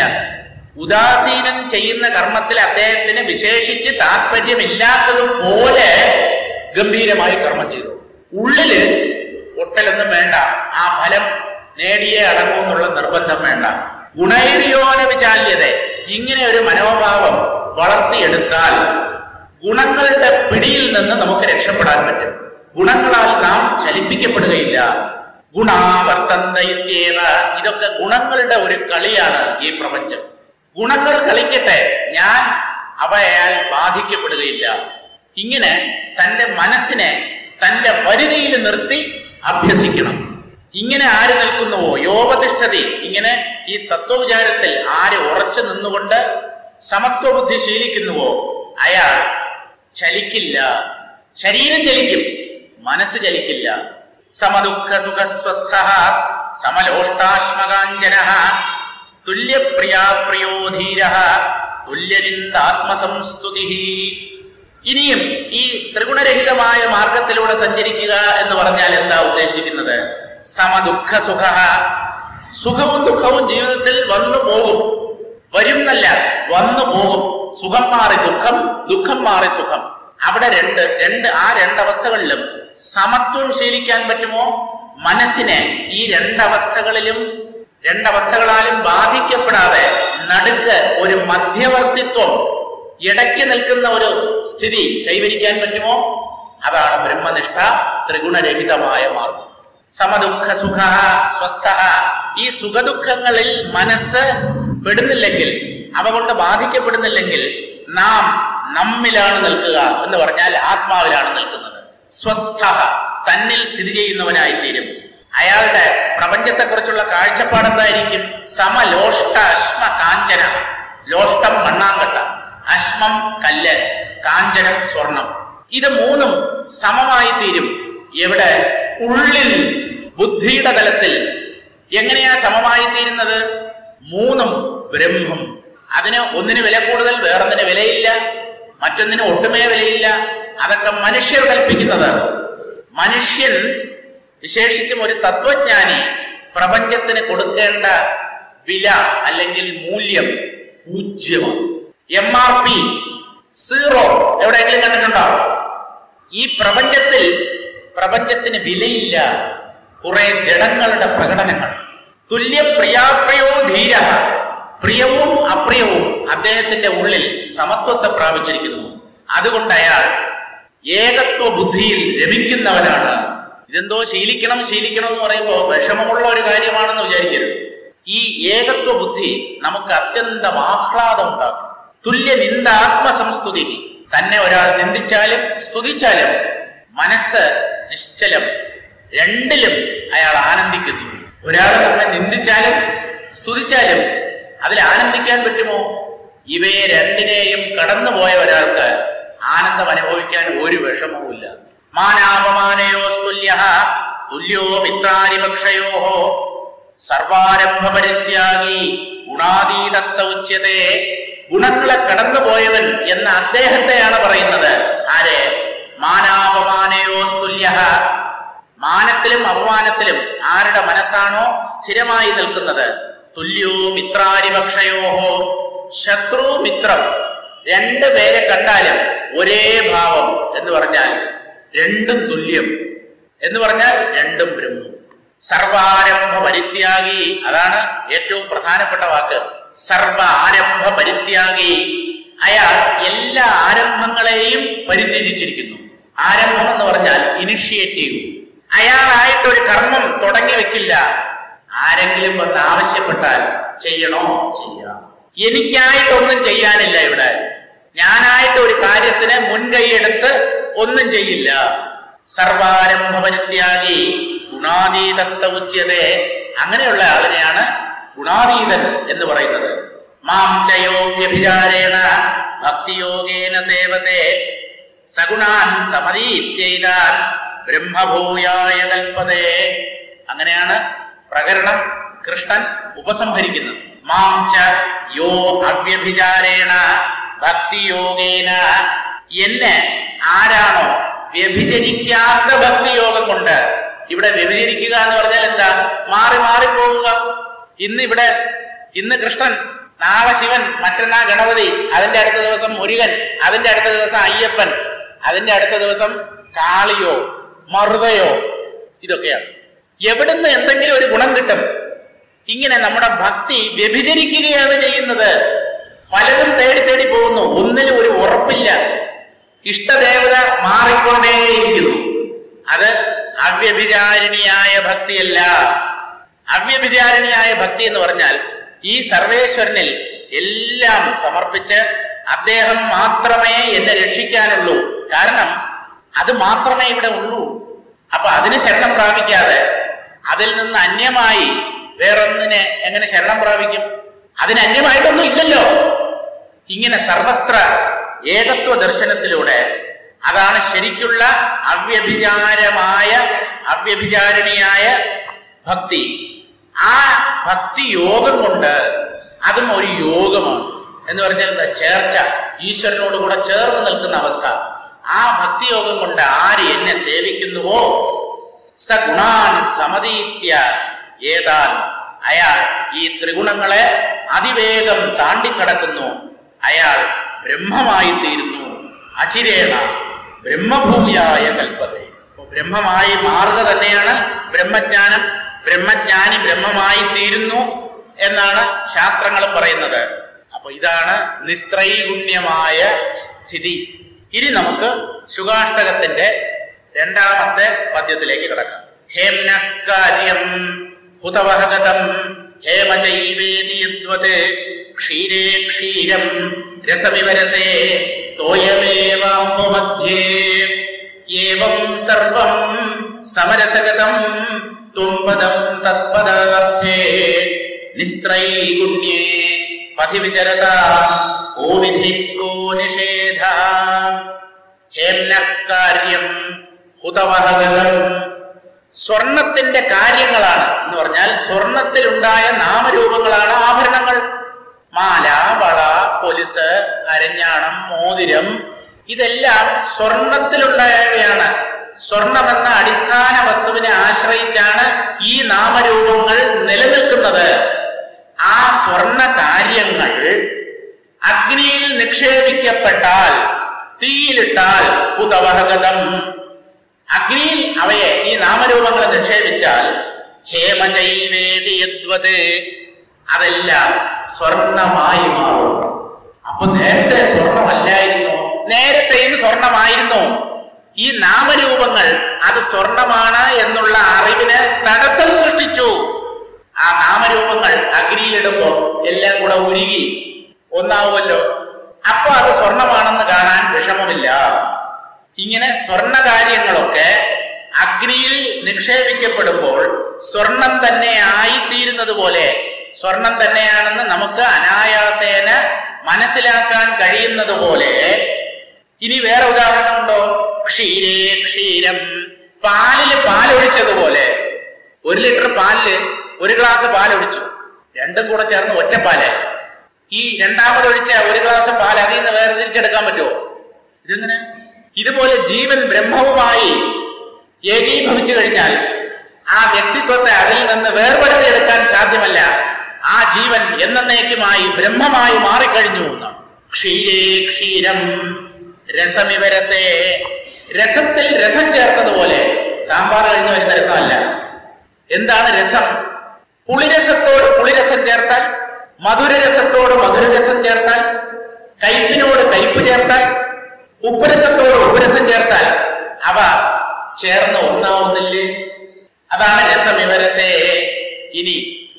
ഉദാസീനൻ ചെയ്യുന്ന കർമ്മത്തിൽ അദ്ദേഹത്തിന് വിശേഷിച്ച് താല്പര്യമില്ലാത്തതുപോലെ ഗംഭീരമായി കർമ്മം ചെയ്തു ഉള്ളില് ഒട്ടലൊന്നും വേണ്ട ആ ഫലം നേടിയേ അടങ്ങൂ എന്നുള്ള നിർബന്ധം വേണ്ട ഗുണൈര്യോന വിചാല്യത ഇങ്ങനെ ഒരു മനോഭാവം വളർത്തിയെടുത്താൽ ഗുണങ്ങളുടെ പിടിയിൽ നിന്ന് നമുക്ക് രക്ഷപ്പെടാൻ പറ്റും ഗുണങ്ങളാൽ നാം ചലിപ്പിക്കപ്പെടുകയില്ല ഗുണാവർത്തന്ത ഇത്യേവ ഇതൊക്കെ ഗുണങ്ങളുടെ ഒരു കളിയാണ് ഈ പ്രപഞ്ചം ഗുണങ്ങൾ കളിക്കട്ടെ ഞാൻ അവയാൽ ബാധിക്കപ്പെടുകയില്ല ഇങ്ങനെ തന്റെ മനസ്സിനെ തന്റെ പരിധിയിൽ നിർത്തി അഭ്യസിക്കണം ഇങ്ങനെ ആര് നിൽക്കുന്നുവോ യോപതിഷ്ഠതി ഇങ്ങനെ ഈ തത്വവിചാരത്തിൽ ആര് ഉറച്ചു നിന്നുകൊണ്ട് സമത്വബുദ്ധി ശീലിക്കുന്നുവോ അയാൾ ചലിക്കില്ല ശരീരം ചലിക്കും മനസ്സ് ചലിക്കില്ല സമദുഃഖ സുഖസ്വസ്ഥ സമലോഷ്ടാശ്മകാഞ്ജന തുല്യപ്രിയാ പ്രിയോ ധീര തുല്യലിന്ദാത്മസംസ്തുതി ഇനിയും ഈ ത്രിഗുണരഹിതമായ മാർഗത്തിലൂടെ സഞ്ചരിക്കുക എന്ന് പറഞ്ഞാൽ എന്താ ഉദ്ദേശിക്കുന്നത് സമദുഃഖ സുഖ സുഖവും ദുഃഖവും ജീവിതത്തിൽ വന്നു പോകും വരും എന്നല്ല വന്നു പോകും സുഖം മാറി ദുഃഖം ദുഃഖം മാറി സുഖം അവിടെ രണ്ട് രണ്ട് ആ രണ്ടവസ്ഥകളിലും സമത്വം ശീലിക്കാൻ പറ്റുമോ മനസ്സിനെ ഈ രണ്ടവസ്ഥകളിലും രണ്ടവസ്ഥകളാലും ബാധിക്കപ്പെടാതെ നടുക്ക് ഒരു മധ്യവർത്തിത്വം ഇടയ്ക്ക് നിൽക്കുന്ന ഒരു സ്ഥിതി കൈവരിക്കാൻ പറ്റുമോ അതാണ് ബ്രഹ്മനിഷ്ഠ ത്രിഗുണരഹിതമായ മാർഗം സമദുഃഖ സുഖ സ്വസ്ഥ ഈ സുഖദുഃഖങ്ങളിൽ മനസ്സ് പെടുന്നില്ലെങ്കിൽ അവ കൊണ്ട് ബാധിക്കപ്പെടുന്നില്ലെങ്കിൽ നാം നമ്മിലാണ് നിൽക്കുക എന്ന് പറഞ്ഞാൽ ആത്മാവിലാണ് നിൽക്കുന്നത് സ്വസ്ഥ തന്നിൽ സ്ഥിതി ചെയ്യുന്നവനായി തീരും അയാളുടെ പ്രപഞ്ചത്തെക്കുറിച്ചുള്ള കാഴ്ചപ്പാട് എന്തായിരിക്കും സമലോഷ്ട അശ്മ കാഞ്ചന ലോഷ്ടം മണ്ണാങ്കട്ട അശ്മം കല്ല് കാഞ്ചനം സ്വർണം ഇത് മൂന്നും സമമായി തീരും എവിടെ ഉള്ളിൽ ബുദ്ധിയുടെ തലത്തിൽ എങ്ങനെയാ സമമായി തീരുന്നത് മൂന്നും ബ്രഹ്മം അതിന് ഒന്നിന് വില കൂടുതൽ വേറൊന്നിന് വിലയില്ല മറ്റൊന്നിന് ഒട്ടുമേ വിലയില്ല അതൊക്കെ മനുഷ്യർ കൽപ്പിക്കുന്നതാണ് മനുഷ്യൻ വിശേഷിച്ചും ഒരു തത്വജ്ഞാനി പ്രപഞ്ചത്തിന് കൊടുക്കേണ്ട വില അല്ലെങ്കിൽ മൂല്യം പൂജ്യമാണ് എം ആർ പി സീറോ എവിടെയെങ്കിലും കണ്ടിട്ടുണ്ടോ ഈ പ്രപഞ്ചത്തിൽ പ്രപഞ്ചത്തിന് വിലയില്ല കുറെ ജഡങ്ങളുടെ പ്രകടനങ്ങൾ തുല്യപ്രിയാപ്രിയോ ധീര പ്രിയവും അപ്രിയവും അദ്ദേഹത്തിന്റെ ഉള്ളിൽ സമത്വത്തെ പ്രാപിച്ചിരിക്കുന്നു അതുകൊണ്ട് അയാൾ ഏകത്വ ബുദ്ധിയിൽ രമിക്കുന്നവനാണ് ഇതെന്തോ ശീലിക്കണം ശീലിക്കണം എന്ന് പറയുമ്പോൾ വിഷമമുള്ള ഒരു കാര്യമാണെന്ന് വിചാരിക്കരുത് ഈ ഏകത്വ ബുദ്ധി നമുക്ക് അത്യന്തം ആഹ്ലാദം ഉണ്ടാക്കും തുല്യ നിന്ദാത്മസംസ്തുതി തന്നെ ഒരാൾ നിന്ദിച്ചാലും സ്തുതിച്ചാലും മനസ്സ് നിശ്ചലം രണ്ടിലും അയാൾ ആനന്ദിക്കുന്നു ഒരാൾ നമ്മെ നിന്ദിച്ചാലും സ്തുതിച്ചാലും അതിൽ ആനന്ദിക്കാൻ പറ്റുമോ ഇവയെ രണ്ടിനെയും കടന്നുപോയ ഒരാൾക്ക് ആനന്ദം അനുഭവിക്കാൻ ഒരു വിഷമവുമില്ല മാനാപമാനയോ തുല്യ തുല്യോ മിത്രാരിപക്ഷയോ സർവാരംഭ പരിത്യാഗി ഗുണാതീത സൗച്യതേ ഗുണങ്ങളെ കടന്നുപോയവൻ എന്ന അദ്ദേഹത്തെയാണ് പറയുന്നത് ആരെ മാനാപമാനയോ തുല്യ മാനത്തിലും അപമാനത്തിലും ആരുടെ മനസ്സാണോ സ്ഥിരമായി നിൽക്കുന്നത് തുല്യോ മിത്രാരിപക്ഷയോഹോ ശത്രു മിത്രം രണ്ട് പേരെ കണ്ടാലും ഒരേ ഭാവം എന്ന് പറഞ്ഞാൽ രണ്ടും തുല്യം എന്ന് പറഞ്ഞാൽ രണ്ടും ബ്രഹ്മം സർവാരംഭ പരിത്യാഗി അതാണ് ഏറ്റവും പ്രധാനപ്പെട്ട വാക്ക് സർവ ആരംഭ പരിത്യാഗി അയാൾ എല്ലാ ആരംഭങ്ങളെയും പരിത്യജിച്ചിരിക്കുന്നു ആരംഭം എന്ന് പറഞ്ഞാൽ ഇനിഷ്യേറ്റീവ് അയാളായിട്ട് ഒരു കർമ്മം തുടങ്ങി വെക്കില്ല ആരെങ്കിലും വന്ന് ആവശ്യപ്പെട്ടാൽ ചെയ്യണോ ചെയ്യാം എനിക്കായിട്ടൊന്നും ചെയ്യാനില്ല ഇവിടെ ഞാനായിട്ട് ഒരു കാര്യത്തിന് മുൻകൈയെടുത്ത് ഒന്നും ചെയ്യില്ല സർവാരംഭ പരിത്യാഗി ഗുണാതീത സൗച്യതേ അങ്ങനെയുള്ള ആളിനെയാണ് ഗുണാതീതൻ എന്ന് പറയുന്നത് മാം ചയോ വ്യഭിചാരേണ ഭക്തിയോഗേന സേവത്തെ സഗുണാൻ സമതീത്യൈതാൻ ബ്രഹ്മഭൂയായ കൽപ്പതേ അങ്ങനെയാണ് പ്രകരണം കൃഷ്ണൻ ഉപസംഹരിക്കുന്നത് മാം ച യോ അവ്യഭിചാരേണ ഭക്തിയോഗേന എന്നെ ആരാണോ വ്യഭിചരിക്കാത്ത ഭക്തിയോഗം കൊണ്ട് ഇവിടെ വ്യഭിചരിക്കുക എന്ന് പറഞ്ഞാൽ എന്താ മാറി മാറി പോവുക ഇന്ന് ഇവിടെ ഇന്ന് കൃഷ്ണൻ നാളെ ശിവൻ മറ്റന്നാ ഗണപതി അതിന്റെ അടുത്ത ദിവസം മുരുകൻ അതിന്റെ അടുത്ത ദിവസം അയ്യപ്പൻ അതിന്റെ അടുത്ത ദിവസം കാളിയോ മറുതയോ ഇതൊക്കെയാണ് എവിടുന്ന് എന്തെങ്കിലും ഒരു ഗുണം കിട്ടും ഇങ്ങനെ നമ്മുടെ ഭക്തി വ്യഭിചരിക്കുകയാണ് ചെയ്യുന്നത് പലതും തേടി തേടി പോകുന്നു ഒന്നിനും ഒരു ഉറപ്പില്ല ഇഷ്ടദേവത മാറിക്കൊണ്ടേയിരിക്കുന്നു അത് അവ്യഭിചാരിണിയായ ഭക്തിയല്ല അവ്യഭിചാരിണിയായ ഭക്തി എന്ന് പറഞ്ഞാൽ ഈ സർവേശ്വരനിൽ എല്ലാം സമർപ്പിച്ച് അദ്ദേഹം മാത്രമേ എന്നെ രക്ഷിക്കാനുള്ളൂ കാരണം അത് മാത്രമേ ഇവിടെ ഉള്ളൂ അപ്പൊ അതിന് ശരണം പ്രാപിക്കാതെ അതിൽ നിന്ന് അന്യമായി വേറൊന്നിനെ എങ്ങനെ ശരണം പ്രാപിക്കും അതിന് അന്യമായിട്ടൊന്നും ഇല്ലല്ലോ ഇങ്ങനെ സർവത്ര ഏകത്വ ദർശനത്തിലൂടെ അതാണ് ശരിക്കുള്ള അവ്യഭിചാരമായ അവ്യഭിചാരിണിയായ ഭക്തി ആ ഭക്തി യോഗം കൊണ്ട് അതും ഒരു യോഗമാണ് എന്ന് പറഞ്ഞാൽ എന്താ ചേർച്ച ഈശ്വരനോട് കൂടെ ചേർന്ന് നിൽക്കുന്ന അവസ്ഥ ആ ഭക്തി യോഗം കൊണ്ട് ആര് എന്നെ സേവിക്കുന്നുവോ സ ഗുണാൻ സമതീത്യ ഏതാൻ അയാൾ ഈ ത്രിഗുണങ്ങളെ അതിവേഗം താണ്ടിക്കടക്കുന്നു അയാൾ ബ്രഹ്മമായി തീരുന്നു അചിരേണ ബ്രഹ്മഭൂയായ കൽപ്പതേ അപ്പൊ ബ്രഹ്മമായി മാറുക തന്നെയാണ് ബ്രഹ്മജ്ഞാനം ബ്രഹ്മജ്ഞാനി ബ്രഹ്മമായി തീരുന്നു എന്നാണ് ശാസ്ത്രങ്ങളും പറയുന്നത് അപ്പൊ ഇതാണ് നിസ്ത്രൈഗുണ്യമായ സ്ഥിതി ഇനി നമുക്ക് ശുകാഷ്ടകത്തിന്റെ രണ്ടാമത്തെ പദ്യത്തിലേക്ക് കിടക്കാം ഹേംന കാര്യം ഹുതവഹഗതം ഹേമചൈവേതി യദ്വത് ക്ഷീരേ ക്ഷീരം രസമിവ രസേ തോയമേവാമ്പുമധ്യേ ഏവം സർവം സമരസഗതം തുമ്പദം തത്പദാർത്ഥേ നിസ്ത്രൈഗുണ്യേ പഥി വിചരത കോ വിധി കോ നിഷേധ ഹേംന കാര്യം ഹുതവഹഗതം സ്വർണത്തിന്റെ കാര്യങ്ങളാണ് എന്ന് പറഞ്ഞാൽ സ്വർണത്തിലുണ്ടായ നാമരൂപങ്ങളാണ് ആഭരണങ്ങൾ മാല വള കൊലുസ് അരഞ്ഞാണം മോതിരം ഇതെല്ലാം സ്വർണത്തിലുണ്ടായവയാണ് സ്വർണമെന്ന അടിസ്ഥാന വസ്തുവിനെ ആശ്രയിച്ചാണ് ഈ നാമരൂപങ്ങൾ നിലനിൽക്കുന്നത് ആ സ്വർണ കാര്യങ്ങൾ അഗ്നിയിൽ നിക്ഷേപിക്കപ്പെട്ടാൽ തീയിലിട്ടാൽ പുതവഹഗതം അഗ്നിയിൽ അവയെ ഈ നാമരൂപങ്ങളെ നിക്ഷേപിച്ചാൽ ഹേമജൈവേദി യദ്വത് അതെല്ലാം സ്വർണമായി മാറും അപ്പൊ നേരത്തെ സ്വർണമല്ലായിരുന്നു നേരത്തെയും സ്വർണമായിരുന്നു ഈ നാമരൂപങ്ങൾ അത് സ്വർണമാണ് എന്നുള്ള അറിവിന് തടസ്സം സൃഷ്ടിച്ചു ആ നാമരൂപങ്ങൾ അഗ്നിയിലിടുമ്പോ എല്ലാം കൂടെ ഉരുകി ഒന്നാവുമല്ലോ അപ്പൊ അത് സ്വർണമാണെന്ന് കാണാൻ വിഷമമില്ല ഇങ്ങനെ സ്വർണ കാര്യങ്ങളൊക്കെ അഗ്നിയിൽ നിക്ഷേപിക്കപ്പെടുമ്പോൾ സ്വർണം തന്നെ ആയിത്തീരുന്നത് പോലെ സ്വർണം തന്നെയാണെന്ന് നമുക്ക് അനായാസേന മനസ്സിലാക്കാൻ കഴിയുന്നത് പോലെ ഇനി വേറെ ഉദാഹരണമുണ്ടോ ക്ഷീരേ ക്ഷീരം പാലില് പാലൊഴിച്ചതുപോലെ ഒരു ലിറ്റർ പാലില് ഒരു ഗ്ലാസ് പാലൊഴിച്ചു രണ്ടും കൂടെ ചേർന്ന് ഒറ്റപ്പാല് ഈ രണ്ടാമതൊഴിച്ച ഒരു ഗ്ലാസ് പാൽ അതിൽ നിന്ന് വേർതിരിച്ചെടുക്കാൻ പറ്റുമോ ഇതെങ്ങനെ ഇതുപോലെ ജീവൻ ബ്രഹ്മവുമായി ഏകീഭവിച്ചു കഴിഞ്ഞാൽ ആ വ്യക്തിത്വത്തെ അതിൽ നിന്ന് വേർപെടുത്തിയെടുക്കാൻ സാധ്യമല്ല ആ ജീവൻ എന്നേക്കുമായി ബ്രഹ്മമായി മാറിക്കഴിഞ്ഞു എന്നാണ് ക്ഷീരേ ക്ഷീരം രസമിവ രസേ രസത്തിൽ രസം ചേർത്തതുപോലെ സാമ്പാർ കഴിഞ്ഞ് വരുന്ന രസമല്ല എന്താണ് രസം പുളിരസത്തോട് പുളിരസം ചേർത്താൽ മധുരരസത്തോട് മധുരരസം ചേർത്താൽ കയ്പിനോട് കയ്പ് ചേർത്താൽ ഉപ്പുരസത്തോട് ഉപ്പുരസം ചേർത്താൽ അവ ചേർന്ന് ഒന്നാവുന്നില്ലേ അതാണ് രസമിവരസേ ഇനി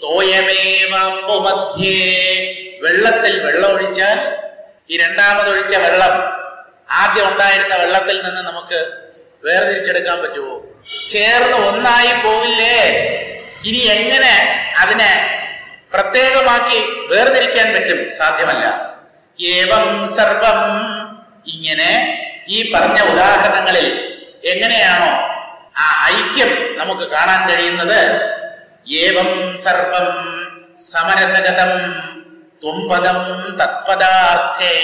തോയമേവേ വെള്ളത്തിൽ വെള്ളം ഒഴിച്ചാൽ ഈ രണ്ടാമതൊഴിച്ച വെള്ളം ആദ്യം ഉണ്ടായിരുന്ന വെള്ളത്തിൽ നിന്ന് നമുക്ക് വേർതിരിച്ചെടുക്കാൻ പറ്റുമോ ചേർന്ന് ഒന്നായി പോവില്ലേ ഇനി എങ്ങനെ അതിനെ പ്രത്യേകമാക്കി വേർതിരിക്കാൻ പറ്റും സാധ്യമല്ല ഏവം സർവം ഇങ്ങനെ ഈ പറഞ്ഞ ഉദാഹരണങ്ങളിൽ എങ്ങനെയാണോ ആ ഐക്യം നമുക്ക് കാണാൻ കഴിയുന്നത് ഏവം സർവം സമരസഗതം തുമ്പദം തത്പദാർത്ഥേ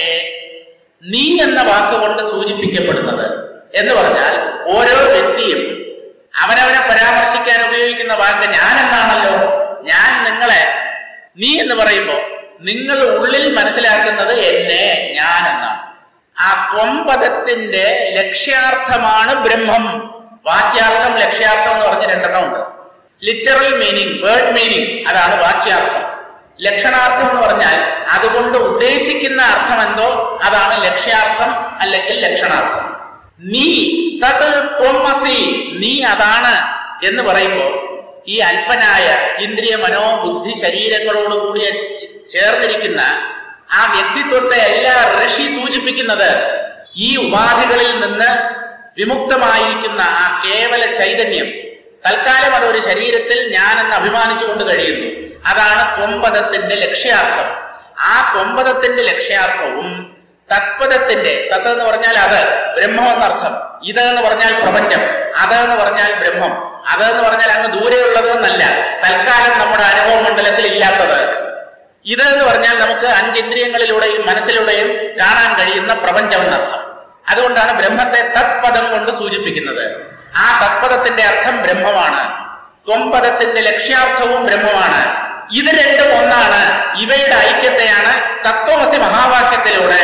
നീ എന്ന വാക്കുകൊണ്ട് സൂചിപ്പിക്കപ്പെടുന്നത് എന്ന് പറഞ്ഞാൽ ഓരോ വ്യക്തിയും അവനവനെ പരാമർശിക്കാൻ ഉപയോഗിക്കുന്ന വാക്ക് ഞാൻ എന്നാണല്ലോ ഞാൻ നിങ്ങളെ നീ എന്ന് പറയുമ്പോ നിങ്ങൾ ഉള്ളിൽ മനസ്സിലാക്കുന്നത് എന്നെ ഞാൻ എന്നാണ് ആ ത്വംപദത്തിന്റെ ലക്ഷ്യാർത്ഥമാണ് ബ്രഹ്മം വാച്യാർത്ഥം ലക്ഷ്യാർത്ഥം എന്ന് പറഞ്ഞ രണ്ടെണ്ണം ഉണ്ട് ലിറ്ററൽ മീനിങ് വേർഡ് മീനിങ് അതാണ് വാച്യാർത്ഥം ലക്ഷണാർത്ഥം എന്ന് പറഞ്ഞാൽ അതുകൊണ്ട് ഉദ്ദേശിക്കുന്ന അർത്ഥം എന്തോ അതാണ് ലക്ഷ്യാർത്ഥം അല്ലെങ്കിൽ ലക്ഷണാർത്ഥം നീ തത് ത്വമസി നീ അതാണ് എന്ന് പറയുമ്പോ ഈ അല്പനായ ഇന്ദ്രിയ മനോ ബുദ്ധി ശരീരങ്ങളോട് കൂടി ചേർന്നിരിക്കുന്ന ആ വ്യക്തിത്വത്തെ എല്ലാ ഋഷി സൂചിപ്പിക്കുന്നത് ഈ ഉപാധികളിൽ നിന്ന് വിമുക്തമായിരിക്കുന്ന ആ കേവല ചൈതന്യം തൽക്കാലം അതൊരു ശരീരത്തിൽ ഞാനെന്ന് അഭിമാനിച്ചുകൊണ്ട് കഴിയുന്നു അതാണ് ത്വമ്പദത്തിന്റെ ലക്ഷ്യാർത്ഥം ആ ത്വമ്പദത്തിന്റെ ലക്ഷ്യാർത്ഥവും തത്പദത്തിന്റെ തത്ത് എന്ന് പറഞ്ഞാൽ അത് ബ്രഹ്മം എന്നർത്ഥം ഇത് എന്ന് പറഞ്ഞാൽ പ്രപഞ്ചം അത് എന്ന് പറഞ്ഞാൽ ബ്രഹ്മം അത് എന്ന് പറഞ്ഞാൽ അങ്ങ് ദൂരെയുള്ളത് എന്നല്ല തൽക്കാലം നമ്മുടെ അനുഭവ മണ്ഡലത്തിൽ ഇല്ലാത്തത് ഇത് എന്ന് പറഞ്ഞാൽ നമുക്ക് അഞ്ചിന്ദ്രിയങ്ങളിലൂടെയും മനസ്സിലൂടെയും കാണാൻ കഴിയുന്ന പ്രപഞ്ചം എന്നർത്ഥം അതുകൊണ്ടാണ് ബ്രഹ്മത്തെ തത്പദം കൊണ്ട് സൂചിപ്പിക്കുന്നത് ആ തത്പദത്തിന്റെ അർത്ഥം ബ്രഹ്മമാണ് ത്വംപദത്തിന്റെ ലക്ഷ്യാർത്ഥവും ബ്രഹ്മമാണ് ഇത് രണ്ടും ഒന്നാണ് ഇവയുടെ ഐക്യത്തെയാണ് തത്വമസി മഹാവാക്യത്തിലൂടെ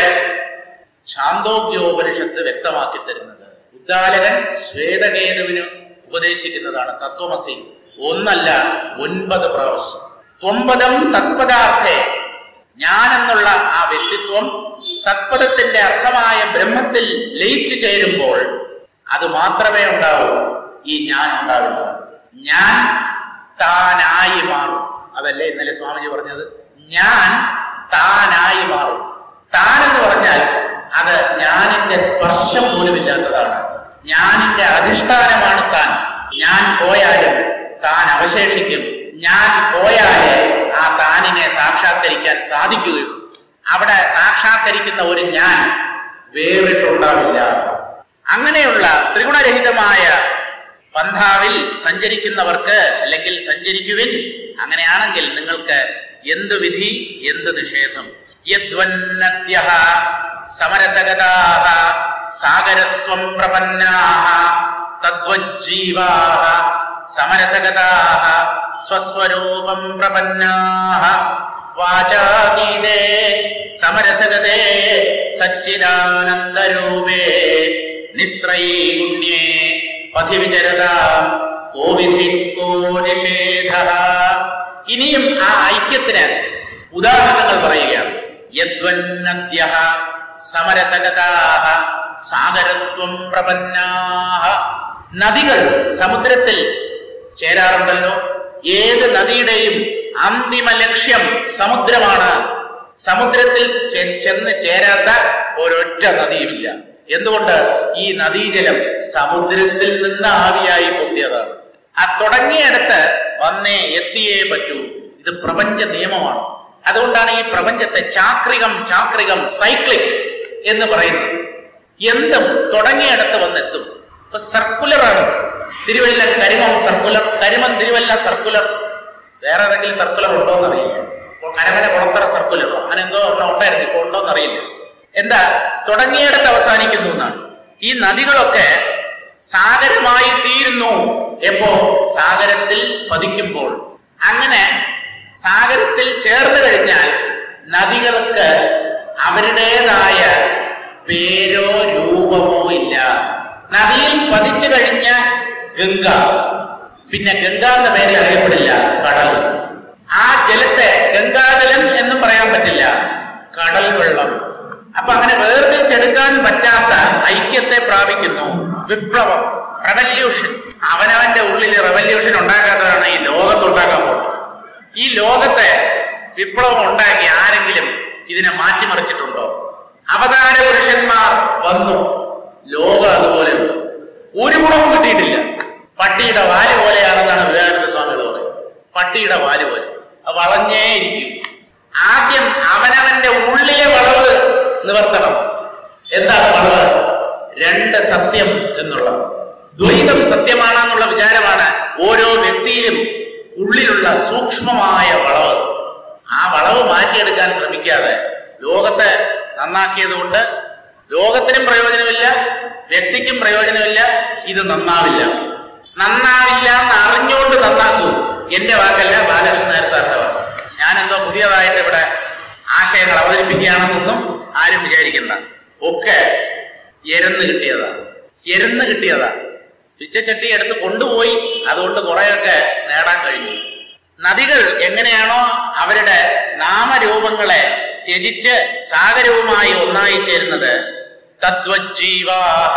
ശാന്തോഗ്യോപനിഷത്ത് വ്യക്തമാക്കി തരുന്നത് ഉദ്ദാലകൻ ശ്വേതകേതുവിന് ഉപദേശിക്കുന്നതാണ് തത്വമസി ഒന്നല്ല ഒൻപത് പ്രാവശ്യം ത്വമ്പദം തത്പദാർത്ഥേ ഞാനെന്നുള്ള ആ വ്യക്തിത്വം തത്പദത്തിന്റെ അർത്ഥമായ ബ്രഹ്മത്തിൽ ലയിച്ചു ചേരുമ്പോൾ അത് മാത്രമേ ഉണ്ടാവൂ ഈ ഞാൻ ഉണ്ടാവില്ല ഞാൻ താനായി മാറും അതല്ലേ ഇന്നലെ സ്വാമിജി പറഞ്ഞത് ഞാൻ താനായി മാറും താൻ എന്ന് പറഞ്ഞാൽ അത് ഞാനിന്റെ സ്പർശം പോലുമില്ലാത്തതാണ് ഞാനിന്റെ അധിഷ്ഠാനമാണ് താൻ ഞാൻ പോയാലും താൻ അവശേഷിക്കും ഞാൻ പോയാലേ ആ താനിനെ സാക്ഷാത്കരിക്കാൻ സാധിക്കുകയുള്ളൂ അവിടെ സാക്ഷാത്കരിക്കുന്ന ഒരു ഞാൻ വേറിട്ടുണ്ടാവില്ല അങ്ങനെയുള്ള ത്രിഗുണരഹിതമായ പന്ഥാവിൽ സഞ്ചരിക്കുന്നവർക്ക് അല്ലെങ്കിൽ സഞ്ചരിക്കുവിൻ അങ്ങനെയാണെങ്കിൽ നിങ്ങൾക്ക് എന്ത് വിധി എന്ത് നിഷേധം യദ്വന്നദ്യ സമരസഗതാഹ സാഗരത്വം പ്രപന്നാഹ തദ്വജ്ജീവാഹ സമരസഗതാഹ സ്വസ്വരൂപം പ്രപന്നാഹ വാചാതീതേ സമരസഗതേ സച്ചിദാനന്ദരൂപേ നിസ്ത്രൈഗുണ്യേ പഥിവിചരതാം കോവിധി കോനിഷേധ ഇനിയും ആ ഐക്യത്തിന് ഉദാഹരണങ്ങൾ പറയുകയാണ് യദ്വന്നദ്യ സമരസഗതാഹ സാഗരത്വം പ്രപന്നാഹ നദികൾ സമുദ്രത്തിൽ ചേരാറുണ്ടല്ലോ ഏത് നദിയുടെയും അന്തിമ ലക്ഷ്യം സമുദ്രമാണ് സമുദ്രത്തിൽ ചെ- ചെന്ന് ചേരാത്ത ഒരൊറ്റ നദിയുമില്ല എന്തുകൊണ്ട് ഈ നദീജലം സമുദ്രത്തിൽ നിന്ന് ആവിയായി പൊത്തിയതാണ് ആ തുടങ്ങിയടുത്ത് വന്നേ എത്തിയേ പറ്റൂ ഇത് പ്രപഞ്ച നിയമമാണ് അതുകൊണ്ടാണ് ഈ പ്രപഞ്ചത്തെ ചാക്രികം ചാക്രികം സൈക്ലിക് എന്ന് പറയുന്നത് എന്തും തുടങ്ങിയടുത്ത് വന്നെത്തും ഇപ്പൊ സർക്കുലർ ആണ് തിരുവല്ല കരിമം സർക്കുലർ കരിമം തിരുവല്ല സർക്കുലർ വേറെ ഏതെങ്കിലും സർക്കുലർ ഉണ്ടോ എന്നറിയില്ല ഇപ്പോൾ കരമന കുളത്തറ സർക്കുലറോ അങ്ങനെ എന്തോ ഒരെണ്ണം ഉണ്ടായിരുന്നു ഇപ്പോൾ ഉണ്ടോ എന്നറിയില്ല എന്താ തുടങ്ങിയിടത്ത് അവസാനിക്കുന്നു എന്നാണ് ഈ നദികളൊക്കെ സാഗരമായി തീരുന്നു എപ്പോ സാഗരത്തിൽ പതിക്കുമ്പോൾ അങ്ങനെ സാഗരത്തിൽ ചേർന്ന് കഴിഞ്ഞാൽ നദികൾക്ക് അവരുടേതായ പേരോ രൂപമോ ഇല്ല നദിയിൽ പതിച്ചു കഴിഞ്ഞ ഗംഗ പിന്നെ ഗംഗ എന്ന പേരിൽ അറിയപ്പെടില്ല കടൽ ആ ജലത്തെ ഗംഗാജലം എന്നും പറയാൻ പറ്റില്ല കടൽ വെള്ളം അപ്പൊ അങ്ങനെ വേർതിരിച്ചെടുക്കാൻ പറ്റാത്ത ഐക്യത്തെ പ്രാപിക്കുന്നു വിപ്ലവം റെവല്യൂഷൻ അവനവന്റെ ഉള്ളിൽ റെവല്യൂഷൻ ഉണ്ടാക്കാത്തതാണ് ഈ ലോകത്തുണ്ടാക്കാൻ പോകുന്നത് ഈ ലോകത്തെ വിപ്ലവം ഉണ്ടാക്കി ആരെങ്കിലും ഇതിനെ മാറ്റിമറിച്ചിട്ടുണ്ടോ അവതാര പുരുഷന്മാർ വന്നു ലോകം അതുപോലെയുണ്ട് ഒരു ഗുണവും കിട്ടിയിട്ടില്ല പട്ടിയുടെ വാല് പോലെയാണെന്നാണ് വിവേകാനന്ദ സ്വാമികൾ പറയുന്നത് പട്ടിയുടെ വാല് പോലെ അത് വളഞ്ഞേ ഇരിക്കും ആദ്യം അവനവന്റെ ഉള്ളിലെ വളവ് നിവർത്തണം എന്താണ് വളവ് രണ്ട് സത്യം എന്നുള്ളത് ദ്വൈതം സത്യമാണെന്നുള്ള വിചാരമാണ് ഓരോ വ്യക്തിയിലും ഉള്ളിലുള്ള സൂക്ഷ്മമായ വളവ് ആ വളവ് മാറ്റിയെടുക്കാൻ ശ്രമിക്കാതെ ലോകത്തെ നന്നാക്കിയത് കൊണ്ട് ലോകത്തിനും പ്രയോജനമില്ല വ്യക്തിക്കും പ്രയോജനമില്ല ഇത് നന്നാവില്ല നന്നാവില്ല എന്ന് അറിഞ്ഞുകൊണ്ട് നന്നാക്കൂ എന്റെ വാക്കല്ല ബാലകൃഷ്ണൻ നായർ സാറിന്റെ വാക്ക് ഞാൻ എന്തോ പുതിയതായിട്ട് ഇവിടെ ആശയങ്ങൾ അവതരിപ്പിക്കുകയാണെന്നൊന്നും ആരും വിചാരിക്കണ്ട ഒക്കെ എരന്ന് കിട്ടിയതാണ് എരന്ന് കിട്ടിയതാണ് പിച്ചച്ചട്ടി എടുത്ത് കൊണ്ടുപോയി അതുകൊണ്ട് കുറെയൊക്കെ നേടാൻ കഴിഞ്ഞു നദികൾ എങ്ങനെയാണോ അവരുടെ നാമരൂപങ്ങളെ ത്യജിച്ച് സാഗരവുമായി ഒന്നായി ചേരുന്നത് തദ്വജ്ജീവാഹ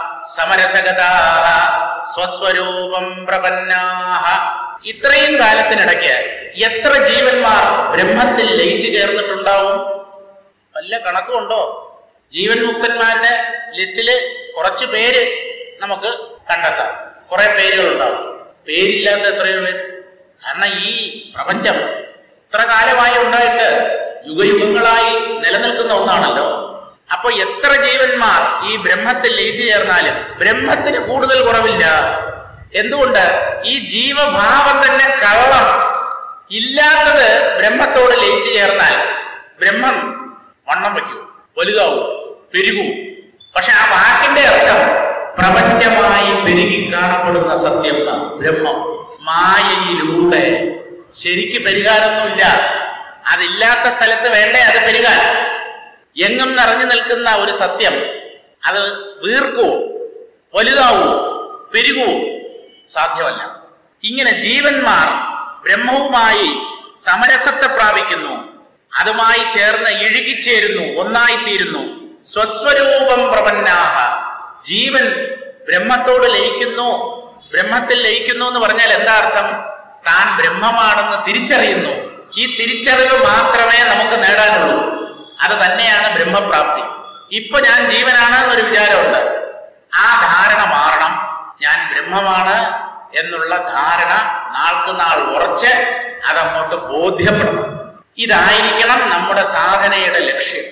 സമരസഗതാഹ സ്വസ്വരൂപം പ്രപന്നാഹ ഇത്രയും കാലത്തിനിടയ്ക്ക് എത്ര ജീവന്മാർ ബ്രഹ്മത്തിൽ ലയിച്ചു ചേർന്നിട്ടുണ്ടാവും വല്ല കണക്കുണ്ടോ ജീവൻ മുക്തന്മാരുടെ ലിസ്റ്റില് കുറച്ച് പേര് നമുക്ക് കണ്ടെത്താം കുറെ പേരുകൾ ഉണ്ടാവും പേരില്ലാത്ത എത്രയോ പേര് കാരണം ഈ പ്രപഞ്ചം ഇത്ര കാലമായി ഉണ്ടായിട്ട് യുഗയുഗങ്ങളായി നിലനിൽക്കുന്ന ഒന്നാണല്ലോ അപ്പൊ എത്ര ജീവന്മാർ ഈ ബ്രഹ്മത്തിൽ ലയിച്ചു ചേർന്നാലും ബ്രഹ്മത്തിന് കൂടുതൽ കുറവില്ല എന്തുകൊണ്ട് ഈ ജീവഭാവം തന്നെ കള്ളം ഇല്ലാത്തത് ബ്രഹ്മത്തോട് ലയിച്ചു ചേർന്നാൽ ബ്രഹ്മം വണ്ണം വയ്ക്കൂ വലുതാവൂ പെരുകൂ പക്ഷെ ആ വാക്കിന്റെ അർത്ഥം പ്രപഞ്ചമായി പെരുകി കാണപ്പെടുന്ന സത്യം എന്നാണ്. ബ്രഹ്മം മായയിലൂടെ ശരിക്ക് പെരുകാനൊന്നുമില്ല അതില്ലാത്ത സ്ഥലത്ത് വേണ്ടേ അത് പെരുകാൻ എങ്ങും നിറഞ്ഞു നിൽക്കുന്ന ഒരു സത്യം അത് വീർക്കുവോ വലുതാവൂ പെരുകുവോ സാധ്യമല്ല ഇങ്ങനെ ജീവന്മാർ ബ്രഹ്മവുമായി സമരസത്തെ പ്രാപിക്കുന്നു അതുമായി ചേർന്ന് ഇഴുകിച്ചേരുന്നു ഒന്നായിത്തീരുന്നു സ്വസ്വരൂപം പ്രപന്നാഹ ജീവൻ ബ്രഹ്മത്തോട് ലയിക്കുന്നു ബ്രഹ്മത്തിൽ ലയിക്കുന്നു എന്ന് പറഞ്ഞാൽ എന്താ അർത്ഥം താൻ ബ്രഹ്മമാണെന്ന് തിരിച്ചറിയുന്നു ഈ തിരിച്ചറിവ് മാത്രമേ നമുക്ക് നേടാനുള്ളൂ അത് തന്നെയാണ് ബ്രഹ്മപ്രാപ്തി ഇപ്പൊ ഞാൻ ജീവനാണ് എന്നൊരു വിചാരമുണ്ട് ആ ധാരണ മാറണം ഞാൻ ബ്രഹ്മമാണ് എന്നുള്ള ധാരണ നാൾക്ക് നാൾ ഉറച്ച് അതങ്ങോട്ട് ബോധ്യപ്പെടണം ഇതായിരിക്കണം നമ്മുടെ സാധനയുടെ ലക്ഷ്യം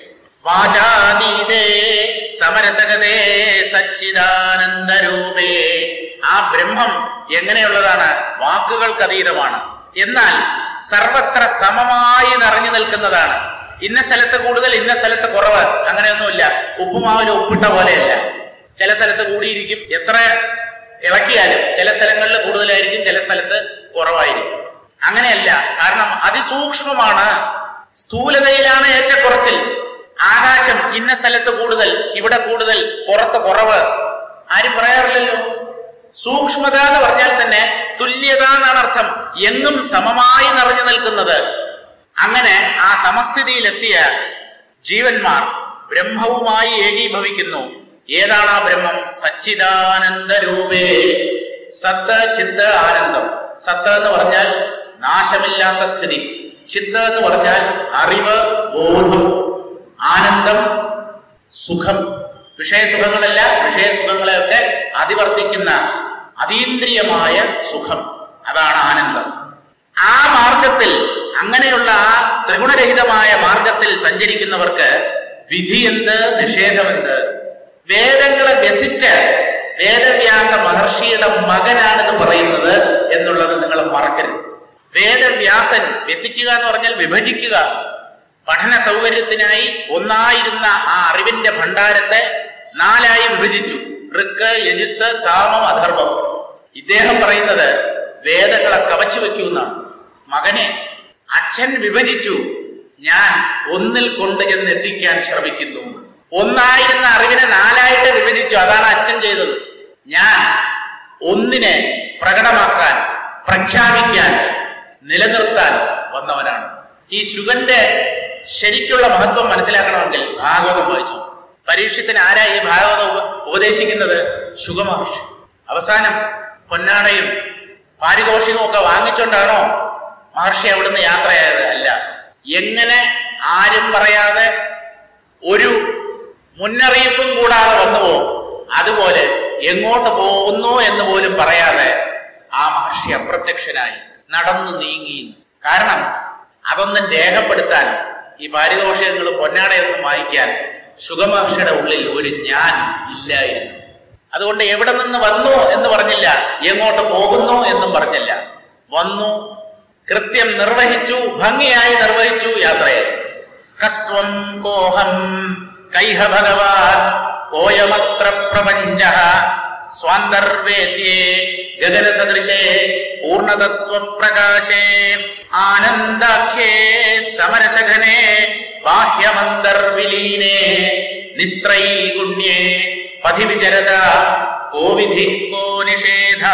വാചാതീതേ സമരസകതേ സച്ചിദാനന്ദരൂപേ ആ ബ്രഹ്മം എങ്ങനെയുള്ളതാണ് വാക്കുകൾക്ക് അതീതമാണ് എന്നാൽ സർവത്ര സമമായി നിറഞ്ഞു നിൽക്കുന്നതാണ് ഇന്ന സ്ഥലത്ത് കൂടുതൽ ഇന്ന സ്ഥലത്ത് കുറവ് അങ്ങനെയൊന്നുമില്ല ഉപ്പുമാവിൽ ഉപ്പിട്ട പോലെയല്ല ചില സ്ഥലത്ത് കൂടിയിരിക്കും എത്ര ഇളക്കിയാലും ചില സ്ഥലങ്ങളിൽ കൂടുതലായിരിക്കും ചില സ്ഥലത്ത് കുറവായിരിക്കും അങ്ങനെയല്ല കാരണം അതിസൂക്ഷ്മമാണ് സ്ഥൂലതയിലാണ് ഏറ്റക്കുറച്ചിൽ ആകാശം ഇന്ന സ്ഥലത്ത് കൂടുതൽ ഇവിടെ കൂടുതൽ പുറത്ത് കുറവ് ആരും പറയാറില്ലല്ലോ സൂക്ഷ്മത എന്ന് പറഞ്ഞാൽ തന്നെ തുല്യത എന്നാണ് അർത്ഥം എങ്ങും സമമായി നിറഞ്ഞു നിൽക്കുന്നത് അങ്ങനെ ആ സമസ്ഥിതിയിലെത്തിയ ജീവന്മാർ ബ്രഹ്മവുമായി ഏകീഭവിക്കുന്നു ഏതാണ് ആ ബ്രഹ്മം സച്ചിദാനന്ദ രൂപേ സത്ത് ചിത്ത് ആനന്ദം സത്ത് എന്ന് പറഞ്ഞാൽ നാശമില്ലാത്ത സ്ഥിതി ചിത്ത് എന്ന് പറഞ്ഞാൽ അറിവ് ബോധം ആനന്ദം സുഖം വിഷയസുഖങ്ങളല്ല വിഷയസുഖങ്ങളെയൊക്കെ അതിവർത്തിക്കുന്ന അതീന്ദ്രിയമായ സുഖം അതാണ് ആനന്ദം ആ മാർഗത്തിൽ അങ്ങനെയുള്ള ആ ത്രിഗുണരഹിതമായ മാർഗത്തിൽ സഞ്ചരിക്കുന്നവർക്ക് വിധി എന്ത് നിഷേധമെന്ത് വേദങ്ങളെ വ്യസിച്ച് വേദവ്യാസ മഹർഷിയുടെ മകനാണിത് പറയുന്നത് എന്നുള്ളത് നിങ്ങൾ മറക്കരുത് വേദവ്യാസൻ വ്യസിക്കുക എന്ന് പറഞ്ഞാൽ വിഭജിക്കുക പഠന സൗകര്യത്തിനായി ഒന്നായിരുന്ന ആ അറിവിന്റെ ഭണ്ഡാരത്തെ നാലായി വിഭജിച്ചു ഋക്ക് യജുസ് സാമം അധർമ്മം ഇദ്ദേഹം പറയുന്നത് വേദങ്ങളെ കവച്ചു വെക്കൂ എന്നാണ് മകനെ അച്ഛൻ വിഭജിച്ചു ഞാൻ ഒന്നിൽ കൊണ്ട് ചെന്ന് എത്തിക്കാൻ ശ്രമിക്കുന്നു ഒന്നായിരുന്ന അറിവിനെ നാലായിട്ട് വിഭജിച്ചു അതാണ് അച്ഛൻ ചെയ്തത് ഞാൻ ഒന്നിനെ പ്രകടമാക്കാൻ പ്രഖ്യാപിക്കാൻ നിലനിർത്താൻ വന്നവനാണ് ഈ ശുഗന്റെ ശരിക്കുള്ള മഹത്വം മനസ്സിലാക്കണമെങ്കിൽ ഭാഗവതം വായിച്ചു പരീക്ഷത്തിന് ആരാ ഈ ഭാഗവതം ഉപ- ഉപദേശിക്കുന്നത് ശുഗമഹർഷി അവസാനം പൊന്നാടയും പാരിതോഷികവും ഒക്കെ വാങ്ങിച്ചുകൊണ്ടാണോ മഹർഷി അവിടുന്ന് യാത്രയായത് അല്ല എങ്ങനെ ആരും പറയാതെ ഒരു മുന്നറിയിപ്പും കൂടാതെ വന്നുവോ അതുപോലെ എങ്ങോട്ട് പോകുന്നു എന്ന് പോലും പറയാതെ ആ മഹർഷി അപ്രത്യക്ഷനായി നടന്നു നീങ്ങി കാരണം അതൊന്നും രേഖപ്പെടുത്താൻ ഈ പാരിതോഷികങ്ങളും പൊന്നാടയൊന്നും വായിക്കാൻ സുഖമഹർഷിയുടെ ഉള്ളിൽ ഒരു ഞാൻ ഇല്ലായിരുന്നു അതുകൊണ്ട് എവിടെ നിന്ന് വന്നു എന്ന് പറഞ്ഞില്ല എങ്ങോട്ട് പോകുന്നു എന്നും പറഞ്ഞില്ല വന്നു കൃത്യം നിർവഹിച്ചു ഭംഗിയായി നിർവഹിച്ചു യാത്രയെ കസ്ത്വം കോഹം കൈഹ ഭഗവാൻ കോയമത്ര പ്രപഞ്ച സ്വാന്തർവേദ്യേ ഗഗനസദൃശേ പൂർണ്ണതത്വ പ്രകാശേ ആനന്ദാഖ്യേ സമരസഘനെ ബാഹ്യമന്തർവിലീനേ നിസ്ത്രൈഗുണ്യേ പഥിവിചരത കോ വിധി കോ നിഷേധ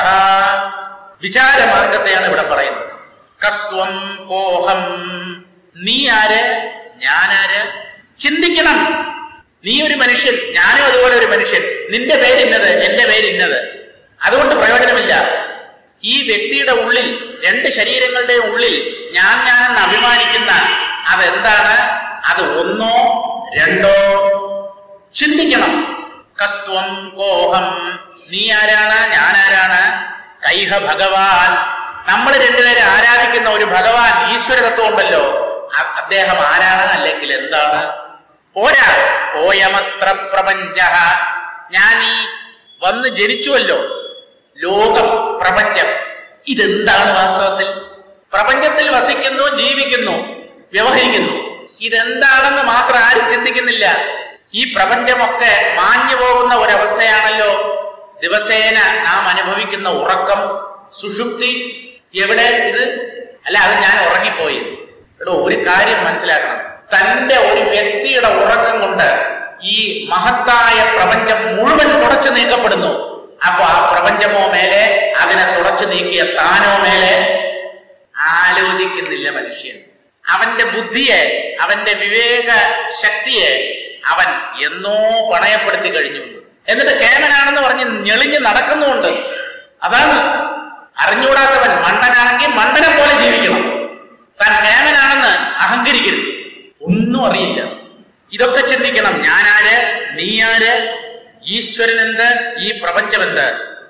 വിചാരമാർഗത്തെയാണ് ഇവിടെ പറയുന്നത് കസ്ത്വം കോഹം നീ ആര് ഞാനാര് ചിന്തിക്കണം നീ ഒരു മനുഷ്യൻ ഞാനും അതുപോലെ ഒരു മനുഷ്യൻ നിന്റെ പേരിന്നത് എന്റെ പേരിന്നത് അതുകൊണ്ട് പ്രയോജനമില്ല ഈ വ്യക്തിയുടെ ഉള്ളിൽ രണ്ട് ശരീരങ്ങളുടെ ഉള്ളിൽ ഞാൻ ഞാനെന്ന് അഭിമാനിക്കുന്ന അതെന്താണ് അത് ഒന്നോ രണ്ടോ ചിന്തിക്കണം കസ്ത്വം കോഹം നീ ആരാണ് ഞാൻ ആരാണ് കൈഹ ഭഗവാൻ നമ്മൾ രണ്ടുപേരെ ആരാധിക്കുന്ന ഒരു ഭഗവാൻ ഈശ്വര തത്വം ഉണ്ടല്ലോ അ- അദ്ദേഹം ആരാണ് അല്ലെങ്കിൽ എന്താണ് പോരാ പോയമത്ര പ്രപഞ്ച ഞാൻ ഈ വന്ന് ജനിച്ചുവല്ലോ ലോകം പ്രപഞ്ചം ഇതെന്താണ് വാസ്തവത്തിൽ പ്രപഞ്ചത്തിൽ വസിക്കുന്നു ജീവിക്കുന്നു വ്യവഹരിക്കുന്നു ഇതെന്താണെന്ന് മാത്രം ആരും ചിന്തിക്കുന്നില്ല ഈ പ്രപഞ്ചമൊക്കെ മാഞ്ഞു പോകുന്ന ഒരവസ്ഥയാണല്ലോ ദിവസേന നാം അനുഭവിക്കുന്ന ഉറക്കം സുഷുപ്തി എവിടെ ഇത് അല്ല അത് ഞാൻ ഉറങ്ങിപ്പോയി എടോ ഒരു കാര്യം മനസ്സിലാക്കണം തന്റെ ഒരു വ്യക്തിയുടെ ഉറക്കം കൊണ്ട് ഈ മഹത്തായ പ്രപഞ്ചം മുഴുവൻ തുടച്ചു നീക്കപ്പെടുന്നു അപ്പൊ ആ പ്രപഞ്ചമോ മേലെ അതിനെ തുടച്ചു നീക്കിയ താനോ മേലെ ആലോചിക്കുന്നില്ല മനുഷ്യൻ അവന്റെ ബുദ്ധിയെ അവന്റെ വിവേക ശക്തിയെ അവൻ എന്നോ പണയപ്പെടുത്തി കഴിഞ്ഞു എന്നിട്ട് കേമനാണെന്ന് പറഞ്ഞ് ഞെളിഞ്ഞ് നടക്കുന്നുമുണ്ട് അതാണ് അറിഞ്ഞുകൂടാത്തവൻ മണ്ടനാണെങ്കിൽ മണ്ടനെ പോലെ ജീവിക്കണം താൻ കേമനാണെന്ന് അഹങ്കരിക്കരുത് ഒന്നും അറിയില്ല ഇതൊക്കെ ചിന്തിക്കണം ഞാനാര് നീയാര് ഈശ്വരൻ എന്ത് ഈ പ്രപഞ്ചം എന്ത്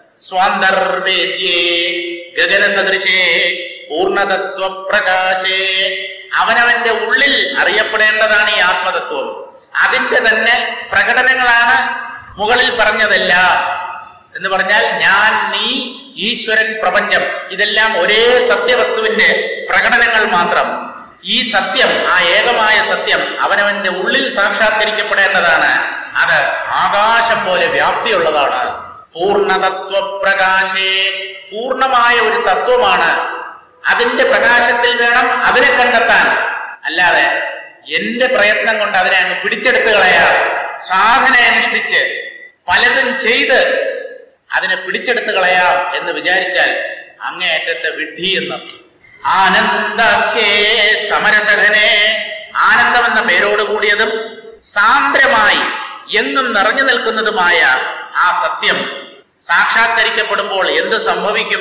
സ്വാന്തർവേദ്യേ ഗഗന സദൃശേ പൂർണ്ണതത്വ പ്രകാശേ അവനവന്റെ ഉള്ളിൽ അറിയപ്പെടേണ്ടതാണ് ഈ ആത്മതത്വം അതിന്റെ തന്നെ പ്രകടനങ്ങളാണ് മുകളിൽ പറഞ്ഞതെല്ലാം എന്ന് പറഞ്ഞാൽ ഞാൻ നീ ഈശ്വരൻ പ്രപഞ്ചം ഇതെല്ലാം ഒരേ സത്യവസ്തുവിന്റെ പ്രകടനങ്ങൾ മാത്രം ഈ സത്യം ആ ഏകമായ സത്യം അവനവന്റെ ഉള്ളിൽ സാക്ഷാത്കരിക്കപ്പെടേണ്ടതാണ് അത് ആകാശം പോലെ വ്യാപ്തിയുള്ളതാണ് പൂർണ്ണതത്വപ്രകാശേ പൂർണ്ണമായ ഒരു തത്വമാണ് അതിന്റെ പ്രകാശത്തിൽ വേണം അതിനെ കണ്ടെത്താൻ അല്ലാതെ എന്റെ പ്രയത്നം കൊണ്ട് അതിനെ അങ്ങ് പിടിച്ചെടുത്ത് കളയാം സാധന അനുഷ്ഠിച്ച് പലതും ചെയ്ത് അതിനെ പിടിച്ചെടുത്ത് കളയാം എന്ന് വിചാരിച്ചാൽ അങ്ങേയറ്റത്തെ വിഡ്ഢി എന്നർത്ഥം ആനന്ദാഖ്യേ സമരസഖനെ ആനന്ദം എന്ന പേരോട് കൂടിയതും സാന്ദ്രമായി എങ്ങും നിറഞ്ഞു നിൽക്കുന്നതുമായ ആ സത്യം സാക്ഷാത്കരിക്കപ്പെടുമ്പോൾ എന്ത് സംഭവിക്കും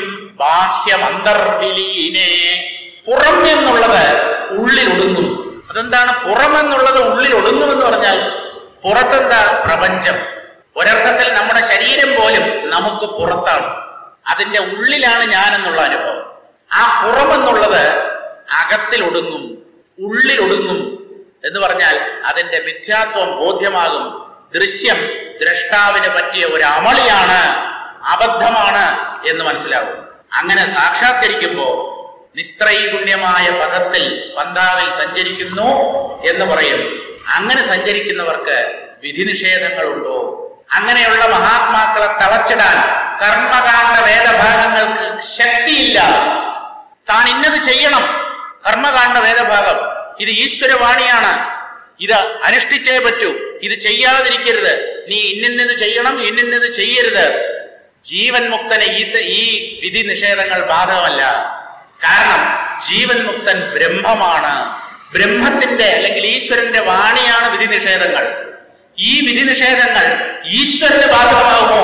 ബാഹ്യമന്തർവിലീനെ പുറം എന്നുള്ളത് ഉള്ളിൽ ഒടുങ്ങും അതെന്താണ് പുറം എന്നുള്ളത് ഉള്ളിൽ ഒടുങ്ങുമെന്ന് പറഞ്ഞാൽ പുറത്തെന്താ പ്രപഞ്ചം ഒരർത്ഥത്തിൽ നമ്മുടെ ശരീരം പോലും നമുക്ക് പുറത്താണ് അതിന്റെ ഉള്ളിലാണ് ഞാൻ എന്നുള്ള അനുഭവം ആ പുറം എന്നുള്ളത് അകത്തിൽ ഒടുങ്ങും ഉള്ളിൽ ഒടുങ്ങും എന്ന് പറഞ്ഞാൽ അതിന്റെ മിഥ്യാത്വം ബോധ്യമാകും ദൃശ്യം ദ്രഷ്ടാവിന് പറ്റിയ ഒരു അമളിയാണ് അബദ്ധമാണ് എന്ന് മനസ്സിലാവും അങ്ങനെ സാക്ഷാത്കരിക്കുമ്പോ നിസ്ത്രൈഗുണ്യമായ പദത്തിൽ പന്താവിൽ സഞ്ചരിക്കുന്നു എന്ന് പറയും അങ്ങനെ സഞ്ചരിക്കുന്നവർക്ക് വിധി നിഷേധങ്ങളുണ്ടോ അങ്ങനെയുള്ള മഹാത്മാക്കളെ തളച്ചിടാൻ കർമ്മകാണ്ഡ വേദഭാഗങ്ങൾക്ക് ശക്തിയില്ല താൻ ഇന്നത് ചെയ്യണം കർമ്മകാണ്ഡ വേദഭാഗം ഇത് ഈശ്വരവാണിയാണ് ഇത് അനുഷ്ഠിച്ചേ പറ്റൂ ഇത് ചെയ്യാതിരിക്കരുത് നീ ഇന്നിന്നത് ചെയ്യണം ഇന്നിന്നത് ചെയ്യരുത് ജീവൻ മുക്തന് ഇത് ഈ വിധി നിഷേധങ്ങൾ ബാധകമല്ല കാരണം ജീവൻ മുക്തൻ ബ്രഹ്മമാണ് ബ്രഹ്മത്തിന്റെ അല്ലെങ്കിൽ ഈശ്വരന്റെ വാണിയാണ് വിധി നിഷേധങ്ങൾ ഈ വിധി നിഷേധങ്ങൾ ഈശ്വരന് ബാധകമാകുമോ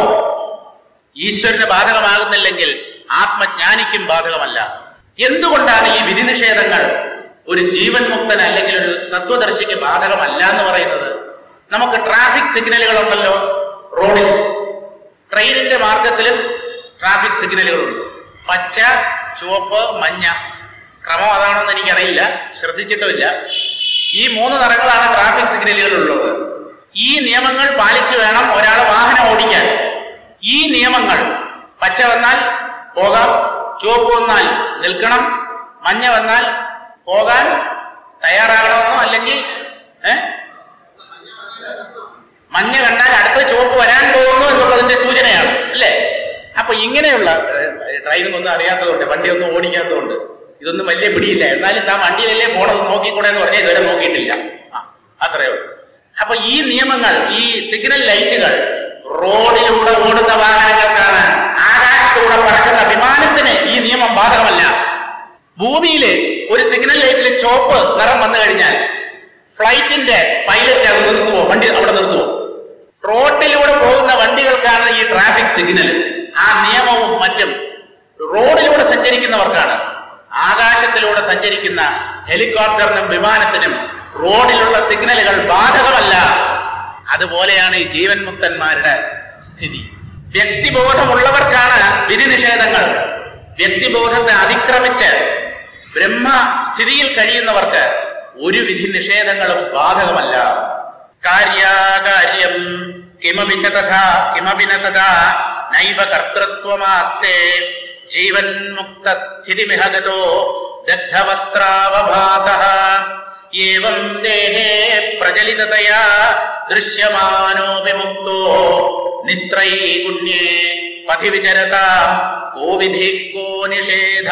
ഈശ്വരന് ബാധകമാകുന്നില്ലെങ്കിൽ ആത്മജ്ഞാനിക്കും ബാധകമല്ല എന്തുകൊണ്ടാണ് ഈ വിധി നിഷേധങ്ങൾ ഒരു ജീവൻ മുക്തൻ അല്ലെങ്കിൽ ഒരു തത്വദർശിക്ക് ബാധകമല്ല എന്ന് പറയുന്നത് നമുക്ക് ട്രാഫിക് സിഗ്നലുകൾ ഉണ്ടല്ലോ റോഡിൽ ട്രെയിനിന്റെ മാർഗത്തിലും ട്രാഫിക് സിഗ്നലുകളുണ്ട് പച്ച ചുവപ്പ് മഞ്ഞ ക്രമം അതാണെന്ന് എനിക്കറിയില്ല ശ്രദ്ധിച്ചിട്ടുമില്ല ഈ മൂന്ന് നിറങ്ങളാണ് ട്രാഫിക് സിഗ്നലുകൾ ഉള്ളത് ഈ നിയമങ്ങൾ പാലിച്ചു വേണം ഒരാൾ വാഹനം ഓടിക്കാൻ ഈ നിയമങ്ങൾ പച്ച വന്നാൽ പോകാം ചുവപ്പ് വന്നാൽ നിൽക്കണം മഞ്ഞ വന്നാൽ പോകാൻ തയ്യാറാകണമെന്നോ അല്ലെങ്കിൽ ഏ മഞ്ഞ കണ്ടാൽ അടുത്ത ചുവപ്പ് വരാൻ പോകുന്നു എന്നുള്ളതിന്റെ സൂചനയാണ് അല്ലേ അപ്പൊ ഇങ്ങനെയുള്ള ഡ്രൈവിംഗ് ഒന്നും അറിയാത്തതുകൊണ്ട് വണ്ടി ഒന്നും ഓടിക്കാത്തതുകൊണ്ട് ഇതൊന്നും വലിയ പിടിയില്ല എന്നാലും താൻ വണ്ടിയിലല്ലേ പോണത് നോക്കിക്കൂടെ എന്ന് പറഞ്ഞാൽ ഇതുവരെ നോക്കിയിട്ടില്ല ആ അത്രയേ ഉള്ളൂ അപ്പൊ ഈ നിയമങ്ങൾ ഈ സിഗ്നൽ ലൈറ്റുകൾ റോഡിലൂടെ ഓടുന്ന വാഹനങ്ങൾക്കാണ് ആകാശത്തൂടെ പറക്കുന്ന വിമാനത്തിന് ഈ നിയമം ബാധകമല്ല ഭൂമിയില് ഒരു സിഗ്നൽ ലൈറ്റിൽ ചോപ്പ് നിറം വന്നു കഴിഞ്ഞാൽ ഫ്ലൈറ്റിന്റെ പൈലറ്റ് അത് നിർത്തുവോ വണ്ടി അവിടെ നിർത്തുവോ റോഡിലൂടെ പോകുന്ന വണ്ടികൾക്കാണ് ഈ ട്രാഫിക് സിഗ്നൽ ആ നിയമവും മറ്റും റോഡിലൂടെ സഞ്ചരിക്കുന്നവർക്കാണ് ആകാശത്തിലൂടെ സഞ്ചരിക്കുന്ന ഹെലികോപ്റ്ററിനും വിമാനത്തിനും റോഡിലുള്ള സിഗ്നലുകൾ ബാധകമല്ല അതുപോലെയാണ് ഈ ജീവൻ മുക്തന്മാരുടെ സ്ഥിതി വ്യക്തിബോധമുള്ളവർക്കാണ് വിധി നിഷേധങ്ങൾ വ്യക്തിബോധത്തെ അതിക്രമിച്ച് ബ്രഹ്മസ്ഥിതിയിൽ കഴിയുന്നവർക്ക് ഒരു വിധി നിഷേധങ്ങളും ബാധകമല്ല കാര്യാകാര്യം കിമപി ച തഥാ കിമപി ന തഥാ നൈവ കർത്തൃത്വമാസ്തേ ജീവൻ മുക്ത സ്ഥിതിമിഹ ഗതോ ദഗ്ധവസ്ത്രാവഭാസഃ ഏവം ദേഹേ പ്രചലിതതയാ ദൃശ്യമാനോപി മുക്തോ നിസ്ത്രൈഗുണ്യേ പഥി വിചരതാം കോ വിധി കോ നിഷേധ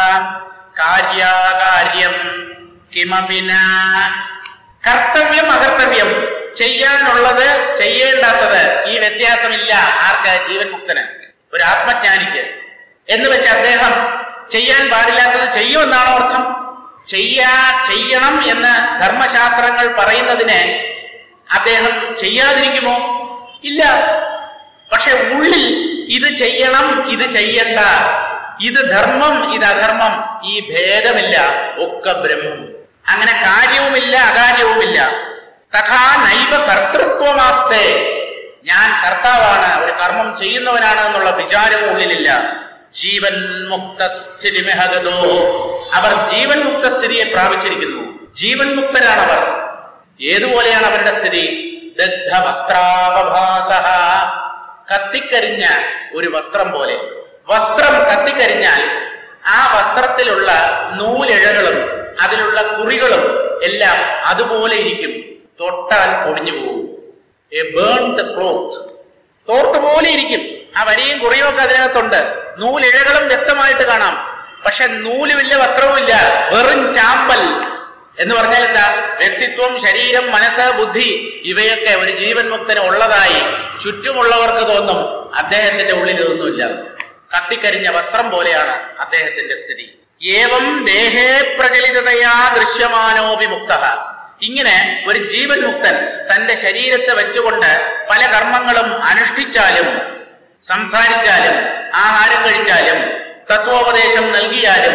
കാര്യാകാര്യം കിമപി ന കർത്തവ്യം അകർത്തവ്യം ചെയ്യാനുള്ളത് ചെയ്യേണ്ടാത്തത് ഈ വ്യത്യാസമില്ല ആർക്ക് ജീവൻ മുക്തന് ഒരു ആത്മജ്ഞാനിക്ക് എന്ന് വെച്ച് അദ്ദേഹം ചെയ്യാൻ പാടില്ലാത്തത് ചെയ്യുമെന്നാണോ അർത്ഥം ചെയ്യാ ചെയ്യണം എന്ന് ധർമ്മശാസ്ത്രങ്ങൾ പറയുന്നതിനെ അദ്ദേഹം ചെയ്യാതിരിക്കുമോ ഇല്ല പക്ഷെ ഉള്ളിൽ ഇത് ചെയ്യണം ഇത് ചെയ്യണ്ട ഇത് ധർമ്മം ഇത് അധർമ്മം ഈ ഭേദമില്ല ഒക്കെ ബ്രഹ്മം അങ്ങനെ കാര്യവുമില്ല അകാര്യവുമില്ല തഥാ നൈവ കർത്തൃത്വമാസ്തേ ഞാൻ കർത്താവാണ് ഒരു കർമ്മം ചെയ്യുന്നവനാണ് എന്നുള്ള വിചാരവും ഉള്ളിലില്ല ജീവൻ മുക്ത സ്ഥിതി മെഹഗതോ അവർ ജീവൻ മുക്ത സ്ഥിതിയെ പ്രാപിച്ചിരിക്കുന്നു ജീവൻ മുക്തരാണ് അവർ ഏതുപോലെയാണ് അവരുടെ സ്ഥിതി ദഗ്ധ വസ്ത്രാവഭാസ കത്തിക്കരിഞ്ഞ ഒരു വസ്ത്രം പോലെ വസ്ത്രം കത്തിക്കരിഞ്ഞാൽ ആ വസ്ത്രത്തിലുള്ള നൂലിഴകളും അതിലുള്ള കുറികളും എല്ലാം അതുപോലെ ഇരിക്കും തൊട്ടാൽ പൊടിഞ്ഞു പോകും എ ബേൺഡ് ക്ലോത്ത് തോർത്ത് പോലെ ഇരിക്കും ആ വരിയും കുറിയും ഒക്കെ അതിനകത്തുണ്ട് നൂലിഴകളും വ്യക്തമായിട്ട് കാണാം പക്ഷെ നൂലുമില്ല വസ്ത്രവുമില്ല വെറും ചാമ്പൽ എന്ന് പറഞ്ഞാൽ എന്താ വ്യക്തിത്വം ശരീരം മനസ്സ് ബുദ്ധി ഇവയൊക്കെ ഒരു ജീവൻ മുക്തന് ഉള്ളതായി ചുറ്റുമുള്ളവർക്ക് തോന്നും അദ്ദേഹത്തിന്റെ ഉള്ളിൽ ഇതൊന്നുമില്ല കത്തിക്കരിഞ്ഞ വസ്ത്രം പോലെയാണ് അദ്ദേഹത്തിന്റെ സ്ഥിതി ഏവം ദേഹേ പ്രചലിതതയാ ദൃശ്യമാനോപി മുക്ത ഇങ്ങനെ ഒരു ജീവൻ മുക്തൻ തന്റെ ശരീരത്തെ വെച്ചുകൊണ്ട് പല കർമ്മങ്ങളും അനുഷ്ഠിച്ചാലും സംസാരിച്ചാലും ആഹാരം കഴിച്ചാലും തത്വോപദേശം നൽകിയാലും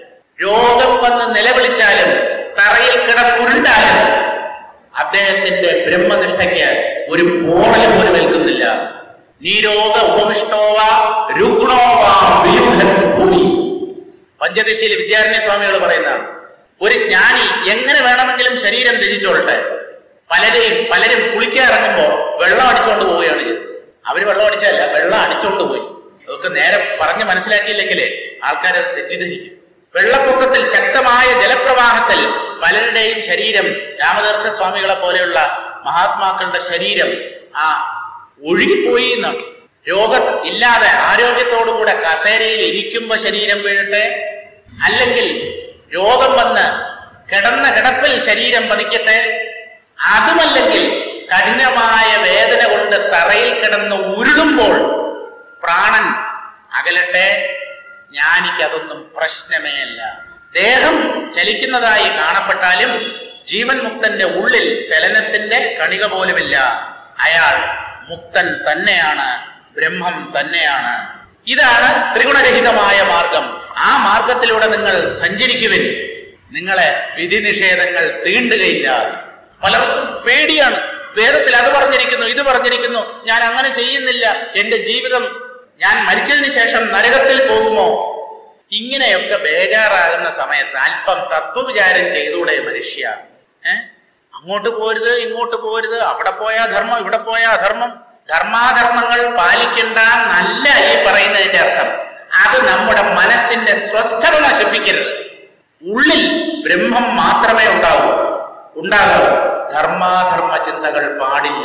രോഗം വന്ന് നിലവിളിച്ചാലും തറയിൽ കിടപ്പുരുണ്ടാലും അദ്ദേഹത്തിന്റെ ബ്രഹ്മനിഷ്ഠയ്ക്ക് ഒരു പോറൽ പോലും ഏൽക്കുന്നില്ല നീരോഗ ഉപവിഷ്ടോവ രുഗ്ണോവ വിയുഢൻ ഭൂമി പഞ്ചദശയിൽ വിദ്യാരണ്യ സ്വാമികൾ പറയുന്നതാണ് ഒരു ജ്ഞാനി എങ്ങനെ വേണമെങ്കിലും ശരീരം ത്യജിച്ചോളട്ടെ പലരെയും പലരും കുളിക്കാൻ ഇറങ്ങുമ്പോ വെള്ളം അടിച്ചുകൊണ്ട് പോവുകയാണ് ചെയ്തത് അവര് വെള്ളം അടിച്ചല്ല വെള്ളം അടിച്ചുകൊണ്ട് പോയി അതൊക്കെ നേരെ പറഞ്ഞ് മനസ്സിലാക്കിയില്ലെങ്കിൽ ആൾക്കാരത് തെറ്റിദ്ധരിക്കും വെള്ളപ്പൊക്കത്തിൽ ശക്തമായ ജലപ്രവാഹത്തിൽ പലരുടെയും ശരീരം രാമതീർത്ഥ സ്വാമികളെ പോലെയുള്ള മഹാത്മാക്കളുടെ ശരീരം ആ ഒഴുകിപ്പോയി എന്നാണ് രോഗം ഇല്ലാതെ ആരോഗ്യത്തോടുകൂടെ കസേരയിൽ ഇരിക്കുമ്പോ ശരീരം വീഴട്ടെ അല്ലെങ്കിൽ രോഗം വന്ന് കിടന്ന കിടപ്പിൽ ശരീരം പതിക്കട്ടെ അതുമല്ലെങ്കിൽ കഠിനമായ വേദന കൊണ്ട് തറയിൽ കിടന്ന് ഉരുളുമ്പോൾ പ്രാണൻ അകലട്ടെ ജ്ഞാനിക്ക് അതൊന്നും പ്രശ്നമേ അല്ല ദേഹം ചലിക്കുന്നതായി കാണപ്പെട്ടാലും ജീവൻ മുക്തന്റെ ഉള്ളിൽ ചലനത്തിന്റെ കണിക പോലുമില്ല അയാൾ മുക്തൻ തന്നെയാണ് ബ്രഹ്മം തന്നെയാണ് ഇതാണ് ത്രിഗുണരഹിതമായ മാർഗം ആ മാർഗത്തിലൂടെ നിങ്ങൾ സഞ്ചരിക്കുവിൻ നിങ്ങളെ വിധി നിഷേധങ്ങൾ തീണ്ടുകയില്ല പലർക്കും പേടിയാണ് വേദത്തിൽ അത് പറഞ്ഞിരിക്കുന്നു ഇത് പറഞ്ഞിരിക്കുന്നു ഞാൻ അങ്ങനെ ചെയ്യുന്നില്ല എന്റെ ജീവിതം ഞാൻ മരിച്ചതിന് ശേഷം നരകത്തിൽ പോകുമോ ഇങ്ങനെയൊക്കെ ബേജാറാകുന്ന സമയത്ത് അല്പം തത്വവിചാരം ചെയ്തൂടെ മനുഷ്യ ഏ അങ്ങോട്ട് പോരുത് ഇങ്ങോട്ട് പോരുത് അവിടെ പോയാ ധർമ്മം ഇവിടെ പോയാ അധർമ്മം ധർമാധർമ്മങ്ങൾ പാലിക്കണ്ട നല്ല ഈ പറയുന്നതിന്റെ അർത്ഥം അത് നമ്മുടെ മനസ്സിന്റെ സ്വസ്ഥത നശിപ്പിക്കരുത് ഉള്ളിൽ ബ്രഹ്മം മാത്രമേ ഉണ്ടാവൂ ഉണ്ടാകൂ ധർമാധർമ്മ ചിന്തകൾ പാടില്ല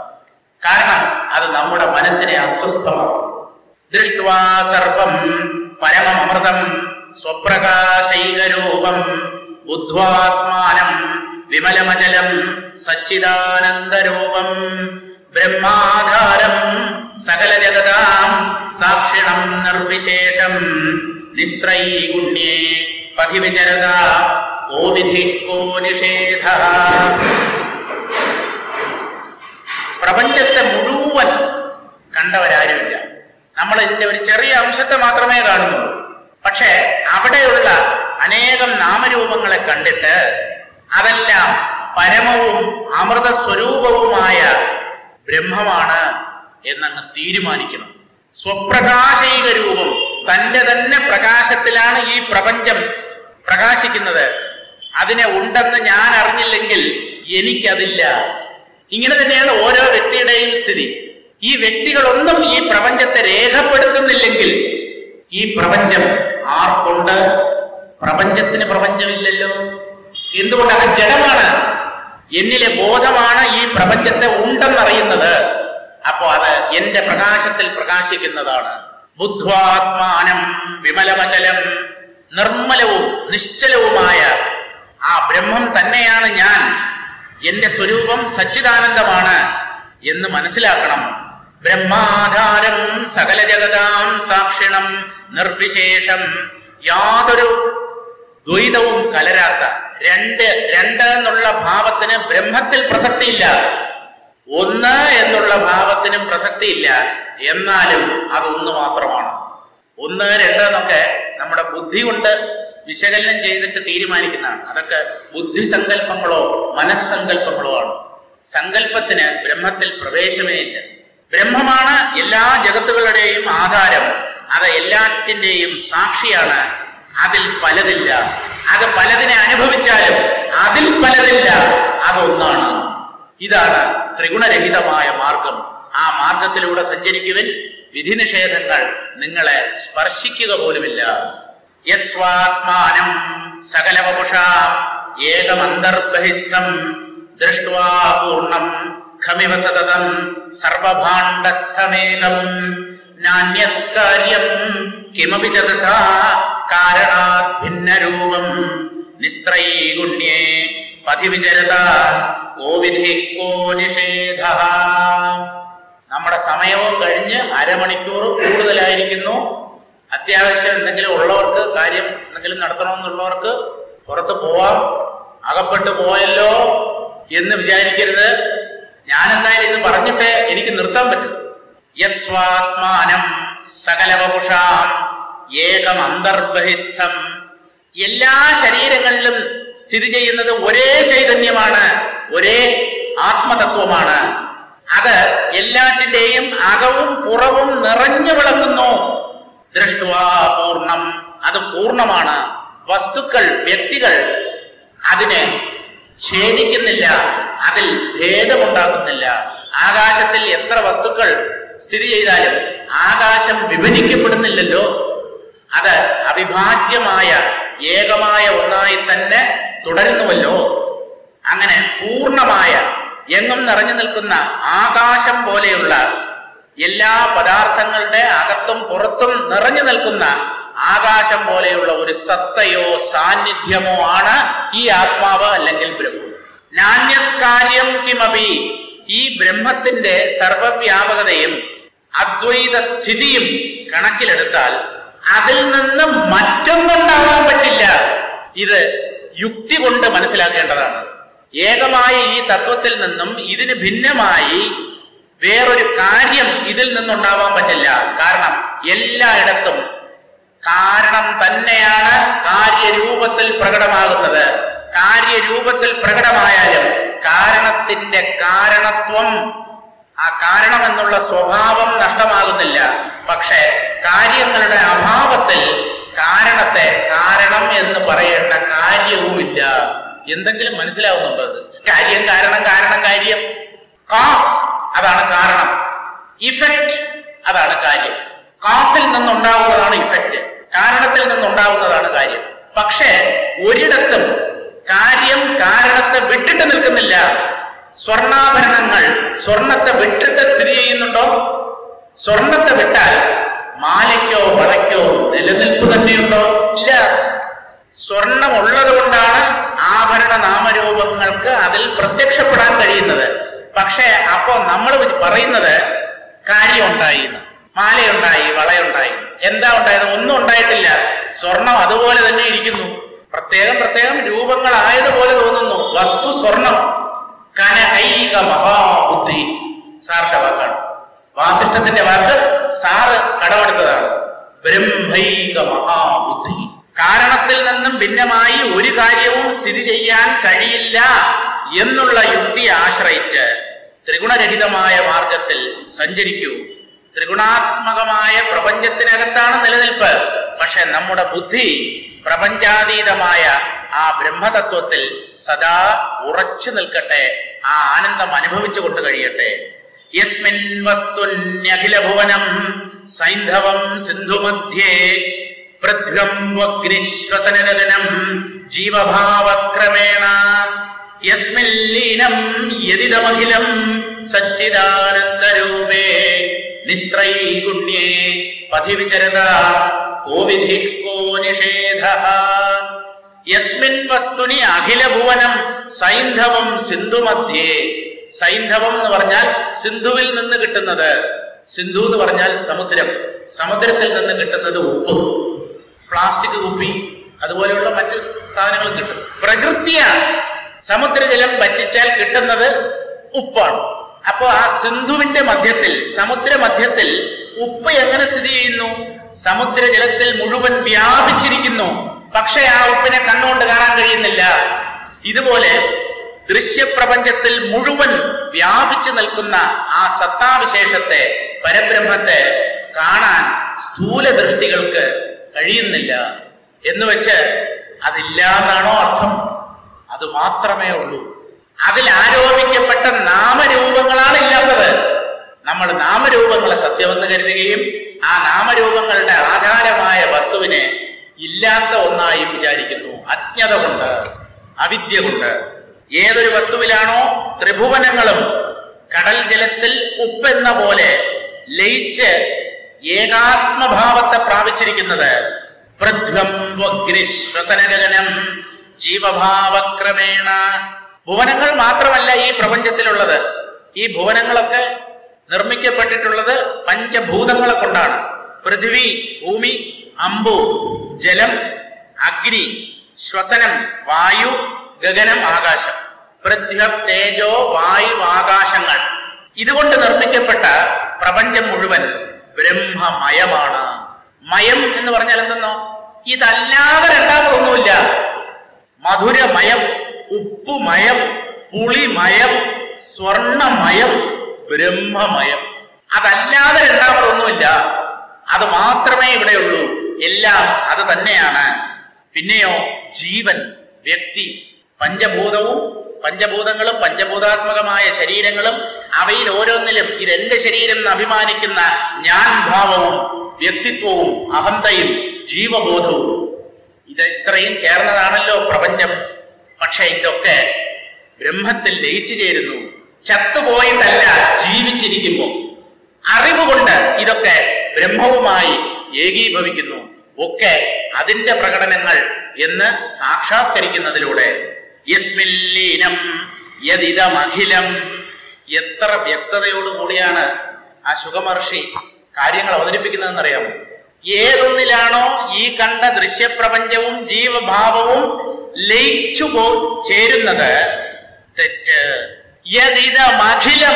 കാരണം അത് നമ്മുടെ മനസ്സിനെ അസ്വസ്ഥമാക്കും ദൃഷ്ട്വാ സർവം പരമമൃതം സ്വപ്രകാശൈകരൂപം ബുദ്ധ്വാത്മാനം വിമലമചലം സച്ചിദാനന്ദരൂപം ബ്രഹ്മാധാരം സകല ജഗതാം സാക്ഷിണം നിർവിശേഷം നിസ്ത്രൈഗുണ്യേ പഥിവിചരത കോ വിധി കോ നിഷേധ പ്രപഞ്ചത്തെ മുഴുവൻ കണ്ടവരാരുമില്ല നമ്മൾ ഇതിന്റെ ഒരു ചെറിയ അംശത്തെ മാത്രമേ കാണുന്നുള്ളൂ പക്ഷെ അവിടെയുള്ള അനേകം നാമരൂപങ്ങളെ കണ്ടിട്ട് അതെല്ലാം പരമവും അമൃത സ്വരൂപവുമായ ബ്രഹ്മമാണ് എന്നങ്ങ് തീരുമാനിക്കണം സ്വപ്രകാശൈക രൂപം തന്റെ തന്നെ പ്രകാശത്തിലാണ് ഈ പ്രപഞ്ചം പ്രകാശിക്കുന്നത് അതിനെ ഉണ്ടെന്ന് ഞാൻ അറിഞ്ഞില്ലെങ്കിൽ എനിക്കതില്ല ഇങ്ങനെ തന്നെയാണ് ഓരോ വ്യക്തിയുടെയും സ്ഥിതി ഈ വ്യക്തികളൊന്നും ഈ പ്രപഞ്ചത്തെ രേഖപ്പെടുത്തുന്നില്ലെങ്കിൽ ഈ പ്രപഞ്ചം ആർക്കുണ്ട് പ്രപഞ്ചത്തിന് പ്രപഞ്ചമില്ലല്ലോ എന്തുകൊണ്ട് അത് ജഡമാണ് എന്നിലെ ബോധമാണ് ഈ പ്രപഞ്ചത്തെ ഉണ്ടെന്നറിയുന്നത് അപ്പോ അത് എന്റെ പ്രകാശത്തിൽ പ്രകാശിക്കുന്നതാണ് ബുദ്ധ്വാത്മാനം വിമലമചലം നിർമ്മലവും നിശ്ചലവുമായ ആ ബ്രഹ്മം തന്നെയാണ് ഞാൻ എന്റെ സ്വരൂപം സച്ചിദാനന്ദമാണ് എന്ന് മനസ്സിലാക്കണം ബ്രഹ്മാധാരം സകല ജഗതാം സാക്ഷിണം നിർവിശേഷം യാതൊരു ദ്വൈതവും കലരാത്ത രണ്ട് രണ്ട് എന്നുള്ള ഭാവത്തിന് ബ്രഹ്മത്തിൽ പ്രസക്തിയില്ല ഒന്ന് എന്നുള്ള ഭാവത്തിനും പ്രസക്തിയില്ല എന്നാലും അത് ഒന്ന് മാത്രമാണ് ഒന്ന് രണ്ട് എന്നൊക്കെ നമ്മുടെ ബുദ്ധി കൊണ്ട് വിശകലനം ചെയ്തിട്ട് തീരുമാനിക്കുന്നതാണ് അതൊക്കെ ബുദ്ധി സങ്കല്പങ്ങളോ മനസ്സങ്കല്പങ്ങളോ ആണ് സങ്കല്പത്തിന് ബ്രഹ്മത്തിൽ പ്രവേശമേ ഇല്ല ബ്രഹ്മമാണ് എല്ലാ ജഗത്തുകളുടെയും ആധാരം അത് എല്ലാറ്റിന്റെയും സാക്ഷിയാണ് അതിൽ പലതില്ല അത് പലതിനെ അനുഭവിച്ചാലും അതിൽ പലതില്ല അതൊന്നാണ് ഇതാണ് ത്രിഗുണരഹിതമായ മാർഗം ആ മാർഗത്തിലൂടെ സഞ്ചരിക്കുവിൻ വിധി നിഷേധങ്ങൾ നിങ്ങളെ സ്പർശിക്കുക പോലുമില്ല യത് സ്വാത്മാനം സകലവപുഷാം ഏകമന്തർബഹിസ്ഥം ദൃഷ്ട്വാ പൂർണ്ണം ഖമിവ സതതം സർവഭാണ്ഡസ്ഥമേകം നാണ്യത് കാര്യം കിമപി ച തഥാ കാരണാത് ഭിന്നരൂപം നിസ്ത്രൈഗുണ്യേ പഥിവിചരത കോ വിധി കോ നിഷേധ നമ്മുടെ സമയവും കഴിഞ്ഞ് അരമണിക്കൂർ കൂടുതലായിരിക്കുന്നു അത്യാവശ്യം എന്തെങ്കിലും ഉള്ളവർക്ക് കാര്യം എന്തെങ്കിലും നടത്തണമെന്നുള്ളവർക്ക് പുറത്ത് പോവാം അകപ്പെട്ടു പോയല്ലോ എന്ന് വിചാരിക്കരുത് ഞാൻ എന്തായാലും ഇത് പറഞ്ഞിട്ട് എനിക്ക് നിർത്താൻ പറ്റും യത് സ്വാത്മാനം സകലവപുഷാം ഏകം അന്തർബഹിസ്ഥം എല്ലാ ശരീരങ്ങളിലും സ്ഥിതി ചെയ്യുന്നത് ഒരേ ചൈതന്യമാണ് ഒരേ ആത്മതത്വമാണ് അത് എല്ലാറ്റിന്റെയും അകവും പുറവും നിറഞ്ഞു വിളങ്ങുന്നു ദൃഷ്ടുവാ പൂർണ്ണം അത് പൂർണ്ണമാണ് വസ്തുക്കൾ വ്യക്തികൾ അതിനെ ഛേദിക്കുന്നില്ല അതിൽ ഭേദമുണ്ടാക്കുന്നില്ല ആകാശത്തിൽ എത്ര വസ്തുക്കൾ സ്ഥിതി ചെയ്താലും ആകാശം വിഭജിക്കപ്പെടുന്നില്ലല്ലോ അത് അവിഭാജ്യമായ ഏകമായ ഒന്നായി തന്നെ തുടരുന്നുവല്ലോ അങ്ങനെ പൂർണ്ണമായ എങ്ങും നിറഞ്ഞു നിൽക്കുന്ന ആകാശം പോലെയുള്ള എല്ലാ പദാർത്ഥങ്ങളുടെ അകത്തും പുറത്തും നിറഞ്ഞു നിൽക്കുന്ന ആകാശം പോലെയുള്ള ഒരു സത്തയോ സാന്നിധ്യമോ ആണ് ഈ ആത്മാവ് അല്ലെങ്കിൽ ബ്രഹ്മം നാണ്യത് കാര്യം കിമപി ഈ ബ്രഹ്മത്തിന്റെ സർവവ്യാപകതയും അദ്വൈത സ്ഥിതിയും കണക്കിലെടുത്താൽ അതിൽ നിന്ന് മറ്റൊന്നുണ്ടാവാൻ പറ്റില്ല ഇത് യുക്തി കൊണ്ട് മനസ്സിലാക്കേണ്ടതാണ് ഏകമായ ഈ തത്വത്തിൽ നിന്നും ഇതിന് ഭിന്നമായി വേറൊരു കാര്യം ഇതിൽ നിന്നുണ്ടാവാൻ പറ്റില്ല കാരണം എല്ലായിടത്തും കാരണം തന്നെയാണ് കാര്യരൂപത്തിൽ പ്രകടമാകുന്നത് കാര്യരൂപത്തിൽ പ്രകടമായാലും കാരണത്തിന്റെ കാരണത്വം ആ കാരണം എന്നുള്ള സ്വഭാവം നഷ്ടമാകുന്നില്ല പക്ഷെ കാര്യങ്ങളുടെ അഭാവത്തിൽ കാരണത്തെ കാരണം എന്ന് പറയേണ്ട കാര്യവുമില്ല എന്തെങ്കിലും മനസ്സിലാവുന്നുണ്ടോ അത് കാര്യം കാരണം കാരണം കാര്യം കാസ് അതാണ് കാരണം ഇഫക്റ്റ് അതാണ് കാര്യം കാസിൽ നിന്നുണ്ടാവുന്നതാണ് ഇഫക്റ്റ് കാരണത്തിൽ നിന്നുണ്ടാവുന്നതാണ് കാര്യം പക്ഷേ ഒരിടത്തും കാര്യം കാരണത്തെ വിട്ടിട്ട് നിൽക്കുന്നില്ല സ്വർണ്ണാഭരണങ്ങൾ സ്വർണത്തെ വിട്ടിട്ട് സ്ഥിതി ചെയ്യുന്നുണ്ടോ സ്വർണത്തെ വിട്ടാൽ മാലയ്ക്കോ വളയ്ക്കോ നിലനിൽപ്പ് തന്നെയുണ്ടോ ഇല്ല സ്വർണം ഉള്ളത് കൊണ്ടാണ് ആഭരണ നാമരൂപങ്ങൾക്ക് അതിൽ പ്രത്യക്ഷപ്പെടാൻ കഴിയുന്നത് പക്ഷേ അപ്പോ നമ്മൾ പറയുന്നത് കാര്യം ഉണ്ടായി എന്ന്. മാലയുണ്ടായി വളയുണ്ടായി എന്താ ഉണ്ടായത് ഒന്നും ഉണ്ടായിട്ടില്ല സ്വർണം അതുപോലെ തന്നെ ഇരിക്കുന്നു പ്രത്യേകം പ്രത്യേകം രൂപങ്ങളായതുപോലെ തോന്നുന്നു വസ്തു സ്വർണം കനകൈക മഹാബുദ്ധി സാറിന്റെ വാക്കാണ് വാസിഷ്ഠത്തിന്റെ വാക്ക് സാറ് കടമെടുത്തതാണ് ബ്രഹ്മൈക മഹാബുദ്ധി കാരണത്തിൽ നിന്നും ഭിന്നമായി ഒരു കാര്യവും സ്ഥിതി ചെയ്യാൻ കഴിയില്ല എന്നുള്ള യുക്തിയെ ആശ്രയിച്ച് ത്രിഗുണരഹിതമായ മാർഗത്തിൽ സഞ്ചരിക്കൂ ത്രിഗുണാത്മകമായ പ്രപഞ്ചത്തിനകത്താണ് നിലനിൽപ്പ് പക്ഷെ നമ്മുടെ ബുദ്ധി പ്രപഞ്ചാതീതമായ ആ ബ്രഹ്മതത്വത്തിൽ സദാ ഉറച്ചു നിൽക്കട്ടെ ആ ആനന്ദം അനുഭവിച്ചു കൊണ്ട് കഴിയട്ടെ യസ്മിൻ വസ്തുന്യഖില ഭുവനം സൈന്ധവം സിന്ധുമധ്യേ പൃഥ്വം വഗ്നിശ്വസനഗനം ജീവഭാവക്രമേണ യസ്മിൻ ലീനം യദിദമഖിലം സച്ചിദാനന്ദരൂപേ നിസ്ത്രൈഗുണ്യേ പഥി വിചരത കോ വിധി കോ നിഷേധ യസ്മിൻ വസ്തുനി അഖില ഭുവനം സൈന്ധവം സിന്ധുമധ്യേ സൈന്ധവം എന്ന് പറഞ്ഞാൽ സിന്ധുവിൽ നിന്ന് കിട്ടുന്നത് സിന്ധു എന്ന് പറഞ്ഞാൽ സമുദ്രം സമുദ്രത്തിൽ നിന്ന് കിട്ടുന്നത് ഉപ്പ് പ്ലാസ്റ്റിക് കുപ്പി അതുപോലെയുള്ള മറ്റ് സാധനങ്ങളും കിട്ടും പ്രകൃതിയാണ് സമുദ്രജലം വറ്റിച്ചാൽ കിട്ടുന്നത് ഉപ്പാണ് അപ്പോ ആ സിന്ധുവിന്റെ മധ്യത്തിൽ സമുദ്ര മധ്യത്തിൽ ഉപ്പ് എങ്ങനെ സ്ഥിതി ചെയ്യുന്നു സമുദ്രജലത്തിൽ മുഴുവൻ വ്യാപിച്ചിരിക്കുന്നു പക്ഷെ ആ ഉപ്പിനെ കണ്ണുകൊണ്ട് കാണാൻ കഴിയുന്നില്ല ഇതുപോലെ ദൃശ്യപ്രപഞ്ചത്തിൽ മുഴുവൻ വ്യാപിച്ചു നിൽക്കുന്ന ആ സത്താവിശേഷത്തെ പരബ്രഹ്മത്തെ കാണാൻ സ്ഥൂല ദൃഷ്ടികൾക്ക് കഴിയുന്നില്ല എന്ന് വെച്ച് അതില്ല എന്നാണോ അർത്ഥം അത് മാത്രമേ ഉള്ളൂ അതിൽ ആരോപിക്കപ്പെട്ട നാമരൂപങ്ങളാണ് ഇല്ലാത്തത് നമ്മൾ നാമരൂപങ്ങളെ സത്യമെന്ന് കരുതുകയും ആ നാമരൂപങ്ങളുടെ ആധാരമായ വസ്തുവിനെ ഇല്ലാത്ത ഒന്നായി വിചാരിക്കുന്നു അജ്ഞത കൊണ്ട് അവിദ്യ കൊണ്ട് ഏതൊരു വസ്തുവിലാണോ ത്രിഭുവനങ്ങളും കടൽ ജലത്തിൽ ഉപ്പെന്ന പോലെ ലയിച്ച് ഏകാത്മഭാവത്തെ പ്രാപിച്ചിരിക്കുന്നത് പൃഥ്വം വഗ്നിശ്വസനഗഗനം ജീവഭാവക്രമേണ ഭുവനങ്ങൾ മാത്രമല്ല ഈ പ്രപഞ്ചത്തിലുള്ളത് ഈ ഭുവനങ്ങളൊക്കെ നിർമ്മിക്കപ്പെട്ടിട്ടുള്ളത് പഞ്ചഭൂതങ്ങളെ കൊണ്ടാണ് പൃഥ്വി ഭൂമി അമ്പു ജലം അഗ്നി ശ്വസനം വായു ഗഗനം ആകാശം പൃഥ്വ തേജോ വായു ആകാശങ്ങൾ ഇതുകൊണ്ട് നിർമ്മിക്കപ്പെട്ട പ്രപഞ്ചം മുഴുവൻ ബ്രഹ്മമയമാണ് മയം എന്ന് പറഞ്ഞാൽ എന്തെന്നോ ഇതല്ലാതെ രണ്ടാമതൊന്നുമില്ല മധുരമയം ഉപ്പുമയം പുളിമയം സ്വർണമയം ബ്രഹ്മമയം അതല്ലാതെ രണ്ടാമതൊന്നുമില്ല അത് മാത്രമേ ഇവിടെയുള്ളൂ എല്ലാം അത് തന്നെയാണ് പിന്നെയോ ജീവൻ വ്യക്തി പഞ്ചഭൂതവും പഞ്ചഭൂതങ്ങളും പഞ്ചഭൂതാത്മകമായ ശരീരങ്ങളും അവയിൽ ഓരോന്നിലും ഇതെന്റെ ശരീരം എന്ന് അഭിമാനിക്കുന്ന ഞാൻ ഭാവവും വ്യക്തിത്വവും അഹന്തയും ജീവബോധവും ഇത് ഇത്രയും ചേർന്നതാണല്ലോ പ്രപഞ്ചം പക്ഷെ ഇതൊക്കെ ബ്രഹ്മത്തിൽ ലയിച്ചു ചേരുന്നു ചത്തുപോയിട്ടല്ല ജീവിച്ചിരിക്കുമ്പോൾ അറിവ് കൊണ്ട് ഇതൊക്കെ ബ്രഹ്മവുമായി ഏകീഭവിക്കുന്നു ഒക്കെ അതിന്റെ പ്രകടനങ്ങൾ എന്ന് സാക്ഷാത്കരിക്കുന്നതിലൂടെ യസ്മില്ലീനം യദിതമഖിലം എത്ര വ്യക്തതയോടുകൂടിയാണ് ആ ശുഗമഹർഷി കാര്യങ്ങൾ അവതരിപ്പിക്കുന്നതെന്നറിയാമോ ഏതൊന്നിലാണോ ഈ കണ്ട ദൃശ്യപ്രപഞ്ചവും ജീവഭാവവും ലയിച്ചു പോ ചേരുന്നത് തെറ്റ് യദിതമഖിലം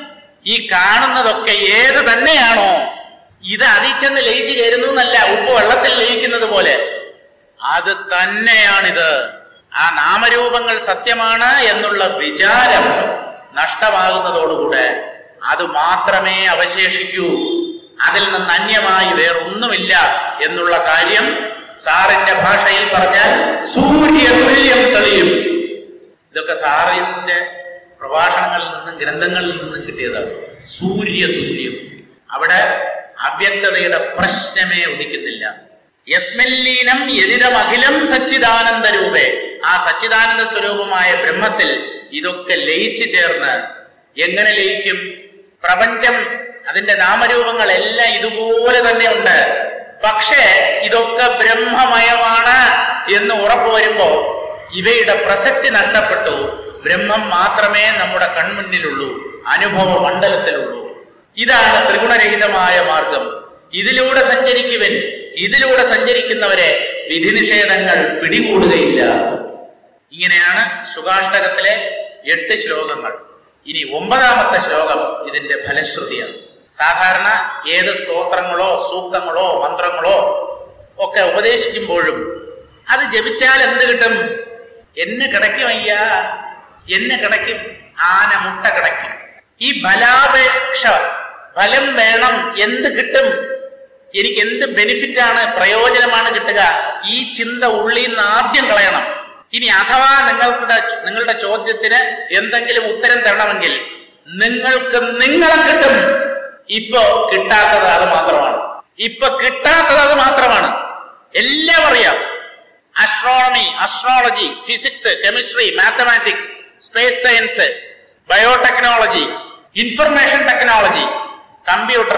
ഈ കാണുന്നതൊക്കെ ഏത് തന്നെയാണോ ഇത് അതിൽ ചെന്ന് ലയിച്ചു ചേരുന്നു എന്നല്ല ഉപ്പ് വെള്ളത്തിൽ ലയിക്കുന്നത് പോലെ അത് തന്നെയാണിത് ആ നാമരൂപങ്ങൾ സത്യമാണ് എന്നുള്ള വിചാരം നഷ്ടമാകുന്നതോടുകൂടെ അത് മാത്രമേ അവശേഷിക്കൂ അതിൽ നിന്ന് അന്യമായി വേറൊന്നുമില്ല എന്നുള്ള കാര്യം സാറിന്റെ ഭാഷയിൽ പറഞ്ഞാൽ സൂര്യതുല്യം തെളിയും ഇതൊക്കെ സാറിന്റെ പ്രഭാഷണങ്ങളിൽ നിന്നും ഗ്രന്ഥങ്ങളിൽ നിന്നും കിട്ടിയതാണ് സൂര്യതുല്യം അവിടെ അവ്യക്തതയുടെ പ്രശ്നമേ ഉദിക്കുന്നില്ല യസ്മല്ലീനം എതിരമഖിലം സച്ചിദാനന്ദ രൂപേ ആ സച്ചിദാനന്ദ സ്വരൂപമായ ബ്രഹ്മത്തിൽ ഇതൊക്കെ ലയിച്ചു ചേർന്ന് എങ്ങനെ ലയിക്കും പ്രപഞ്ചം അതിന്റെ നാമരൂപങ്ങൾ എല്ലാം ഇതുപോലെ തന്നെ ഉണ്ട് പക്ഷേ ഇതൊക്കെ ബ്രഹ്മമയമാണ് എന്ന് ഉറപ്പു വരുമ്പോ ഇവയുടെ പ്രസക്തി നഷ്ടപ്പെട്ടു ബ്രഹ്മം മാത്രമേ നമ്മുടെ കൺമുന്നിലുള്ളൂ അനുഭവ മണ്ഡലത്തിലുള്ളൂ ഇതാണ് ത്രിഗുണരഹിതമായ മാർഗം ഇതിലൂടെ സഞ്ചരിക്കുവൻ ഇതിലൂടെ സഞ്ചരിക്കുന്നവരെ വിധി നിഷേധങ്ങൾ പിടികൂടുകയില്ല ഇങ്ങനെയാണ് സുഖാഷ്ടകത്തിലെ എട്ട് ശ്ലോകങ്ങൾ ഇനി ഒമ്പതാമത്തെ ശ്ലോകം ഇതിന്റെ ഫലശ്രുതിയാണ് സാധാരണ ഏത് സ്തോത്രങ്ങളോ സൂക്തങ്ങളോ മന്ത്രങ്ങളോ ഒക്കെ ഉപദേശിക്കുമ്പോഴും അത് ജപിച്ചാൽ എന്ത് കിട്ടും എന്നെ കിടക്കും അയ്യ എന്നെ കിടക്കും ആന മുട്ട കിടക്കും ഈ ഫലാപേക്ഷ ഫലം വേണം എന്ത് കിട്ടും എനിക്ക് എന്ത് ബെനിഫിറ്റ് ആണ് പ്രയോജനമാണ് കിട്ടുക ഈ ചിന്ത ഉള്ളിൽ നിന്ന് ആദ്യം കളയണം ഇനി അഥവാ നിങ്ങളുടെ നിങ്ങളുടെ ചോദ്യത്തിന് എന്തെങ്കിലും ഉത്തരം തരണമെങ്കിൽ നിങ്ങൾക്ക് നിങ്ങളെ കിട്ടും ഇപ്പൊ കിട്ടാത്തത് അത് മാത്രമാണ് ഇപ്പൊ കിട്ടാത്തത് അത് മാത്രമാണ് എല്ലാം അറിയാം astronomy astrology physics chemistry mathematics space science biotechnology information technology computer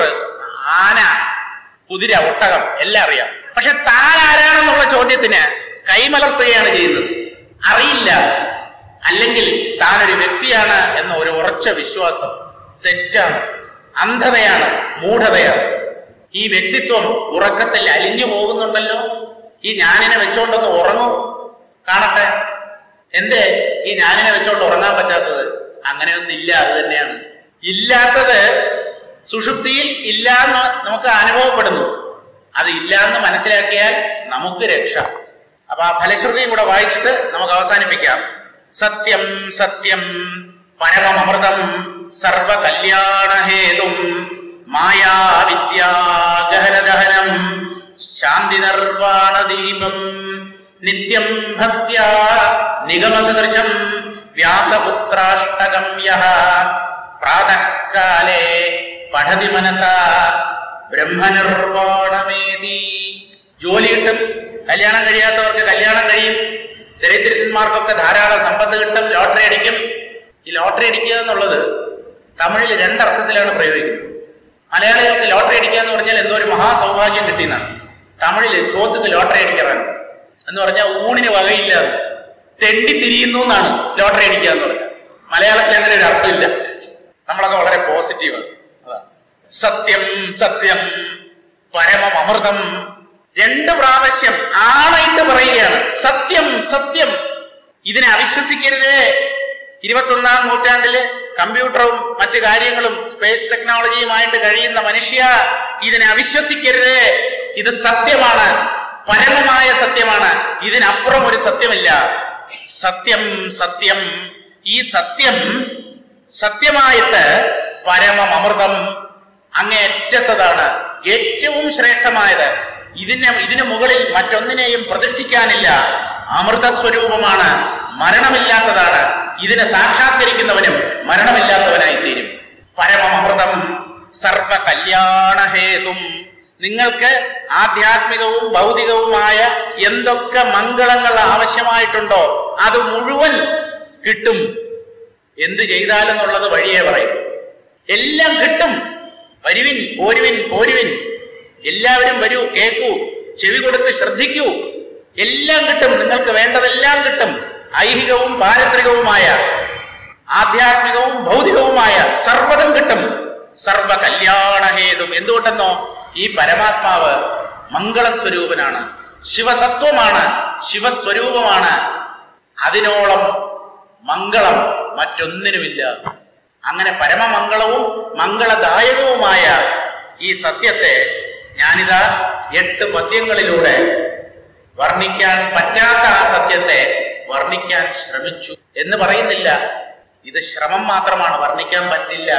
ആന കുതിര ഒട്ടകം എല്ലാം അറിയാം പക്ഷെ താൻ ആരാണെന്നുള്ള ചോദ്യത്തിന് കൈമലർത്തുകയാണ് ചെയ്യുന്നത് അറിയില്ല അല്ലെങ്കിൽ താൻ ഒരു വ്യക്തിയാണ് എന്ന ഒരു ഉറച്ച വിശ്വാസം തെറ്റാണ് അന്ധതയാണ് മൂഢതയാണ് ഈ വ്യക്തിത്വം ഉറക്കത്തിൽ അലിഞ്ഞു പോകുന്നുണ്ടല്ലോ ഈ ഞാനിനെ വെച്ചോണ്ടൊന്ന് ഉറങ്ങൂ കാണട്ടെ എന്തേ ഈ ഞാനിനെ വെച്ചോണ്ട് ഉറങ്ങാൻ പറ്റാത്തത് അങ്ങനെയൊന്നും ഇല്ല അത് തന്നെയാണ് ഇല്ലാത്തത് സുഷുപ്തിയിൽ ഇല്ല എന്ന് നമുക്ക് അനുഭവപ്പെടുന്നു അത് ഇല്ല എന്ന് മനസ്സിലാക്കിയാൽ നമുക്ക് രക്ഷ അപ്പൊ ആ ഫലശ്രുതിയും കൂടെ വായിച്ചിട്ട് നമുക്ക് അവസാനിപ്പിക്കാം സത്യം സത്യം പരമമൃതം സർവ കല്യാണഹേതും മായാവിദ്യാഗഹനദഹനം ശാന്തി നിർവാണ ദീപം നിത്യം ഭക്ത്യാ നിഗമസദൃശം വ്യാസപുത്രാഷ്ടകം യഃ പ്രാതഃകാലേ പഠതി മനസാ ബ്രഹ്മനിർവാണമേതി ജോലി കിട്ടും കല്യാണം കഴിയാത്തവർക്ക് കല്യാണം കഴിയും ദരിദ്രന്മാർക്കൊക്കെ ധാരാളം സമ്പത്ത് കിട്ടും ലോട്ടറി അടിക്കും ഈ ലോട്ടറി അടിക്കുക എന്നുള്ളത് തമിഴിൽ രണ്ടർത്ഥത്തിലാണ് പ്രയോഗിക്കുന്നത് മലയാളികൾക്ക് ലോട്ടറി അടിക്കുക എന്ന് പറഞ്ഞാൽ എന്തോ ഒരു മഹാസൗഭാഗ്യം കിട്ടിയെന്നാണ് തമിഴില് ചോത്തുക്ക് ലോട്ടറി അടിക്കാറാണ് എന്ന് പറഞ്ഞാൽ ഊണിന് വകയില്ല തെണ്ടി തിരിയുന്നു എന്നാണ് ലോട്ടറി അടിക്കുക എന്ന് പറഞ്ഞാൽ മലയാളത്തിൽ അങ്ങനെ ഒരു അർത്ഥമില്ല നമ്മളൊക്കെ വളരെ പോസിറ്റീവ് സത്യം സത്യം പരമം അമൃതം രണ്ട് പ്രാവശ്യം ആണായിട്ട് പറയുകയാണ് സത്യം സത്യം ഇതിനെ അവിശ്വസിക്കരുത് ഇരുപത്തൊന്നാം നൂറ്റാണ്ടില് കമ്പ്യൂട്ടറും മറ്റു കാര്യങ്ങളും സ്പേസ് ടെക്നോളജിയുമായിട്ട് കഴിയുന്ന മനുഷ്യ ഇതിനെ അവിശ്വസിക്കരുത് ഇത് സത്യമാണ് പരമമായ സത്യമാണ് ഇതിനപ്പുറം ഒരു സത്യമില്ല സത്യം സത്യം ഈ സത്യം സത്യമായിട്ട് പരമം അമൃതം അങ്ങേറ്റത്തതാണ് ഏറ്റവും ശ്രേഷ്ഠമായത് ഇതിനെ ഇതിനു മുകളിൽ മറ്റൊന്നിനെയും പ്രതിഷ്ഠിക്കാനില്ല അമൃത സ്വരൂപമാണ് മരണമില്ലാത്തതാണ് ഇതിനെ സാക്ഷാത്കരിക്കുന്നവനും മരണമില്ലാത്തവനായി തീരും പരമമൃതം സർവ കല്യാണഹേതും നിങ്ങൾക്ക് ആധ്യാത്മികവും ഭൗതികവുമായ എന്തൊക്കെ മംഗളങ്ങൾ ആവശ്യമായിട്ടുണ്ടോ അത് മുഴുവൻ കിട്ടും എന്ത് ചെയ്താലെന്നുള്ളത് വഴിയേ പറയും എല്ലാം കിട്ടും വരുവിൻ പോരുവിൻ പോരുവിൻ എല്ലാവരും വരൂ കേൾക്കൂ ചെവി കൊടുത്ത് ശ്രദ്ധിക്കൂ എല്ലാം കിട്ടും നിങ്ങൾക്ക് വേണ്ടതെല്ലാം കിട്ടും ഐഹികവും പാരത്രികവുമായ ആധ്യാത്മികവും ഭൗതികവുമായ സർവ്വതും കിട്ടും സർവ കല്യാണഹേതും എന്തുകൊണ്ടെന്നോ ഈ പരമാത്മാവ് മംഗളസ്വരൂപനാണ് ശിവതത്വമാണ് ശിവസ്വരൂപമാണ് അതിനോളം മംഗളം മറ്റൊന്നിനുമില്ല അങ്ങനെ പരമമംഗളവും മംഗളദായകവുമായ ഈ സത്യത്തെ ഞാനിതാ എട്ട് പദ്യങ്ങളിലൂടെ വർണ്ണിക്കാൻ പറ്റാത്ത ആ സത്യത്തെ വർണ്ണിക്കാൻ ശ്രമിച്ചു എന്ന് പറയുന്നില്ല ഇത് ശ്രമം മാത്രമാണ് വർണ്ണിക്കാൻ പറ്റില്ല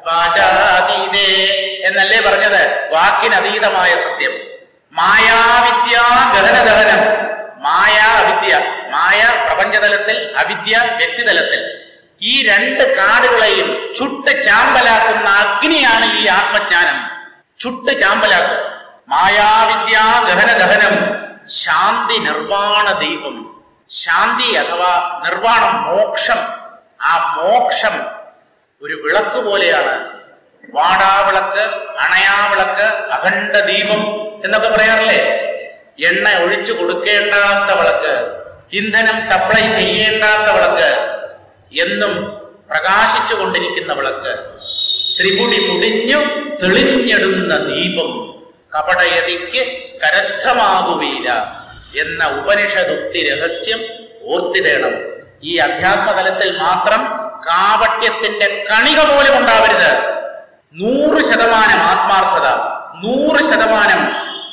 വാചാതീതേ എന്നല്ലേ പറഞ്ഞത് വാക്കിനതീതമായ സത്യം മായാവിദ്യ ഗഹനദഹനം മായ അവിദ്യ മായ പ്രപഞ്ചതലത്തിൽ അവിദ്യ വ്യക്തിതലത്തിൽ ഈ രണ്ട് കാടുകളെയും ചുട്ട് ചാമ്പലാക്കുന്ന അഗ്നിയാണ് ഈ ആത്മജ്ഞാനം ചുട്ട് ചാമ്പലാക്കും മായാവിദ്യ ഗഹനദഹനം ശാന്തി നിർവാണ ദീപം ശാന്തി അഥവാ നിർവാണം മോക്ഷം ആ മോക്ഷം ഒരു വിളക്ക് പോലെയാണ് വാടാവിളക്ക് അണയാവിളക്ക് അഖണ്ഡ ദീപം എന്നൊക്കെ പറയാറില്ലേ എണ്ണ ഒഴിച്ചു കൊടുക്കേണ്ടാത്ത വിളക്ക് ഇന്ധനം സപ്ലൈ ചെയ്യേണ്ടാത്ത വിളക്ക് എന്നും പ്രകാശിച്ചു കൊണ്ടിരിക്കുന്ന വിളക്ക് ത്രിപുടി മുടിഞ്ഞു തെളിഞ്ഞെടുന്ന ദീപം കപടയതിക്ക് കരസ്ഥമാകുവീല എന്ന ഉപനിഷദുക്തി രഹസ്യം ഓർത്തിടേണം ഈ അധ്യാത്മതലത്തിൽ മാത്രം കാപട്യത്തിന്റെ കണിക പോലും ഉണ്ടാവരുത് നൂറ് ശതമാനം ആത്മാർത്ഥത നൂറ് ശതമാനം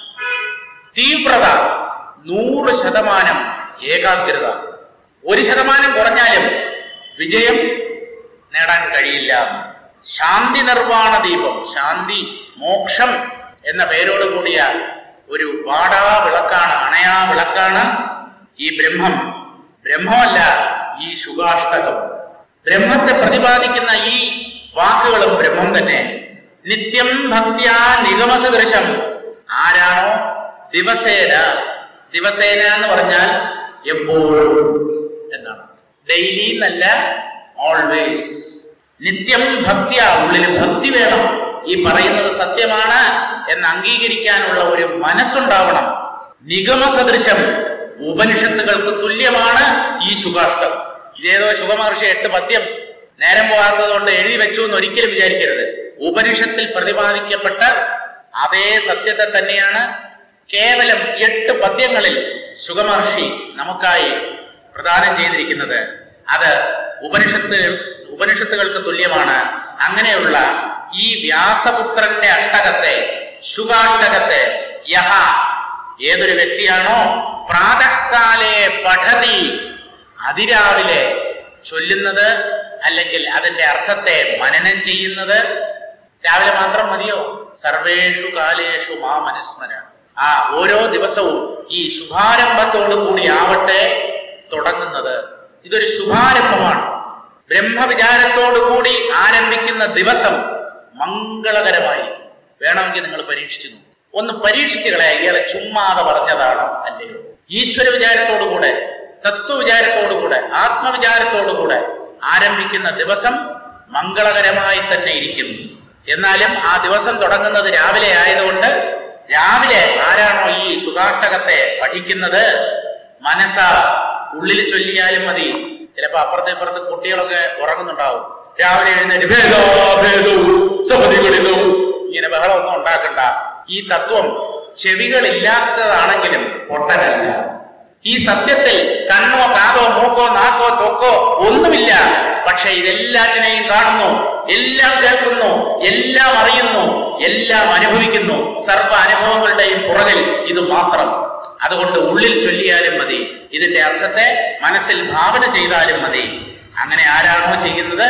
തീവ്രത നൂറ് ശതമാനം ഏകാഗ്രത ഒരു ശതമാനം കുറഞ്ഞാലും വിജയം നേടാൻ കഴിയില്ല ശാന്തി നിർവാണ ദീപം ശാന്തി മോക്ഷം എന്ന പേരോട് കൂടിയ ഒരു വാടാ വിളക്കാണ് അണയാ വിളക്കാണ് ഈ ബ്രഹ്മം ബ്രഹ്മമല്ല ഈ ശുഗാഷ്ടകം ബ്രഹ്മത്തെ പ്രതിപാദിക്കുന്ന ഈ വാക്കുകളും ബ്രഹ്മം തന്നെ നിത്യം ഭക്ത്യാ നിഗമസദൃശം ആരാണോ ദിവസേന ദിവസേന എന്ന് പറഞ്ഞാൽ എപ്പോഴും എന്നാണ് ഡെയിലി എന്നല്ല ഓൾവേസ് നിത്യം ഭക്തിയ ഉള്ളിൽ ഭക്തി വേണം ഈ പറയുന്നത് സത്യമാണ് എന്ന് അംഗീകരിക്കാനുള്ള ഒരു മനസ്സുണ്ടാവണം നിഗമസദൃശം ഉപനിഷത്തുകൾക്ക് തുല്യമാണ് ഈ ശുഭാഷ്ടം ഇതേതോ ശുഭമഹർഷി എട്ട് പദ്യം നേരം പോകാത്തത് കൊണ്ട് എഴുതി വെച്ചു എന്ന് ഒരിക്കലും വിചാരിക്കരുത് ഉപനിഷത്തിൽ പ്രതിപാദിക്കപ്പെട്ട അതേ സത്യത്തെ തന്നെയാണ് കേവലം എട്ട് പദ്യങ്ങളിൽ ശുഗമഹർഷി നമുക്കായി പ്രദാനം ചെയ്തിരിക്കുന്നത് അത് ഉപനിഷത്ത് ഉപനിഷത്തുകൾക്ക് തുല്യമാണ് അങ്ങനെയുള്ള ഈ വ്യാസപുത്രന്റെ അഷ്ടകത്തെ ശുഗാഷ്ടകത്തെ യഹ ഏതൊരു വ്യക്തിയാണോ പ്രാതക്കാലെ പഠതി അതിരാവിലെ ചൊല്ലുന്നത് അല്ലെങ്കിൽ അതിന്റെ അർത്ഥത്തെ മനനം ചെയ്യുന്നത് രാവിലെ മാത്രം മതിയോ സർവേഷു കാലേഷു മാം അനുസ്മര ആ ഓരോ ദിവസവും ഈ ശുഭാരംഭത്തോടു കൂടി ആവട്ടെ തുടങ്ങുന്നത് ഇതൊരു ശുഭാരംഭമാണ് ബ്രഹ്മവിചാരത്തോടു കൂടി ആരംഭിക്കുന്ന ദിവസം മംഗളകരമായിരിക്കും വേണമെങ്കിൽ നിങ്ങൾ പരീക്ഷിച്ചു നോക്കൂ ഒന്ന് പരീക്ഷിച്ചു കളയാ ഇയാളെ ചുമ്മാതെ പറഞ്ഞതാണോ അല്ലയോ ഈശ്വര വിചാരത്തോടുകൂടെ തത്വവിചാരത്തോടുകൂടെ ആത്മവിചാരത്തോടുകൂടെ ആരംഭിക്കുന്ന ദിവസം മംഗളകരമായി തന്നെ ഇരിക്കും എന്നാലും ആ ദിവസം തുടങ്ങുന്നത് രാവിലെ ആയതുകൊണ്ട് രാവിലെ ആരാണോ ഈ സുഖാഷ്ടകത്തെ പഠിക്കുന്നത് മനസ്സ ഉള്ളിൽ ചൊല്ലിയാലും മതി ചിലപ്പോ അപ്പുറത്തെ ഇപ്പുറത്ത് കുട്ടികളൊക്കെ ഉറങ്ങുന്നുണ്ടാവും രാവിലെ എഴുന്നേറ്റ് ഭേദോ ഭേദവും സമിതികളിലും ഇങ്ങനെ ബഹളമൊന്നും ഉണ്ടാക്കണ്ട ഈ തത്വം ചെവികളില്ലാത്തതാണെങ്കിലും പൊട്ടനല്ല ഈ സത്യത്തിൽ കണ്ണോ കാതോ മൂക്കോ നാക്കോ തൊക്കോ ഒന്നുമില്ല പക്ഷെ ഇതെല്ലാറ്റിനെയും കാണുന്നു എല്ലാം കേൾക്കുന്നു എല്ലാം അറിയുന്നു എല്ലാം അനുഭവിക്കുന്നു സർവ്വ അനുഭവങ്ങളുടെയും പുറകിൽ ഇത് മാത്രം അതുകൊണ്ട് ഉള്ളിൽ ചൊല്ലിയാലും മതി ഇതിന്റെ അർത്ഥത്തെ മനസ്സിൽ ഭാവന ചെയ്താലും മതി അങ്ങനെ ആരാണോ ചെയ്യുന്നത്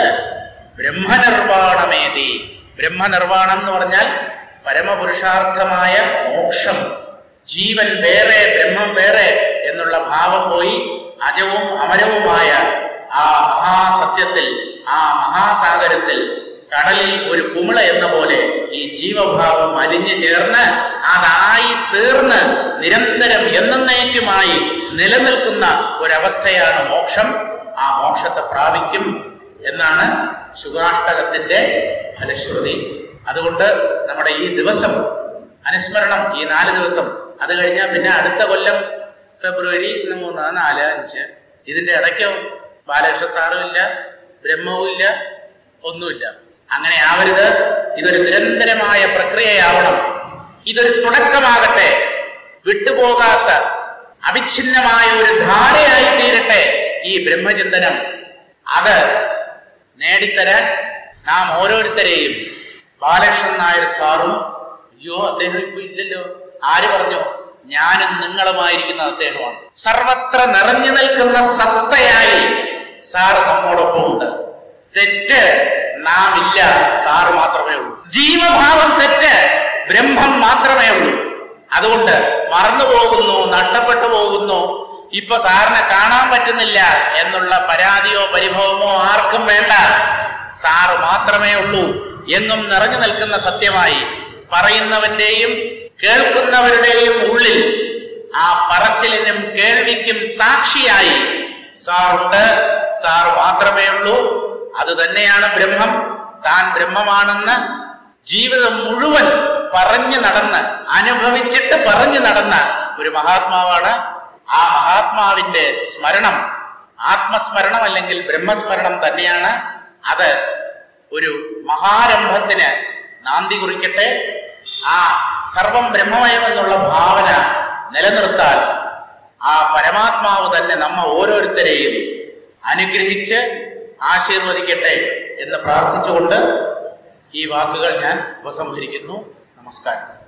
ബ്രഹ്മനിർവാണമേതി ബ്രഹ്മനിർവാണം എന്ന് പറഞ്ഞാൽ പരമപുരുഷാർത്ഥമായ മോക്ഷം ജീവൻ വേറെ ബ്രഹ്മം വേറെ എന്നുള്ള ഭാവം പോയി അജവും അമരവുമായ ആ മഹാസത്യത്തിൽ ആ മഹാസാഗരത്തിൽ കടലിൽ ഒരു കുമിള എന്ന പോലെ ഈ ജീവഭാവം അലിഞ്ഞു ചേർന്ന് അതായി തീർന്ന് നിരന്തരം എന്നേക്കുമായി നിലനിൽക്കുന്ന ഒരവസ്ഥയാണ് മോക്ഷം ആ മോക്ഷത്തെ പ്രാപിക്കും എന്നാണ് ശുഗാഷ്ടകത്തിന്റെ ഫലശ്രുതി അതുകൊണ്ട് നമ്മുടെ ഈ ദിവസം അനുസ്മരണം ഈ നാല് ദിവസം അത് കഴിഞ്ഞാൽ പിന്നെ അടുത്ത കൊല്ലം ഫെബ്രുവരി ഇന്ന് മൂന്ന് നാല് അഞ്ച് ഇതിന്റെ ഇടയ്ക്കോ ബാലകൃഷ്ണ സാറും ഇല്ല ബ്രഹ്മവും ഇല്ല ഒന്നുമില്ല അങ്ങനെ ആവരുത് ഇതൊരു നിരന്തരമായ പ്രക്രിയയാവണം ഇതൊരു തുടക്കമാകട്ടെ വിട്ടുപോകാത്ത അവിഛിന്നമായ ഒരു ധാരയായി തീരട്ടെ ഈ ബ്രഹ്മചിന്തനം അത് നേടിത്തരാൻ നാം ഓരോരുത്തരെയും ബാലകൃഷ്ണൻ നായർ സാറും അയ്യോ അദ്ദേഹം ഇപ്പൊ ഇല്ലല്ലോ ആര് പറഞ്ഞു ഞാനും നിങ്ങളുമായിരിക്കുന്ന അദ്ദേഹമാണ് സർവത്ര നിറഞ്ഞു നിൽക്കുന്ന സത്തയായി സാർ നമ്മോടൊപ്പം ഉണ്ട് തെറ്റ് നാം ഇല്ല സാറ് മാത്രമേ ഉള്ളൂ ജീവഭാവം തെറ്റ് ബ്രഹ്മം മാത്രമേ ഉള്ളൂ അതുകൊണ്ട് മറന്നു പോകുന്നു നഷ്ടപ്പെട്ടു പോകുന്നു ഇപ്പൊ സാറിനെ കാണാൻ പറ്റുന്നില്ല എന്നുള്ള പരാതിയോ പരിഭവമോ ആർക്കും വേണ്ട സാറ് മാത്രമേ ഉള്ളൂ എങ്ങും നിറഞ്ഞു നിൽക്കുന്ന സത്യമായി പറയുന്നവന്റെയും കേൾക്കുന്നവരുടെയും ഉള്ളിൽ ആ പറച്ചിലിനും കേൾവിക്കും സാക്ഷിയായി സാറുണ്ട് സാർ മാത്രമേ ഉള്ളൂ അത് തന്നെയാണ് ബ്രഹ്മം താൻ ബ്രഹ്മമാണെന്ന് ജീവിതം മുഴുവൻ പറഞ്ഞു നടന്ന് അനുഭവിച്ചിട്ട് പറഞ്ഞു നടന്ന ഒരു മഹാത്മാവാണ് ആ മഹാത്മാവിന്റെ സ്മരണം ആത്മസ്മരണം അല്ലെങ്കിൽ ബ്രഹ്മസ്മരണം തന്നെയാണ് അത് ഒരു മഹാരംഭത്തിന് നാന്തി കുറിക്കട്ടെ ആ സർവം ബ്രഹ്മമയമെന്നുള്ള ഭാവന നിലനിർത്താൻ ആ പരമാത്മാവ് തന്നെ നമ്മ ഓരോരുത്തരെയും അനുഗ്രഹിച്ച് ആശീർവദിക്കട്ടെ എന്ന് പ്രാർത്ഥിച്ചുകൊണ്ട് ഈ വാക്കുകൾ ഞാൻ ഉപസംഹരിക്കുന്നു നമസ്കാരം